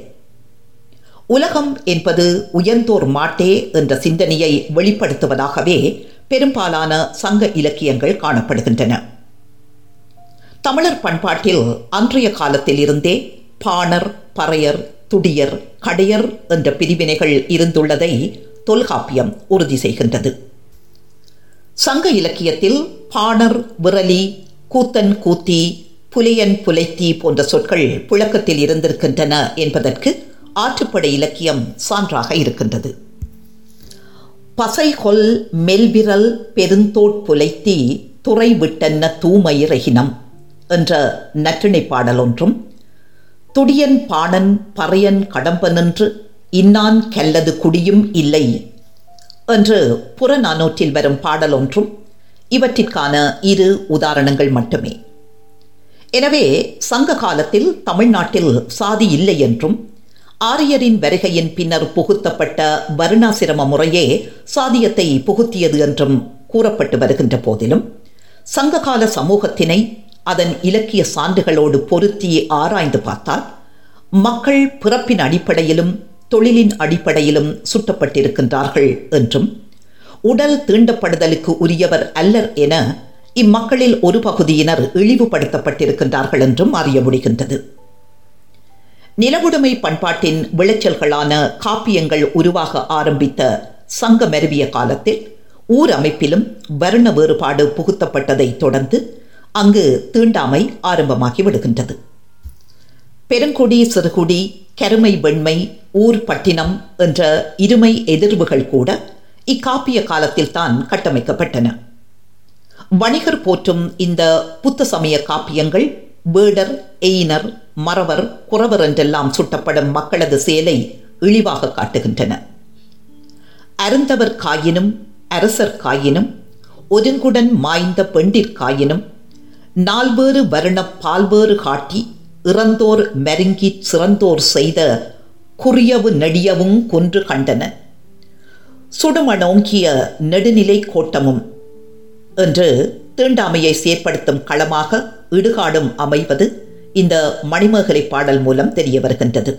உலகம் என்பது உயர்ந்தோர் மாட்டே என்ற சிந்தனையை வெளிப்படுத்துவதாகவே பெரும்பாலான சங்க இலக்கியங்கள் காணப்படுகின்றன தமிழர் பண்பாட்டில் அன்றைய காலத்தில் இருந்தே பாணர் பறையர் துடியர் கடையர் என்ற பிரிவினைகள் இருந்துள்ளதை தொல்காப்பியம் உறுதி செய்கின்றது சங்க இலக்கியத்தில் பாணர் விரலி கூத்தன் கூத்தி புலையன் புலைத்தி போன்ற சொற்கள் புழக்கத்தில் இருந்திருக்கின்றன என்பதற்கு ஆற்றுப்படை இலக்கியம் சான்றாக இருக்கின்றது பசைகொல் மெல்விரல் பெருந்தோட் புலைத்தி துறை விட்டன்ன தூமயிரகினம் என்ற நற்றிணை பாடல் ஒன்றும் துடியன் பாணன் பறையன் கடம்பனின்று இன்னான் கெல்லது குடியும் இல்லை என்று புறநானூற்றில் வரும் பாடல் ஒன்றும் இவற்றிற்கான இரு உதாரணங்கள் மட்டுமே எனவே சங்க காலத்தில் தமிழ்நாட்டில் சாதி இல்லை என்றும் ஆரியரின் வருகையின் பின்னர் புகுத்தப்பட்ட வருணாசிரம முறையே சாதியத்தை புகுத்தியது என்றும் கூறப்பட்டு வருகின்ற போதிலும் சங்ககால சமூகத்தினை அதன் இலக்கிய சான்றுகளோடு பொருத்தி ஆராய்ந்து பார்த்தால் மக்கள் பிறப்பின் அடிப்படையிலும் தொழிலின் அடிப்படையிலும் சுட்டப்பட்டிருக்கின்றார்கள் என்றும் உடல் தீண்டப்படுதலுக்கு உரியவர் அல்லர் என இம்மக்களில் ஒரு பகுதியினர் இழிவுபடுத்தப்பட்டிருக்கின்றார்கள் என்றும் அறிய முடிகின்றது நிலவுடைமை பண்பாட்டின் விளைச்சல்களான காப்பியங்கள் உருவாக ஆரம்பித்த சங்க மருவிய காலத்தில் ஊர் அமைப்பிலும் வர்ண வேறுபாடு புகுத்தப்பட்டதை தொடர்ந்து அங்கு தீண்டாமை ஆரம்பமாகி விடுகின்றது பெருங்குடி சிறுகுடி கருமை வெண்மை ஊர் பட்டினம் என்ற இருமை எதிர்வுகள் கூட இக்காப்பிய காலத்தில் தான் கட்டமைக்கப்பட்டன வணிகர் போற்றும் இந்த புத்த சமய காப்பியங்கள் வேடர் எயினர் மறவர் குறவர் என்றெல்லாம் சுட்டப்படும் மக்களது செயலை இழிவாக காட்டுகின்றன அருந்தவர் காயினும் அரசர் காயினும் ஒருங்குடன் மாய்ந்த பெண்டிற்காயினும் நால்வேறு வருண பால்வேறு காட்டி இறந்தோர் மருங்கி சிறந்தோர் செய்த குறியவு நெடியவும் கொன்று கண்டன சுடுமணோங்கிய நெடுநிலை கோட்டமும் என்று தீண்டாமையை செயற்படுத்தும் களமாக இடுகாடும் அமைவது இந்த மணிமேகலை பாடல் மூலம் தெரிய வருகின்றது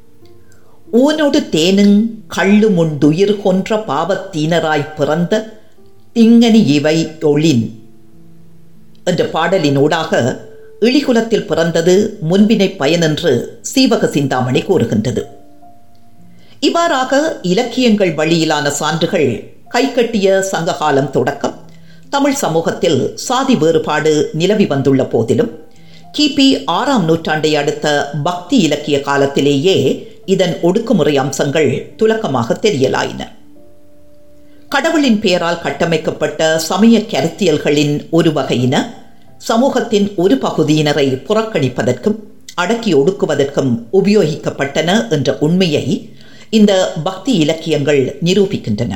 ஊனொடு தேனுங் கள்ளு முண்டுயிர் கொன்ற பாவத்தீனராய் பிறந்த திங்கனி இவை ஒளின் என்ற பாடலின் ஊடாக இழிகுலத்தில் பிறந்தது முன்பினை பயனென்று சீவக சிந்தாமணி கூறுகின்றது இவ்வாறாக இலக்கியங்கள் வழியிலான சான்றுகள் கைகட்டிய சங்ககாலம் தொடக்கம் தமிழ் சமூகத்தில் சாதி வேறுபாடு நிலவி வந்துள்ள போதிலும் கிபி ஆறாம் நூற்றாண்டை அடுத்த பக்தி இலக்கிய காலத்திலேயே இதன் ஒடுக்குமுறை அம்சங்கள் துலக்கமாக தெரியலாயின கடவுளின் பெயரால் கட்டமைக்கப்பட்ட சமய கருத்தியல்களின் ஒரு வகையின சமூகத்தின் ஒரு பகுதியினரை புறக்கணிப்பதற்கும் அடக்கி ஒடுக்குவதற்கும் உபயோகிக்கப்பட்டன என்ற உண்மையை இந்த பக்தி இலக்கியங்கள் நிரூபிக்கின்றன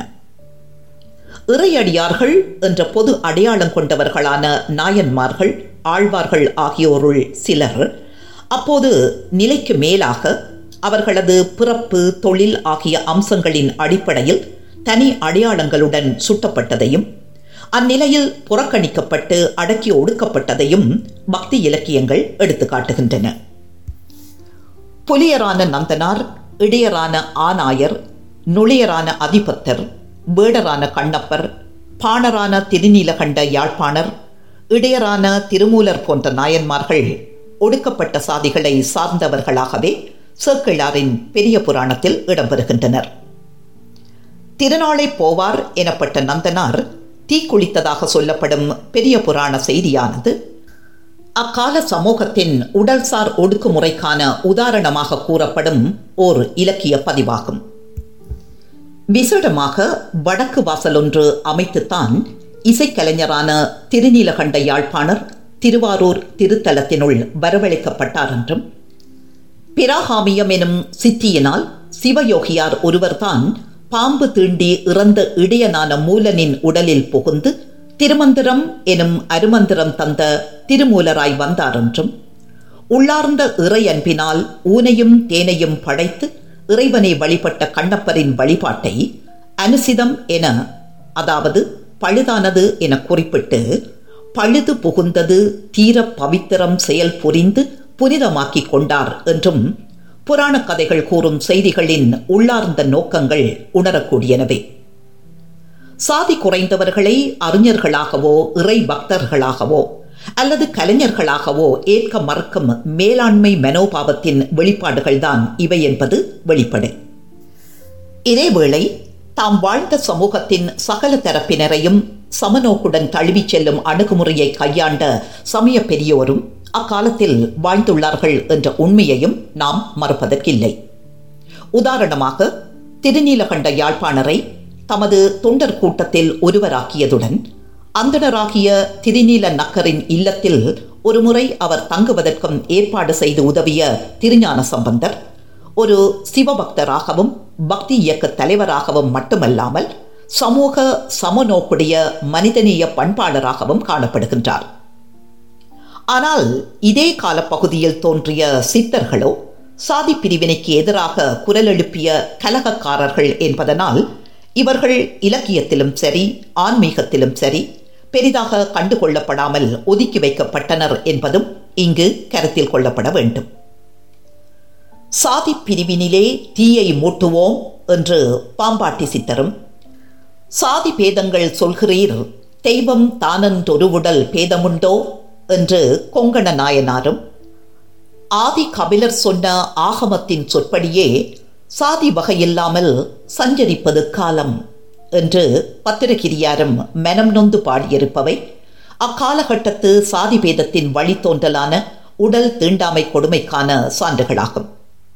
இறையடியார்கள் என்ற பொது அடையாளம் கொண்டவர்களான நாயன்மார்கள் ஆழ்வார்கள் ஆகியோருள் சிலர் அப்போது நிலைக்கு மேலாக அவர்களது பிறப்பு தொழில் ஆகிய அம்சங்களின் அடிப்படையில் தனி அடையாளங்களுடன் சுட்டப்பட்டதையும் அந்நிலையில் புறக்கணிக்கப்பட்டு அடக்கி ஒடுக்கப்பட்டதையும் பக்தி இலக்கியங்கள் எடுத்து காட்டுகின்றன புலியரான நந்தனார் இடையரான ஆநாயர் நுழையரான அதிபத்தர் வேடரான கண்ணப்பர் பாணரான திருநீலகண்ட யாழ்ப்பாணர் இடையரான திருமூலர் போன்ற நாயன்மார்கள் ஒடுக்கப்பட்ட சாதிகளை சார்ந்தவர்களாகவே சேக்கிழாரின் பெரிய புராணத்தில் இடம்பெறுகின்றனர் திருநாளை போவார் எனப்பட்ட நந்தனார் தீக்குளித்ததாக சொல்லப்படும் பெரிய புராண செய்தியானது அக்கால சமூகத்தின் உடல்சார் ஒடுக்குமுறைக்கான உதாரணமாக கூறப்படும் ஓர் இலக்கிய பதிவாகும் விசேடமாக வடக்கு வாசல் ஒன்று அமைத்துத்தான் இசைக்கலைஞரான திருநீலகண்ட யாழ்ப்பாணர் திருவாரூர் திருத்தலத்தினுள் வரவழைக்கப்பட்டார் என்றும் பிராகாமியம் எனும் சித்தியினால் சிவயோகியார் ஒருவர்தான் பாம்பு தீண்டி இறந்த இடையனான மூலனின் உடலில் புகுந்து திருமந்திரம் எனும் அருமந்திரம் தந்த திருமூலராய் வந்தார் என்றும் உள்ளார்ந்த இறை அன்பினால் ஊனையும் தேனையும் படைத்து இறைவனை வழிபட்ட கண்ணப்பரின் வழிபாட்டை அனுசிதம் என அதாவது பழுதானது என குறிப்பிட்டு பழுது புகுந்தது தீர பவித்திரம் செயல் புரிந்து புனிதமாக்கிக் கொண்டார் என்றும் புராண கதைகள் கூறும் செய்திகளின் உள்ளார்ந்த நோக்கங்கள் உணரக்கூடியனவே சாதி குறைந்தவர்களை அறிஞர்களாகவோ இறை பக்தர்களாகவோ அல்லது கலைஞர்களாகவோ ஏற்க மறுக்கும் மேலாண்மை மனோபாவத்தின் வெளிப்பாடுகள்தான் இவை என்பது வெளிப்படை இதேவேளை தாம் வாழ்ந்த சமூகத்தின் சகல தரப்பினரையும் சமநோக்குடன் தழுவிச் செல்லும் அணுகுமுறையை கையாண்ட சமய பெரியோரும் அக்காலத்தில் வாழ்ந்துள்ளார்கள் என்ற உண்மையையும் நாம் மறுப்பதற்கில்லை உதாரணமாக திருநீலகண்ட யாழ்ப்பாணரை தமது தொண்டர் கூட்டத்தில் ஒருவராக்கியதுடன் அந்தணராகிய திருநீல நக்கரின் இல்லத்தில் ஒருமுறை அவர் தங்குவதற்கும் ஏற்பாடு செய்து உதவிய திருஞான சம்பந்தர் ஒரு சிவபக்தராகவும் பக்தி இயக்க தலைவராகவும் மட்டுமல்லாமல் சமூக சமநோக்குடைய மனிதநேய பண்பாளராகவும் காணப்படுகின்றார் ஆனால் இதே காலப்பகுதியில் தோன்றிய சித்தர்களோ சாதி பிரிவினைக்கு எதிராக குரல் எழுப்பிய கலகக்காரர்கள் என்பதனால் இவர்கள் இலக்கியத்திலும் சரி ஆன்மீகத்திலும் சரி பெரிதாக கண்டுகொள்ளப்படாமல் ஒதுக்கி வைக்கப்பட்டனர் என்பதும் இங்கு கருத்தில் கொள்ளப்பட வேண்டும் சாதி பிரிவினிலே தீயை மூட்டுவோம் என்று பாம்பாட்டி சித்தரும் சாதி பேதங்கள் சொல்கிறீர் தெய்வம் தானன்றொருவுடல் பேதமுண்டோ என்று கொங்கண நாயனாரும் ஆதி கபிலர் சொன்ன ஆகமத்தின் சொற்படியே சாதி வகையில்லாமல் சஞ்சரிப்பது காலம் என்று பத்திரகிரியாரும் மனம் நொந்து பாடியிருப்பவை அக்காலகட்டத்து சாதி பேதத்தின் வழித்தோன்றலான உடல் தீண்டாமை கொடுமைக்கான சான்றுகளாகும்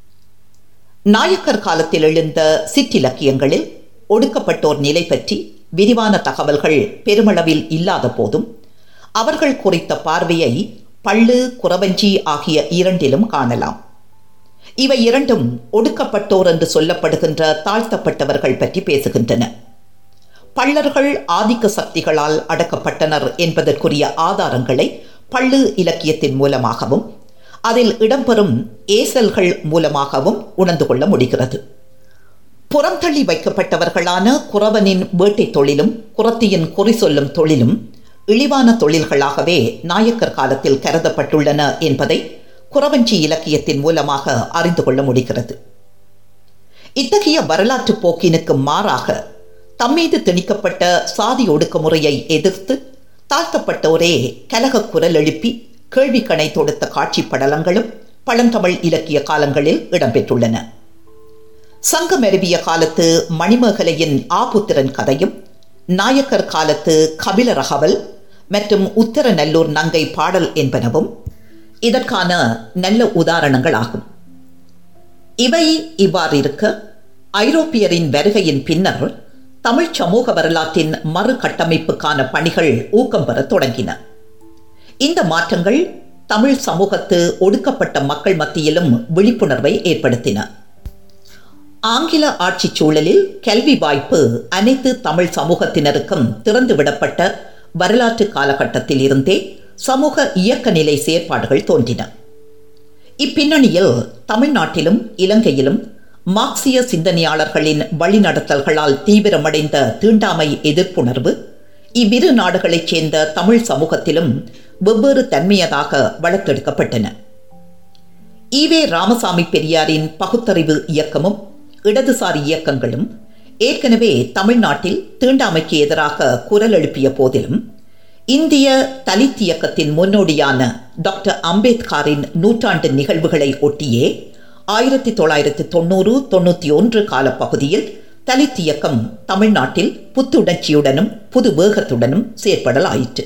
நாயக்கர் காலத்தில் எழுந்த சிற்றிலக்கியங்களில் ஒடுக்கப்பட்டோர் நிலை பற்றி விரிவான தகவல்கள் பெருமளவில் இல்லாத போதும் அவர்கள் குறித்த பார்வையை பள்ளு குறவஞ்சி ஆகிய இரண்டிலும் காணலாம் இவை இரண்டும் ஒடுக்கப்பட்டோர் என்று சொல்லப்படுகின்ற தாழ்த்தப்பட்டவர்கள் பற்றி பேசுகின்றன பள்ளர்கள் ஆதிக்க சக்திகளால் அடக்கப்பட்டனர் என்பதற்குரிய ஆதாரங்களை பள்ளு இலக்கியத்தின் மூலமாகவும் அதில் இடம்பெறும் ஏசல்கள் மூலமாகவும் உணர்ந்து கொள்ள முடிகிறது புறந்தள்ளி வைக்கப்பட்டவர்களான குறவனின் வேட்டை தொழிலும் குரத்தியின் குறி சொல்லும் தொழிலும் இழிவான தொழில்களாகவே நாயக்கர் காலத்தில் கருதப்பட்டுள்ளன என்பதை குறவஞ்சி இலக்கியத்தின் மூலமாக அறிந்து கொள்ள முடிகிறது இத்தகைய வரலாற்று போக்கினுக்கு மாறாக தம்மீது திணிக்கப்பட்ட சாதி ஒடுக்குமுறையை எதிர்த்து தாழ்த்தப்பட்டோரே கலக குரல் எழுப்பி கேள்வி கணை தொடுத்த காட்சி படலங்களும் பழந்தமிழ் இலக்கிய காலங்களில் இடம்பெற்றுள்ளன சங்கமெருவிய காலத்து மணிமேகலையின் ஆபுத்திரன் கதையும் நாயக்கர் காலத்து கபில ரகவல் மற்றும் உத்தரநல்லூர் நங்கை பாடல் என்பனவும் இதற்கான நல்ல உதாரணங்களாகும் இவை இவ்வாறு இருக்க ஐரோப்பியரின் வருகையின் பின்னர் தமிழ் சமூக வரலாற்றின் மறு கட்டமைப்புக்கான பணிகள் ஊக்கம் பெற தொடங்கின இந்த மாற்றங்கள் தமிழ் சமூகத்து ஒடுக்கப்பட்ட மக்கள் மத்தியிலும் விழிப்புணர்வை ஏற்படுத்தின ஆங்கில ஆட்சி சூழலில் கல்வி வாய்ப்பு அனைத்து தமிழ் சமூகத்தினருக்கும் திறந்துவிடப்பட்ட வரலாற்று காலகட்டத்தில் இருந்தே சமூக இயக்க நிலை செயற்பாடுகள் தோன்றின இப்பின்னணியில் தமிழ்நாட்டிலும் இலங்கையிலும் மார்க்சிய சிந்தனையாளர்களின் வழிநடத்தல்களால் தீவிரமடைந்த தீண்டாமை எதிர்ப்புணர்வு இவ்விரு நாடுகளைச் சேர்ந்த தமிழ் சமூகத்திலும் வெவ்வேறு தன்மையதாக வளர்த்தெடுக்கப்பட்டன ஈவே ராமசாமி பெரியாரின் பகுத்தறிவு இயக்கமும் இடதுசாரி இயக்கங்களும் ஏற்கனவே தமிழ்நாட்டில் தீண்டாமைக்கு எதிராக குரல் எழுப்பிய போதிலும் இந்திய தலித் இயக்கத்தின் முன்னோடியான டாக்டர் அம்பேத்கரின் நூற்றாண்டு நிகழ்வுகளை ஒட்டியே ஆயிரத்தி தொள்ளாயிரத்தி தொண்ணூறு தொண்ணூற்றி ஒன்று காலப்பகுதியில் தலித் இயக்கம் தமிழ்நாட்டில் புத்துணர்ச்சியுடனும் புது வேகத்துடனும் செயற்படலாயிற்று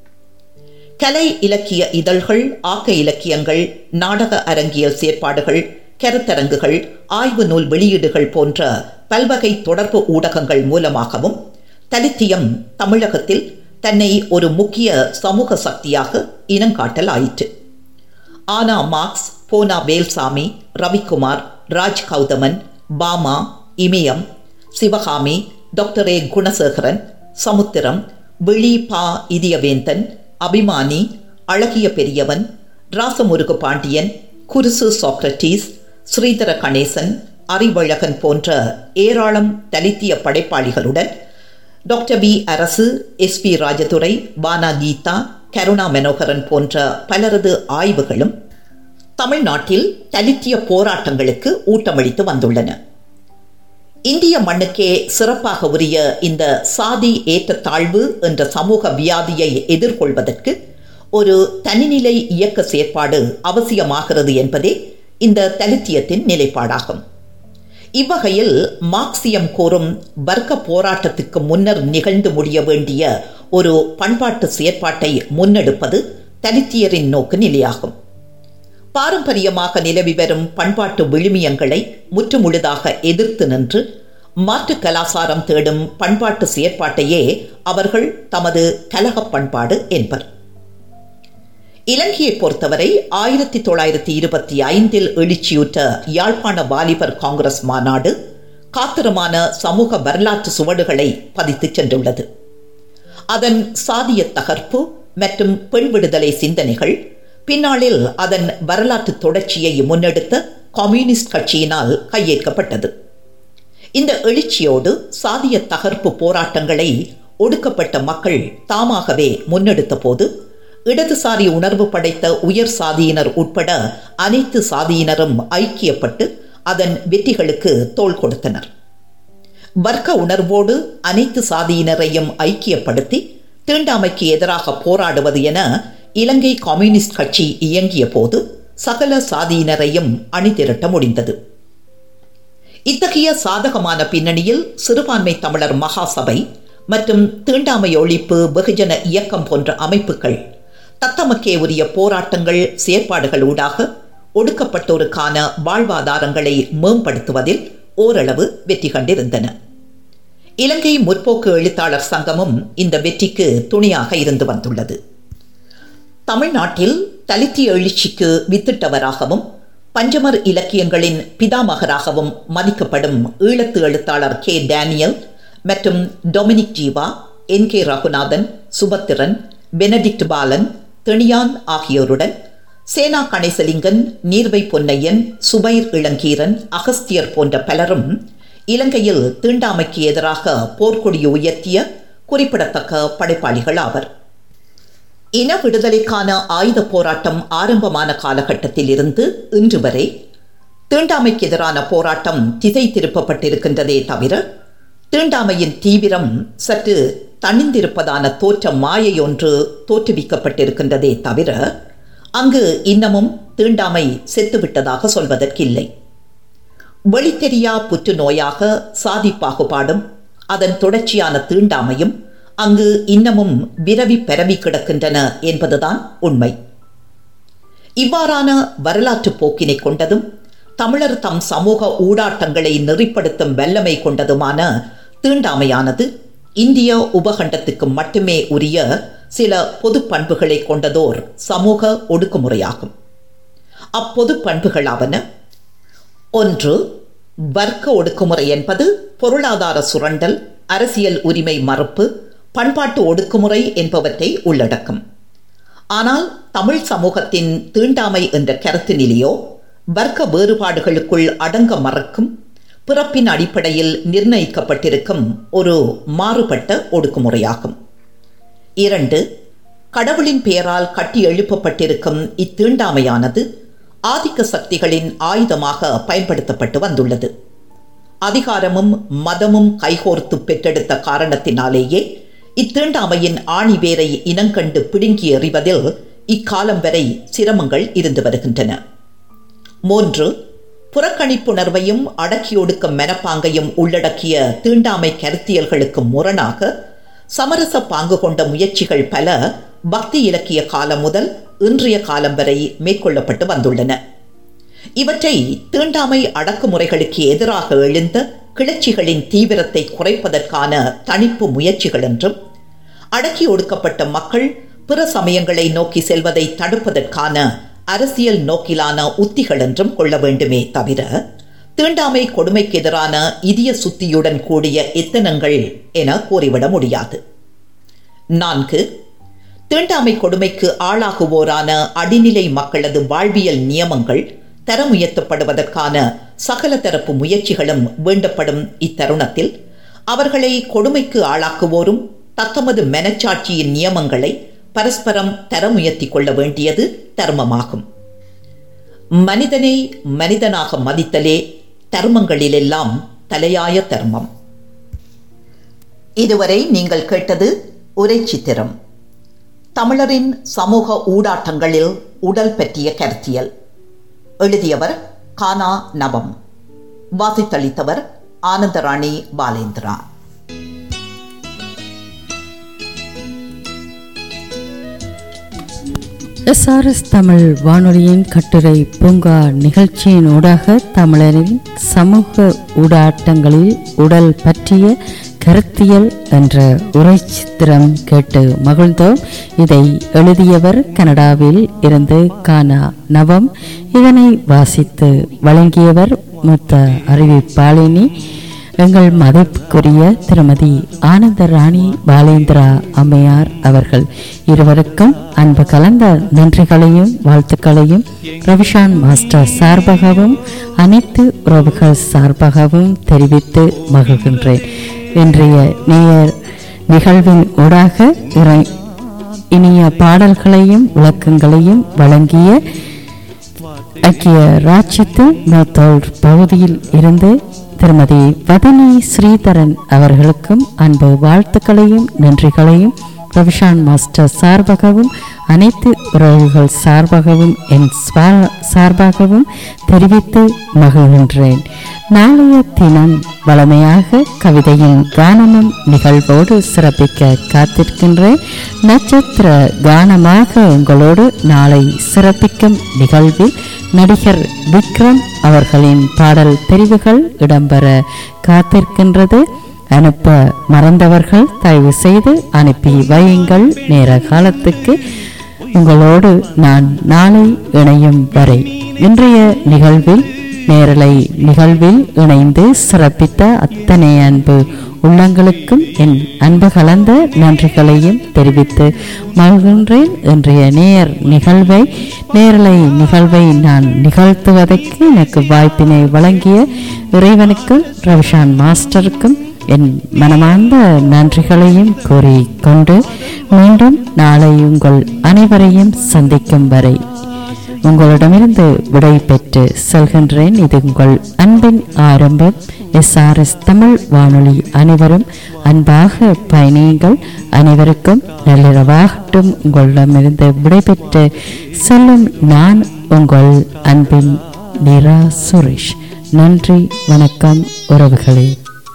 கலை இலக்கிய இதழ்கள் ஆக்க இலக்கியங்கள் நாடக அரங்கியல் செயற்பாடுகள் கருத்தரங்குகள் ஆய்வு நூல் வெளியீடுகள் போன்ற பல்வகை தொடர்பு ஊடகங்கள் மூலமாகவும் தலித்தியம் தமிழகத்தில் தன்னை ஒரு முக்கிய சமூக சக்தியாக இனங்காட்டல் ஆயிற்று ஆனா மார்க்ஸ் போனா வேல்சாமி ரவிக்குமார் ராஜ் கௌதமன் பாமா இமயம் சிவகாமி டாக்டர் ஏ குணசேகரன் சமுத்திரம் விழி பா இதயவேந்தன் அபிமானி அழகிய பெரியவன் ராசமுருகு பாண்டியன் குருசு சாக்ரட்டீஸ் ஸ்ரீதர கணேசன் அறிவழகன் போன்ற ஏராளம் தலித்திய படைப்பாளிகளுடன் doctor P Arasu S P Rajadurai பானா கீதா கருணா மனோகரன் போன்ற பலரது ஆய்வுகளும் தமிழ்நாட்டில் தலித்திய போராட்டங்களுக்கு ஊட்டமளித்து வந்துள்ளன இந்திய மண்ணுக்கே சிறப்பாக உரிய இந்த சாதி ஏற்றத்தாழ்வு என்ற சமூக வியாதியை எதிர்கொள்வதற்கு ஒரு தனிநிலை இயக்க செயற்பாடு அவசியமாகிறது என்பதே இந்த தலித்தியத்தின் நிலைப்பாடாகும் இவ்வகையில் மார்க்சியம் கூறும் வர்க்க போராட்டத்துக்கு முன்னர் நிகழ்ந்து முடிய வேண்டிய ஒரு பண்பாட்டு செயற்பாட்டை முன்னெடுப்பது தலித்தியரின் நோக்கு நிலையாகும் பாரம்பரியமாக நிலவி வரும் பண்பாட்டு விழுமியங்களை முற்றுமுழுதாக எதிர்த்து நின்று மாற்று கலாசாரம் தேடும் பண்பாட்டு செயற்பாட்டையே அவர்கள் தமது கலகப் பண்பாடு என்பர் இலங்கையை பொறுத்தவரை ஆயிரத்தி தொள்ளாயிரத்தி இருபத்தி ஐந்தில் எழுச்சியுற்ற யாழ்ப்பாண வாலிபர் காங்கிரஸ் மாநாடு காத்திரமான சமூக வரலாற்று சுவடுகளை பதித்துச் சென்றுள்ளது அதன் சாதிய தகர்ப்பு மற்றும் பெண் விடுதலை சிந்தனைகள் பின்னாளில் அதன் வரலாற்று தொடர்ச்சியை முன்னெடுத்த கம்யூனிஸ்ட் கட்சியினால் கையேற்கப்பட்டது இந்த எழுச்சியோடு சாதிய தகர்ப்பு போராட்டங்களை ஒடுக்கப்பட்ட மக்கள் தாமாகவே முன்னெடுத்த போது இடதுசாரி உணர்வு படைத்த உயர் சாதியினர் உட்பட அனைத்து சாதியினரும் ஐக்கியப்பட்டு அதன் வெற்றிகளுக்கு தோள் கொடுத்தனர் வர்க்க உணர்வோடு அனைத்து சாதியினரையும் ஐக்கியப்படுத்தி தீண்டாமைக்கு எதிராக போராடுவது என இலங்கை கம்யூனிஸ்ட் கட்சி இயங்கிய போது சகல சாதியினரையும் அணிதிரட்ட முடிந்தது இத்தகைய சாதகமான பின்னணியில் சிறுபான்மை தமிழர் மகாசபை மற்றும் தீண்டாமை ஒழிப்பு வெகுஜன இயக்கம் போன்ற அமைப்புகள் தத்தமக்கே உரிய போராட்டங்கள் செயற்பாடுகள் ஊடாக ஒடுக்கப்பட்டோருக்கான வாழ்வாதாரங்களை மேம்படுத்துவதில் ஓரளவு வெற்றி கண்டிருந்தன இலங்கை முற்போக்கு எழுத்தாளர் சங்கமும் இந்த வெற்றிக்கு துணையாக இருந்து வந்துள்ளது தமிழ்நாட்டில் தலித்திய எழுச்சிக்கு வித்திட்டவராகவும் பஞ்சமர் இலக்கியங்களின் பிதாமகராகவும் மதிக்கப்படும் ஈழத்து எழுத்தாளர் கே டேனியல் மற்றும் Dominic Jeeva N K Ragunathan Subathiran Benedict Balan Theniyan ஆகியோருடன் சேனா கணேசலிங்கன் நீர்வை பொன்னையன் சுபைர் இளங்கீரன் அகஸ்தியர் போன்ற பலரும் இலங்கையில் தீண்டாமைக்கு எதிராக போர்க்கொடி உயர்த்திய குறிப்பிடத்தக்க படைப்பாளிகள் ஆவர் இன விடுதலைக்கான ஆயுத போராட்டம் ஆரம்பமான காலகட்டத்தில் இருந்து இன்று வரை தீண்டாமைக்கு எதிரான போராட்டம் திசை திருப்பப்பட்டிருக்கின்றதே தவிர தீண்டாமையின் தீவிரம் சற்று தணிந்திருப்பதான தோற்ற மாயை ஒன்று தோற்றுவிக்கப்பட்டிருக்கின்றதே தவிர அங்கு இன்னமும் தீண்டாமை செத்துவிட்டதாக சொல்வதற்கில்லை வெளித்தெரியா புற்றுநோயாக சாதி பாகுபாடும் அதன் தொடர்ச்சியான தீண்டாமையும் அங்கு இன்னமும் விரவி பரவி கிடக்கின்றன என்பதுதான் உண்மை இவ்வாறான வரலாற்று போக்கினை கொண்டதும் தமிழர் தம் சமூக ஊடாட்டங்களை நெறிப்படுத்தும் வல்லமை கொண்டதுமான தீண்டாமையானது இந்திய உபகண்டத்துக்கு மட்டுமே உரிய சில பொது பண்புகளை கொண்டதோர் சமூக ஒடுக்குமுறையாகும் அப்பொது பண்புகளாவன ஒன்று வர்க்க ஒடுக்குமுறை என்பது பொருளாதார சுரண்டல் அரசியல் உரிமை மறுப்பு பண்பாட்டு ஒடுக்குமுறை என்பவற்றை உள்ளடக்கும் ஆனால் தமிழ் சமூகத்தின் தீண்டாமை என்ற கருத்து நிலையோ வர்க்க வேறுபாடுகளுக்குள் அடங்க மறக்கும் பிறப்பின் அடிப்படையில் நிர்ணயிக்கப்பட்டிருக்கும் ஒரு மாறுபட்ட ஒடுக்குமுறையாகும் இரண்டு கடவுளின் பெயரால் கட்டி எழுப்பப்பட்டிருக்கும் இத்தீண்டாமையானது ஆதிக்க சக்திகளின் ஆயுதமாக பயன்படுத்தப்பட்டு வந்துள்ளது அதிகாரமும் மதமும் கைகோர்த்து பெற்றெடுத்த காரணத்தினாலேயே இத்தீண்டாமையின் ஆணிவேரை இனங்கண்டு பிடுங்கி எறிவதில் இக்காலம் வரை சிரமங்கள் இருந்து வருகின்றன மூன்று புறக்கணிப்புணர்வையும் அடக்கியொடுக்க மெனப்பாங்கையும் உள்ளடக்கிய தீண்டாமை கருத்தியல்களுக்கு முரணாக சமரச பாங்கு கொண்ட முயற்சிகள் பல பக்தி இலக்கிய காலம் முதல் இன்றைய காலம் வரை மேற்கொள்ளப்பட்டு வந்துள்ளன இவற்றை தீண்டாமை அடக்குமுறைகளுக்கு எதிராக எழுந்த கிளர்ச்சிகளின் தீவிரத்தை குறைப்பதற்கான தணிப்பு முயற்சிகள் என்றும் அடக்கி ஒடுக்கப்பட்ட மக்கள் பிற சமயங்களை நோக்கி செல்வதை தடுப்பதற்கான அரசியல் நோக்கிலான உத்திகள் என்றும் கொள்ள வேண்டுமே தவிர தீண்டாமை கொடுமைக்கு எதிரான இதய சுத்தியுடன் கூடிய எத்தனங்கள் என கூறிவிட முடியாது நான்கு தீண்டாமை கொடுமைக்கு ஆளாகுவோரான அடிநிலை மக்களது வாழ்வியல் நியமங்கள் தரம் உயர்த்தப்படுவதற்கான சகல தரப்பு முயற்சிகளும் வேண்டப்படும் இத்தருணத்தில் அவர்களை கொடுமைக்கு ஆளாக்குவோரும் தத்தமது மனச்சாட்சியின் நியமங்களை பரஸ்பரம் தரம் உயர்த்திக் கொள்ள வேண்டியது தர்மமாகும் மனிதனை மனிதனாக மதித்தலே தர்மங்களிலெல்லாம் தலையாய தர்மம் இதுவரை நீங்கள் கேட்டது உரை சித்திரம் தமிழரின் சமூக ஊடாட்டங்களில் உடல் பற்றிய கருத்தியல் எழுதியவர் கானா நவம் வாசித்தளித்தவர் ஆனந்தராணி பாலேந்திரா எஸ்ஆர்எஸ் தமிழ் வானொலியின் கட்டுரை பூங்கா நிகழ்ச்சியின் ஊடாக தமிழரின் சமூக ஊடாட்டங்களில் உடல் பற்றிய கருத்தியல் என்ற உரை சித்திரம் கேட்டு மகிழ்ந்தோம் இதை எழுதியவர் கனடாவில் இருந்து கானா நவம் இதனை வாசித்து வழங்கியவர் மூத்த அறிவிப்பாளினி எங்கள் மதிப்புக்குரிய திருமதி ஆனந்த ராணி பாலேந்திரா அம்மையார் அவர்கள் இருவருக்கும் அன்பு கலந்த நன்றிகளையும் வாழ்த்துக்களையும் ரவிஷான் மாஸ்டர் சார்பாகவும் அனைத்து உறவுகள் சார்பாகவும் தெரிவித்து மகிழ்கின்றேன் இன்றைய நேயர் நிகழ்வின் ஊடாக இறை இனிய பாடல்களையும் விளக்கங்களையும் வழங்கிய ஐக்கிய ராஜ்யத்து நோத்தோல் பகுதியில் இருந்து திருமதி வதனி ஸ்ரீதரன் அவர்களுக்கும் அன்பு வாழ்த்துக்களையும் நன்றிகளையும் ரவிஷான் மாஸ்டர் சார்பாகவும் அனைத்து உறவுகள் சார்பாகவும் என் ஸ்வா- சார்பாகவும் தெரிவித்து மகிழ்கின்றேன் நாளைய தினம் வளமையாக கவிதையும் கானமும் நிகழ்வோடு சிறப்பிக்க காத்திருக்கின்றேன் நட்சத்திர கானமாக உங்களோடு நாளை சிறப்பிக்கும் நிகழ்வில் நடிகர் விக்ரம் அவர்களின் பாடல் தெரிவுகள் இடம்பெற காத்திருக்கின்றது அனுப்ப மறந்தவர்கள் தயவு செய்து அனுப்பி வையுங்கள் நேர காலத்துக்கு உங்களோடு நான் நாளை இணையும் வரை இன்றைய நிகழ்வில் நேரலை நிகழ்வில் இணைந்து சிறப்பித்த அத்தனை அன்பு உள்ளங்களுக்கும் என் அன்பு கலந்த நன்றிகளையும் தெரிவித்து மகிழ்கின்றேன் இன்றைய நேர் நிகழ்வை நேரலை நிகழ்வை நான் நிகழ்த்துவதற்கு எனக்கு வாய்ப்பினை வழங்கிய இறைவனுக்கும் ரவிஷான் மாஸ்டருக்கும் என் மனமார்ந்த நன்றிகளையும் கூறிக்கொண்டு மீண்டும் நாளை உங்கள் அனைவரையும் சந்திக்கும் வரை உங்களிடமிருந்து விடை பெற்று செல்கின்றேன் இது உங்கள் அன்பின் ஆரம்பம் எஸ்ஆர்எஸ் தமிழ் வானொலி அனைவரும் அன்பாக பயணியுங்கள் அனைவருக்கும் நள்ளிரவாகட்டும் உங்களிடமிருந்து விடைபெற்று செல்லும் நான் உங்கள் அன்பின் நிரா சுரேஷ் நன்றி வணக்கம் உறவுகளே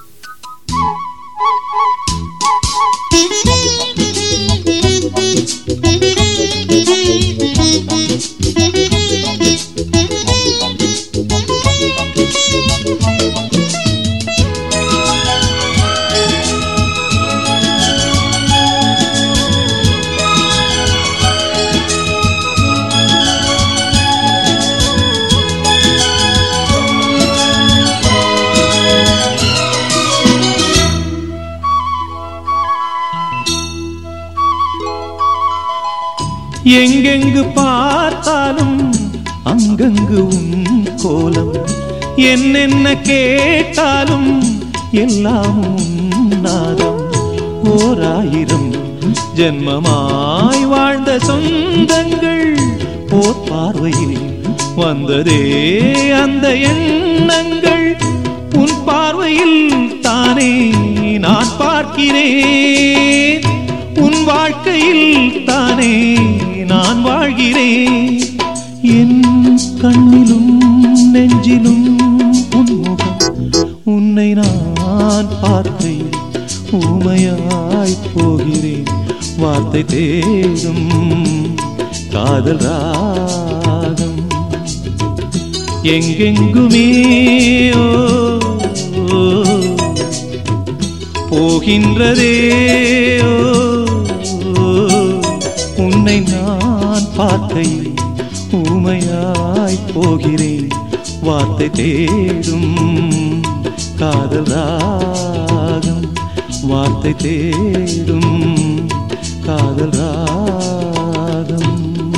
எங்கெங்கு பார்த்தாலும் அங்கங்கு உன் கோலம் என்னென்ன கேட்டாலும் எல்லாம் உன் நாதம் ஓராயிரம் ஜென்மமாய் வாழ்ந்த சொந்தங்கள் ஓர் பார்வையில் வந்ததே அந்த எண்ணங்கள் உன் பார்வையில் தானே நான் பார்க்கிறேன் உன் வாழ்க்கையில் தானே நான் வாழ்கிறேன் என் கண்ணிலும் நெஞ்சிலும் உன் முகம் உன்னை நான் பார்க்கையில் ஊமையாய் போகிறேன் வார்த்தை தேடும் காதல் ராகம் எங்கெங்குமே ஓ, ஓ, போகின்றதே ஓ, ஓ, உன்னை நான் பார்க்கையில் ஊமையாய் போகிறேன் வார்த்தை தேடும் காதல் ராகம் வார்த்தை தேடும்